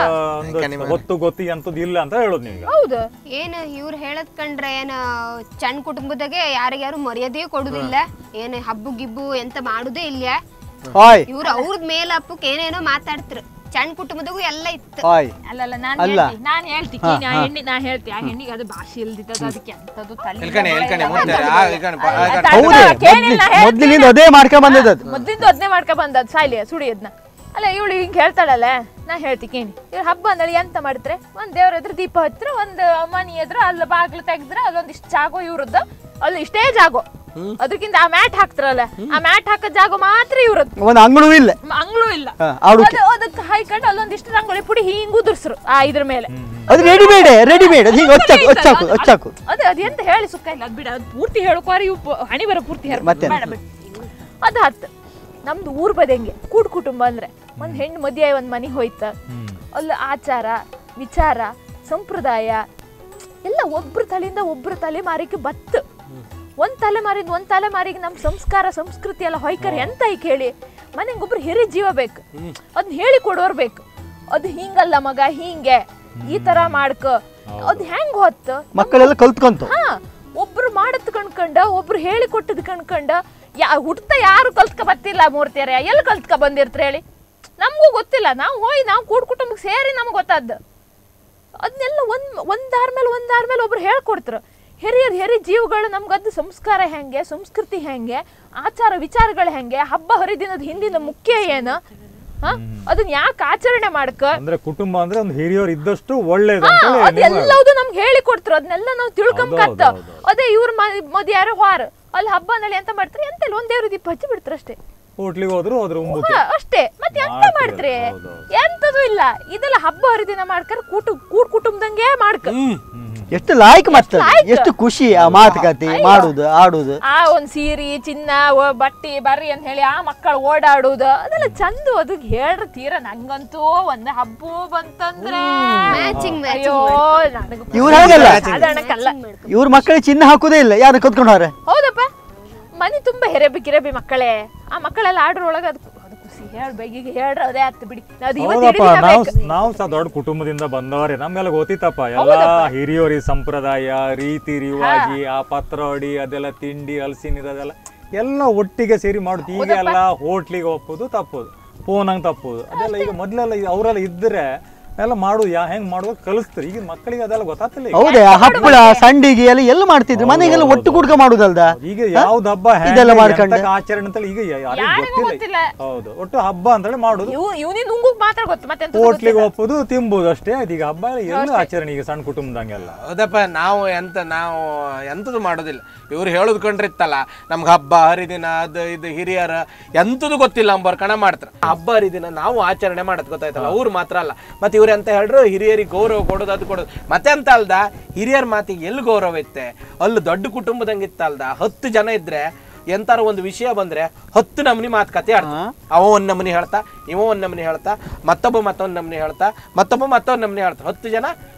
ಒಂದು ಗೊತ್ತು ಗೊತ್ತಿ ಅಂತದ್ ಇಲ್ಲ ಅಂತ ಹೇಳೋದು ನೀವೀಗ ಹೌದು ಏನ್ ಇವ್ರು ಹೇಳದ್ ಕಂಡ್ರೆ ಏನ ಸಣ್ಣ ಕುಟುಂಬದಾಗೆ ಯಾರಿಗ್ಯಾರು ಮರ್ಯಾದೆ ಕೊಡುದಿಲ್ಲ ಏನ್ ಹಬ್ಬು ಗಿಬ್ಬು ಎಂತ ಮಾಡುದೇ ಇಲ್ಲ ಹಾಯ್ ಇವ್ರು ಅವ್ರದ್ ಮೇಲಪ್ಪಕ್ ಏನೇನೋ ಮಾತಾಡ್ತಿರು ಸಣ್ಣ ಕುಟುಂಬದಾಗೂ ಎಲ್ಲ ಇತ್ತು ಹಾಯ್ ಅಲ್ಲಲ್ಲ ನಾನ್ ಅಲ್ಲ. ಹೇಳ್ತಿ ನಾನ್ ಹೇಳ್ತಿ ನಾ ಹೆಣ್ಣಿ ನಾ ಹೇಳ್ತಿ ಆ ಹೆಣ್ಣಿಗೆ ಅದು ಭಾಷೆ ಇಲ್ದಿದ್ದದ ಅದಕ್ಕೆ ಅಂತದ್ದು ತಲೆ ಇಲ್ಕಣೆ ಇಲ್ಕಣೆ ಮುಟ್ತಾರೆ ಆ ಇಲ್ಕಣೆ ಪಾ- ಆ ಇಲ್ಕಣೆ. ತಡ್ಕ, ಹೌದೇ ಕೇಳಿಲ್ಲ, ಹೇಳ್ತೀನಿ. ಮೊದ್ಲಿನಿಂದ ಅದೇ ಮಾಡ್ಕೊಂಡ್ ಬಂದದ್ದು ಮೊದ್ಲಿಂದ ಅದನ್ನೇ ಮಾಡ್ಕೊ ಬಂದದ್ ಸಾಯ್ಲಿ ಸುಡಿ ಅದ್ನ ಅಲ್ಲ ಇವಳು ಹಿಂಗ್ ಹೇಳ್ತಾಳಲ್ಲ ನಾ ಹೇಳ್ತಿ ಕೇಳಿ ಇವ್ರು ಹಬ್ಬ ಅಂದ್ರೆ ಎಂತ ಮಾಡಿದ್ರೆ ಒಂದ್ ದೇವ್ರ ಎದುರು ದೀಪ ಹತ್ರ ಒಂದ್ ಮನಿ ಎದುರು ಅಲ್ಲಿ ಬಾಗ್ಲು ತೆಗ್ದ್ರೆ ಅಲ್ಲೊಂದಿಷ್ಟು ಜಾಗೋ ಇವ್ರದ್ದು ಅಲ್ಲಿ ಇಷ್ಟೇ ಜಾಗೋ ಅದಕ್ಕಿಂತ ಆ ಮ್ಯಾಟ್ ಹಾಕ್ತಾರಲ್ಲ ಆ ಮ್ಯಾಟ್ ಹಾಕೋ ಜಾಗ ಮಾತ್ರ ಇವ್ರದ್ದು ಒಂದು ಅಂಗಣೂ ಇಲ್ಲ ಅಂಗ್ಳು ಇಲ್ಲ ಹಾ, ಆಡೋಕೆ. ಅದು- ಅದಕ್ಕೆ ಹಾಯ್ಕೊಂಡು ಅಲ್ಲೊಂದಿಷ್ಟು ರಂಗೋಲಿ ಪುಡಿ ಹಿಂಗ್ ಉದುರ್ಸ್ರು ಆ ಇದ್ರ ಮೇಲೆ ಅದು ರೆಡಿಮೇಡ್ ರೆಡಿಮೇಡ್ ಅದು ಹಿಂಗೆ ಹೊಚ್ಚಾಕು ಹೊಚ್ಚಾಕು ಹೊಚ್ಚಾಕು ಅದು ಅದೆಂತ ಹೇಳಿ ಸುಖ ಇಲ್ಲ ಅದ್ ಬಿಡ ಅದು ಪೂರ್ತಿ ಹೇಳಕೋರಿ ಇವು ಪ- ಹಣಿ ಬರೋ ಪೂರ್ತಿ ಹೇರ್ ಮತ್ತೆ? ಬೇಡ ಬಿಡು ಅದು ಹತ್ತು ನಮ್ದು ಊರ್ ಬದಂಗೆ ಕೂಡ್ ಕುಟುಂಬ ಅಂದ್ರೆ ಒಂದ್ ಹೆಣ್ಣು ಮದುವೆ ಒಂದ್ ಮನೆ ಹೋಯ್ತ ಅಲ್ಲಿ ಆಚಾರ ವಿಚಾರ ಸಂಪ್ರದಾಯ ಎಲ್ಲ ಒಬ್ರ ತಲೆಯಿಂದ ಒಬ್ರ ತಲೆಮಾರಿಗೆ ಬತ್ತು ಒಂದ್ ತಲೆಮಾರಿಂದ ಒಂದ್ ತಲೆಮಾರಿಗೆ ನಮ್ ಸಂಸ್ಕಾರ ಸಂಸ್ಕೃತಿ ಎಲ್ಲ ಹೊಯ್ಕರಿ ಎಂತ ಈಗ ಹೇಳಿ ಮನೆಗೆ ಒಬ್ರು ಹಿರಿ ಜೀವ ಬೇಕು ಅದನ್ನ ಹೇಳಿ ಕೊಡೋರ್ ಬೇಕು ಅದು ಹಿಂಗಲ್ಲ ಮಗ ಹಿಂಗೆ ಈ ತರ ಮಾಡ್ಕ ಅದ್ ಹೆಂಗ್ ಹೊತ್ತು ಮಕ್ಕಳೆಲ್ಲ ಕಲ್ತ್ಕೊಂತು ಹಾ ಒಬ್ರು ಮಾಡದ್ ಕಣ್ಕಂಡ ಒಬ್ರು ಹೇಳಿ ಕೊಟ್ಟದ್ ಕಣ್ಕಂಡ ಯಾ ಹುಟ್ಟ ಯಾರು ಕಲ್ತ್ಕ ಬತ್ತಿಲ್ಲ ಮೂರ್ತಿಯರ ಎಲ್ಲಿ ಕಲ್ತ್ಕ ಬಂದಿರ್ತ್ರ ಹೇಳಿ ನಮಗೂ ಗೊತ್ತಿಲ್ಲ ನಾವು ಹೋಯ್ ನಾವು ಕೂಡ್ ಕುಟುಂಬಕ್ಕೆ ಸೇರಿ ನಮ್ಗೆ ಗೊತ್ತಾದ್ದು ಅದನ್ನೆಲ್ಲ ಒಂದ್ ಒಂದಾರ ಮೇಲೆ ಒಂದಾರ ಮೇಲೆ ಒಬ್ರು ಹೇಳ್ಕೊಡ್ತಾರ ಹಿರಿಯರ್ ಹಿರಿ ಜೀವಗಳು ನಮ್ಗದ್ದು ಸಂಸ್ಕಾರ ಹೆಂಗೆ ಸಂಸ್ಕೃತಿ ಹೆಂಗೆ ಆಚಾರ ವಿಚಾರಗಳು ಹೆಂಗೆ ಹಬ್ಬ ಹರಿದಿನದ ಹಿಂದಿನ ಮುಖ್ಯ ಏನು ಹಾ ಅದನ್ನ ಯಾಕೆ ಆಚರಣೆ ಮಾಡ್ಕ ಅಂದ್ರೆ ಕುಟುಂಬ ಅಂದ್ರೆ ಒಂದು ಹಿರಿಯರು ಇದ್ದಷ್ಟು ಒಳ್ಳೇದು ಹಾ, ಅಂತೇಳಿ ನೀವು ಅದೆಲ್ಲವುದು ನಮ್ಗೆ ಹೇಳಿ ಕೊಡ್ತಾರ ಅದನ್ನೆಲ್ಲ ನಾವು ತಿಳ್ಕೊಂಬಕತ್ತ ಹೌದು, ಹೌದು, ಅದೇ ಇವ್ರ ಮದಿ ಯಾರು ಹಾರ ಅಲ್ಲಿ ಹಬ್ಬ ನಳಿ ಎಂತ ಮಾಡ್ತಾರೆ ಎಂತ ಇಲ್ಲ ಒಂದ್ ದೇವ್ರ ದೀಪ ಹಚ್ಚಿ ಬಿಡ್ತಾರ ಅಷ್ಟೇ ಹೋಟ್ಲಿಗೆ ಹೋದ್ರು ಅದ್ರ ಉಂಬುತ್ತೆ ಹಾ, ಅಷ್ಟೇ ಮತ್ತೆ ಎಂತ ಮಾಡ್ತೀರ, ಮಾಡ್ತ್ರಿ ಹೌದು, ಎಂತದು ಇಲ್ಲ ಇದೆಲ್ಲ ಹಬ್ಬ ಹರಿದಿನ ಮಾಡ್ಕರ ಕೂಟು ಕೂಡ್ ಕುಟುಂಬದಂಗೆ ಮಾಡ್ಕ ಎಷ್ಟು ಲಾಯ್ಕ್ ಮತ್ತೆ ಲಾಯ್ಕ್. ಎಷ್ಟು ಖುಷಿ ಆ ಮಾತುಕತೆ ಮಾಡುದು ಆಡುದು ಆ ಒಂದ್ ಸೀರಿ ಚಿನ್ನ ಒ- ಬಟ್ಟಿ ಬರ್ರಿ ಅಂತ ಹೇಳಿ ಆ ಮಕ್ಕಳು ಓಡಾಡುದು ಅದೆಲ್ಲ ಚಂದ ಅದು ಹೇಳ್ರ ತೀರ ನಂಗಂತೂ ಒಂದ್ ಹಬ್ಬ ಬಂತಂದ್ರೆ Matching, matching ಅಯ್ಯೋ ನನಗೂ ಇವ್ರು ಹಾಗಲ್ಲ ಸಾಧಾರಣಕ್ಕಲ್ಲ ಇವ್ರ ಮಕ್ಕಳಿಗೆ ಚಿನ್ನ ಹಾಕುದೇ ಇಲ್ಲ ಯಾರು ಕತ್ಕೊಂಡು ಹೋರೆ ಹೌದಪ್ಪ ಮನೆ ತುಂಬಾ ಹೆರೆಬಿ ಗಿರೆಬಿ ಮಕ್ಕಳೇ ಆ ಮಕ್ಕಳೆಲ್ಲ ಆಡ್ರೊಳಗೆ ಅದು ಅದು ಖುಷಿ ಹೇಳ್ಬೇಕು ಈಗ ಹೇಳ್ರ ಅದೇ ಆತ್ ಬಿಡಿ ಅದು ಇವತ್ತು ಇಡೀ ಹೌದಪ್ಪ ದಿನ ನಾವು ಬೇಕು. ನಾವು ಸಹ ದೊಡ್ಡ ಕುಟುಂಬದಿಂದ ಬಂದವರೇ ನಮ್ಗೆಲ್ಲ ಗೊತ್ತಿತ್ತಪ್ಪ ಎಲ್ಲ ಹಿರಿಯೋರಿ ಸಂಪ್ರದಾಯ ರೀತಿ ರಿವಾಜಿ ಆ ಪತ್ರೊಡಿ ಅದೆಲ್ಲ ತಿಂಡಿ ಹಲಸಿನ ಅದೆಲ್ಲ ಎಲ್ಲ ಒಟ್ಟಿಗೆ ಸೇರಿ ಮಾಡುದು ಈಗ ಎಲ್ಲ ಹೋಟ್ಲಿಗೆ ಒಪ್ಪೋದು ತಪ್ಪೋದು ಫೋನಂಗ್ ತಪ್ಪೋದು ಅದೆಲ್ಲ ಈಗ ಮೊದ್ಲೆಲ್ಲ ಇದ್- ಅವರೆಲ್ಲ ಇದ್ರೆ ಎಲ್ಲ ಮಾಡುದು ಯಾ ಹೆಂಗ್ ಮಾಡುವಾಗ ಕಲಿಸ್ತಾರೆ ಈಗ ಮಕ್ಕಳಿಗೆ ಅದೆಲ್ಲ ಗೊತ್ತಾಗ್ತಿಲ್ಲ ಈಗ. ಹೌದೇ ಆ ಹಪ್ಪಳ ಸಂಡಿಗೆ ಎಲ್ಲ ಎಲ್ಲ ಮಾಡ್ತಿದ್ರು ಮನೆಗೆಲ್ಲ ಒಟ್ಟು ಕುಡ್ಕ ಮಾಡುದಲ್ದ ಈಗ ಯಾವ್ದು ಹಬ್ಬ ಹೆಂಗೆ, ಇದೆಲ್ಲ ಮಾಡ್ಕೊಂಡು. ಎಂತಕ್ಕೆ ಆಚರಣೆ ಅಂತ ಈಗ ಯಾರಿಗೂ ಯಾರಿಗೂ ಗೊತ್ತಿಲ್ಲ ಗೊತ್ತಿಲ್ಲ ಹೌದು ಒಟ್ಟು ಹಬ್ಬ ಅಂತೇಳಿ ಮಾಡುದು ಇವ್ ಇವನಿಂದ ಉಂಗುಗ್ ಮಾತ್ರ ಗೊತ್ತು ಮತ್ತೆ ಎಂತದು ಹೋಟ್ಲಿಗೆ ಗೊತ್ತಿಲ್ಲ. ಒಪ್ಪುದು ತಿಂಬುದು ಅಷ್ಟೇ ಆಯ್ತು ಈಗ ಹಬ್ಬ ಎಲ್ಲ ಆಚರಣೆ ಈಗ ಸಣ್ಣ ಕುಟುಂಬದಂಗೆಲ್ಲ ಹೌದಪ್ಪ ನಾವು ಎಂತ ನಾವು ಎಂಥದ್ದು ಮಾಡೋದಿಲ್ಲ ಇವ್ರು ಹೇಳೋದು ಕಂಡ್ರಿತ್ತಲ್ಲ ನಮ್ಗೆ ಹಬ್ಬ ಹರಿದಿನ ಅದು ಇದು ಹಿರಿಯರ ಎಂಥದ್ದು ಗೊತ್ತಿಲ್ಲ ಅಂಬರ್ ಕಣ ಮಾಡ್ತಾರೆ ಹಬ್ಬ ಹರಿದಿನ ನಾವು ಆಚರಣೆ ಮಾಡೋದು ಗೊತ್ತಾಯ್ತಲ್ಲ ಅವ್ರು ಮಾತ್ರ ಅಲ್ಲ ಮತ್ತೆ ಇವ್ರು ಎಂತ ಹೇಳ್ರು ಹಿರಿಯರಿಗೆ ಗೌರವ ಕೊಡೋದು ಅದು ಕೊಡೋದು ಮತ್ತೆ ಅಂತ ಅಲ್ದ ಹಿರಿಯರ ಮಾತಿಗೆ ಎಲ್ಲಿ ಗೌರವ ಇತ್ತೆ ಅಲ್ಲಿ ದೊಡ್ಡ ಕುಟುಂಬದಂಗೆ ಇತ್ತಲ್ದ ಹತ್ತು ಜನ ಇದ್ರೆ ಎಂತಾರ ಒಂದು ವಿಷಯ ಬಂದ್ರೆ ಹತ್ತು ನಮೂನಿ ಮಾತುಕತೆ ಆಡ್ತಾ ಅವ ಒಂದ್ ನಮೂನಿ ಹೇಳ್ತಾ ಇವ ಒಂದ್ ನಮೂನಿ ಹೇಳ್ತಾ ಮತ್ತೊಬ್ಬ ಮತ್ತೊಂದ್ ನಮೂನಿ ಹೇಳ್ತಾ ಮತ್ತೊಬ್ಬ ಮತ್ತೊಂದ್ ನಮೂನಿ ಹೇಳ್ತಾ ಹತ್ತು ಜನ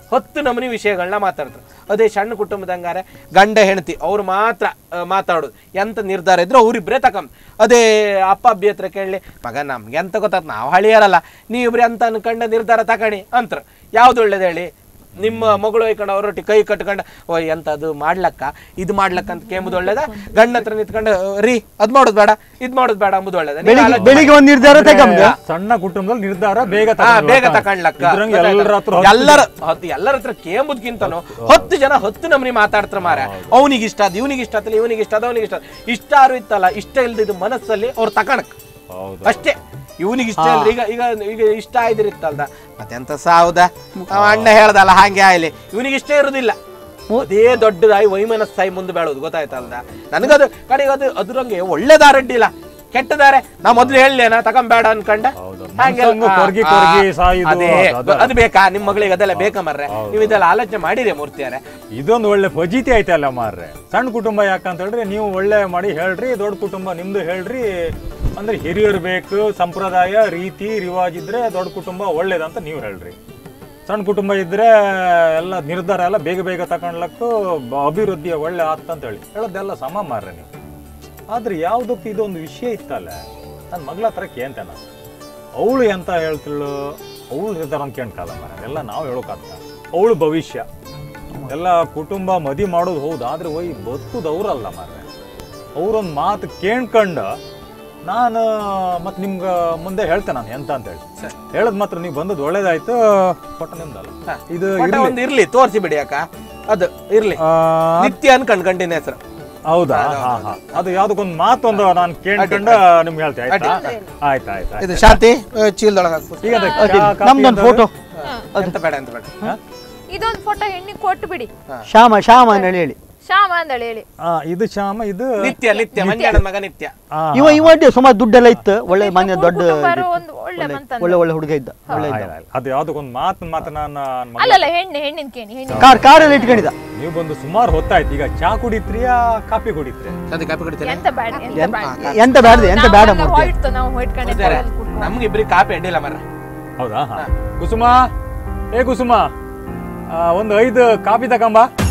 ಹತ್ತು ನಮೂನಿ ವಿಷಯಗಳನ್ನ ಮಾತಾಡ್ತಾರೆ ಅದೇ ಸಣ್ಣ ಕುಟುಂಬದಂಗಾರೆ ಗಂಡ ಹೆಂಡತಿ ಅವ್ರು ಮಾತ್ರ ಆ, ಮಾತಾಡೋದು ಎಂತ ನಿರ್ಧಾರ ಇದ್ರು ಅವ್ರಿಬ್ರೇ ತಕೊಂಬ ಅದೇ ಅಪ್ಪ ಅಬ್ಬಿ ಹತ್ರ ಕೇಳಲಿ ಮಗ ನಮ್ಗೆ ಎಂತ ಗೊತ್ತಾತ್ ನಾವು ಹಳಿಯರಲ್ಲ ನೀವಿಬ್ರೆ ಅಂತ ಅನ್ಕೊಂಡ ನಿರ್ಧಾರ ತಕಣಿ ಅಂತ್ರ ಯಾವ್ದು ಒಳ್ಳೇದು ಹೇಳಿ ನಿಮ್ಮ ಮಗಳು ಒಯ್ಕೊಂಡು ಅವರೊಟ್ಟಿ ಕೈ ಕಟ್ಕೊಂಡು ಓ ಎಂತ ಅದು ಮಾಡ್ಲಕ್ಕ ಇದು ಮಾಡ್ಲಕ್ಕ ಅಂತ ಕೇಂಬುದು ಒಳ್ಳೇದ ಗಂಡ ಹತ್ರ ನಿಂತ್ಕೊಂಡು ರೀ ಅದ್ ಮಾಡೋದು ಬೇಡ ಇದ್ ಮಾಡೋದು ಬೇಡ ಅಂಬುದು ಒಳ್ಳೇದ ನೀವು ಬೆಳಿಗ್ಗೆ ಆಲೋಚನೆ ಬೆಳಿಗ್ಗೆ ಒಂದು ನಿರ್ಧಾರ ತಗೊಂಡು ಸಣ್ಣ ಕುಟುಂಬದಲ್ಲಿ ನಿರ್ಧಾರ ಬೇಗ ಹಾ, ತಗೊಂಡ್ರು ಬೇಗ ಅಂತ. ತಕೊಂಡ್ಲಕ್ಕ ಇದ್ರಂಗೆ ಎಲ್ಲರ ಹತ್ರ ಹತ್ತು ಎಲ್ಲರ ಹತ್ತು ಎಲ್ಲರ ಹತ್ರ ಕೇಂಬುದ್ಕಿಂತನೂ ಹತ್ತು ಜನ ಹತ್ತು ನಮನಿ ಮಾತಾಡ್ತಾರ ಮಾರ ಅವನಿಗೆ ಇಷ್ಟ ಅದ ಇವನಿಗೆ ಇಷ್ಟ ಆತಲ್ಲ ಇವನಿಗೆ ಇಷ್ಟ ಅದ ಅವನಿಗೆ ಇಷ್ಟ ಅದ. ಇಷ್ಟ ಆರು ಇತ್ತಲ್ಲ ಇಷ್ಟ ಇಲ್ದಿದ್ದು ಮನಸ್ಸಲ್ಲಿ ಅವ್ರು ತಕಣಕ್ ಹೌದು ಅಷ್ಟೇ ಇವನಿಗೆ ಇಷ್ಟ ಇಲ್ರಿ ಈಗ ಈಗ ಈಗ ಇಷ್ಟ ಆಯ್ದಿರಿತ್ತಲ್ದ ಮತ್ತೆಂತ ಸಾವುದ ಅವ ಅಣ್ಣ ಹೇಳ್ದಲ್ಲ ಹಾಗೆ ಆಯ್ಲಿ ಇವನಿಗೆ ಇಷ್ಟ ಇರುದಿಲ್ಲ ಅದೇ ದೊಡ್ಡದಾಗಿ ವೈಮನಸ್ಸಾಯಿ ಮುಂದೆ ಬೇಳೋದು ಗೊತ್ತಾಯ್ತಲ್ದ ನನಗದು ಕಡೆಗೆ ಅದು ಅದ್ರಂಗೆ ಒಳ್ಳೆ ದಾರಡ್ಡಿಲ್ಲ ಕೆಟ್ಟ ದಾರೆ ನಾ ಮೊದ್ಲು ಹೇಳಲೇನ ತಗೊಂಬೇಡ ಅನ್ಕಂಡ ಹೌದು. ಹಾಗೆ ಮನ್ಸಂಗು ಆ, ಕೊರ್ಗಿ ಆ, ಕೊರ್ಗಿ ಸಾಯುದು ಅದೇ ಅದು- ಅದು. ಅದು ಬೇಕಾ ನಿಮ್ ಮಗಳಿಗೆ ಅದೆಲ್ಲ ಬೇಕಾ ಮರ್ರೆ ನೀವು ಇದೆಲ್ಲ ಆಲೋಚನೆ ಮಾಡಿರಿ ಮೂರ್ತಿಯಾರೆ ಇದೊಂದು ಒಳ್ಳೆ ಫಜೀತಿ ಐತಲ್ಲ ಮಾರ್ರೆ ಸಣ್ಣ ಕುಟುಂಬ ಯಾಕಂತ ಹೇಳಿದ್ರೆ ನೀವು ಒಳ್ಳೆ ಮಾಡಿ ಹೇಳ್ರಿ ದೊಡ್ಡ ಕುಟುಂಬ ನಿಮ್ದು ಹೇಳ್ರಿ ಅಂದ್ರೆ ಹಿರಿಯರು ಬೇಕು ಸಂಪ್ರದಾಯ ರೀತಿ ರಿವಾಜ್ ಇದ್ರೆ ದೊಡ್ಡ ಕುಟುಂಬ ಒಳ್ಳೇದಂತ ನೀವು ಹೇಳ್ರಿ ಸಣ್ಣ ಕುಟುಂಬ ಇದ್ರೆ ಎಲ್ಲ ನಿರ್ಧಾರ ಎಲ್ಲ ಬೇಗ ಬೇಗ ತಗೊಂಡ್ಲಕ್ಕೂ ಬ- ಅಭಿವೃದ್ಧಿ ಒಳ್ಳೆ ಆತ್ ಅಂತ ಹೇಳಿ ಹೇಳೋದೆಲ್ಲ ಸಮ ಮಾರ್ರೆ ನೀವು ಆದ್ರೆ ಯಾವುದಕ್ಕೂ ಇದೊಂದು ವಿಷಯ ಇತ್ತಲ್ಲ ನನ್ನ ಮಗಳ ಹತ್ರ ಕೇಂತ ನಾನು ಅವಳು ಎಂತ ಹೇಳ್ತಿಳು ಅವಳು ನಿರ್ಧಾರ ಅಂತ ಕೇಳ್ಕಲ್ಲ ಮರ ಎಲ್ಲ ನಾವು ಹೇಳೋಕಾಗ್ತ ಅವಳು ಭವಿಷ್ಯ ಎಲ್ಲ ಕುಟುಂಬ ಮದಿ ಮಾಡೋದು ಹೌದು ಆದ್ರೆ ಒಯ್ ಬದುಕುದು ಅವ್ರಲ್ಲ ಮಾರ್ರೆ ಅವ್ರೊಂದು ಮಾತು ಕೇಳ್ಕೊಂಡು ನಾನು ಮತ್ತೆ ನಿಮ್ಗೆ ಮುಂದೆ ಹೇಳ್ತೇನೆ ನಾನು ಎಂತ ಅಂತ ಹೇಳಿ ಹೇಳದ್ ಮಾತ್ರ ನೀವು ಬಂದದ್ದು ಒಳ್ಳೇದಾಯ್ತು ಕೊಟ್ಟ ನಿಮ್ದಲ್ಲ ಇದು ಒಟ್ಟ ಇರ್ಲಿ. ಒಂದು ಇರ್ಲಿ ತೋರಿಸಿ ಬಿಡಿ ಅಕ್ಕ ಅದು ಇರ್ಲಿ ಆ, ನಿತ್ಯ ಅನ್ಕಂಡ್ ಗಂಡಿನ ಹೆಸರು ಹೌದಾ ಹಾ ಹಾ ಅದು ಯಾವ್ದಕ್ಕೊಂದು ಮಾತೊಂದು ನಾನು ಕೇಳ್ಕೊಂಡು ನಿಮ್ಗೆ ಹೇಳ್ತೆ ಆಯ್ತಾ ಆಯ್ತು ಆಯ್ತು ಆಯ್ತು ಇದು ಶಾಂತಿ ಚೀಲದೊಳಗೆ ಹಾಕ್ಬಿಟ್ಟು ಈಗ ಅದು ಅಡ್ಡಿ ಇಲ್ಲ. ಚಾ, ಕಾಫಿ ನಮ್ದೊಂದು ಎಂತಾದ್ರು? ಫೋಟೋ ಎಂತ ಬೇಡ ಎಂತ ಬೇಡ ಇದೊಂದು ಫೋಟೋ ಹೆಣ್ಣಿಗೆ ಕೊಟ್ಟು ಬಿಡಿ ಶ್ಯಾಮ ಶ್ಯಾಮ ಅಂತ ಹೇಳಿ ಹೇಳಿ ಶ್ಯಾಮ ಅಂದಳಿ ಹೇಳಿ ಆ, ಇದು ಶ್ಯಾಮ ಇದು ನಿತ್ಯ ನಿತ್ಯ ಮಂಜಾನ ಮಗ ನಿತ್ಯ ಆ, ಇವ ಇವ ಅಡ್ಡಿ ಸುಮಾರು ದುಡ್ಡೆಲ್ಲ ಇತ್ತು ಒಳ್ಳೆ ಮನೆ ಮೂರ್ ದೊಡ್ಡ ಕುಟುಂಬರು ಇದಿತ್ತು. ಒಂದು ಒಳ್ಳೆ ಒಳ್ಳೆ- ಮಂತಂದ. ಒಳ್ಳೆ ಒಳ್ಳೆ ಹುಡುಗ ಇದ್ದ ಒಳ್ಳೆ ಆ, ಇದ್ದ ಇಲ್ಲ, ಇಲ್ಲ. ಅದು ಯಾವ್ದಕ್ಕೊಂದು ಮಾತು ಮಾತು ನಾನು ನನ್ ಮಗ- ಅಲ್ಲಲ್ಲ ಹೆಣ್ಣು ಹೆಣ್ಣಿನ ಕೇಳಿ ಹೆಣ್ಣಿನ ಕಾರ್ ಕಾರಲ್ಲಿ ಇಟ್ಕೊಂಡಿದ್ದ ನೀವು ಬಂದು ಸುಮಾರು ಹೊತ್ತಾಯ್ತು ಈಗ ಚಾ ಕುಡಿತ್ರಿಯಾ ಕಾಫಿ ಕುಡಿತ್ರಿ ಶಾಂತಿ ಕಾಪಿ ಕುಡಿತೇನೆ ಎಂತ ಬೇಡ ಎಂತ ಎಂತ- ಬೇಡ ಎಂತ ಬ್ಯಾಡ್ದು ಎಂತ ಬೇಡ ನಾವು ಮೂರ್ತಿ. ಹೊಯ್ತು ನಾವು ಹೊಯ್ಟ್ಕೊಂಡೆ ನಮ್ಗೆ ಇಬ್ರಿಗೆ ಕಾಪಿ ಅಡ್ಡಿಲ್ಲ ಮರ ಹೌದಾ ಹಾ. ಕುಸುಮ ಏ ಕುಸುಮ ಆ, ಒಂದು ಐದು ಕಾಫಿ ತಗೊಂಬ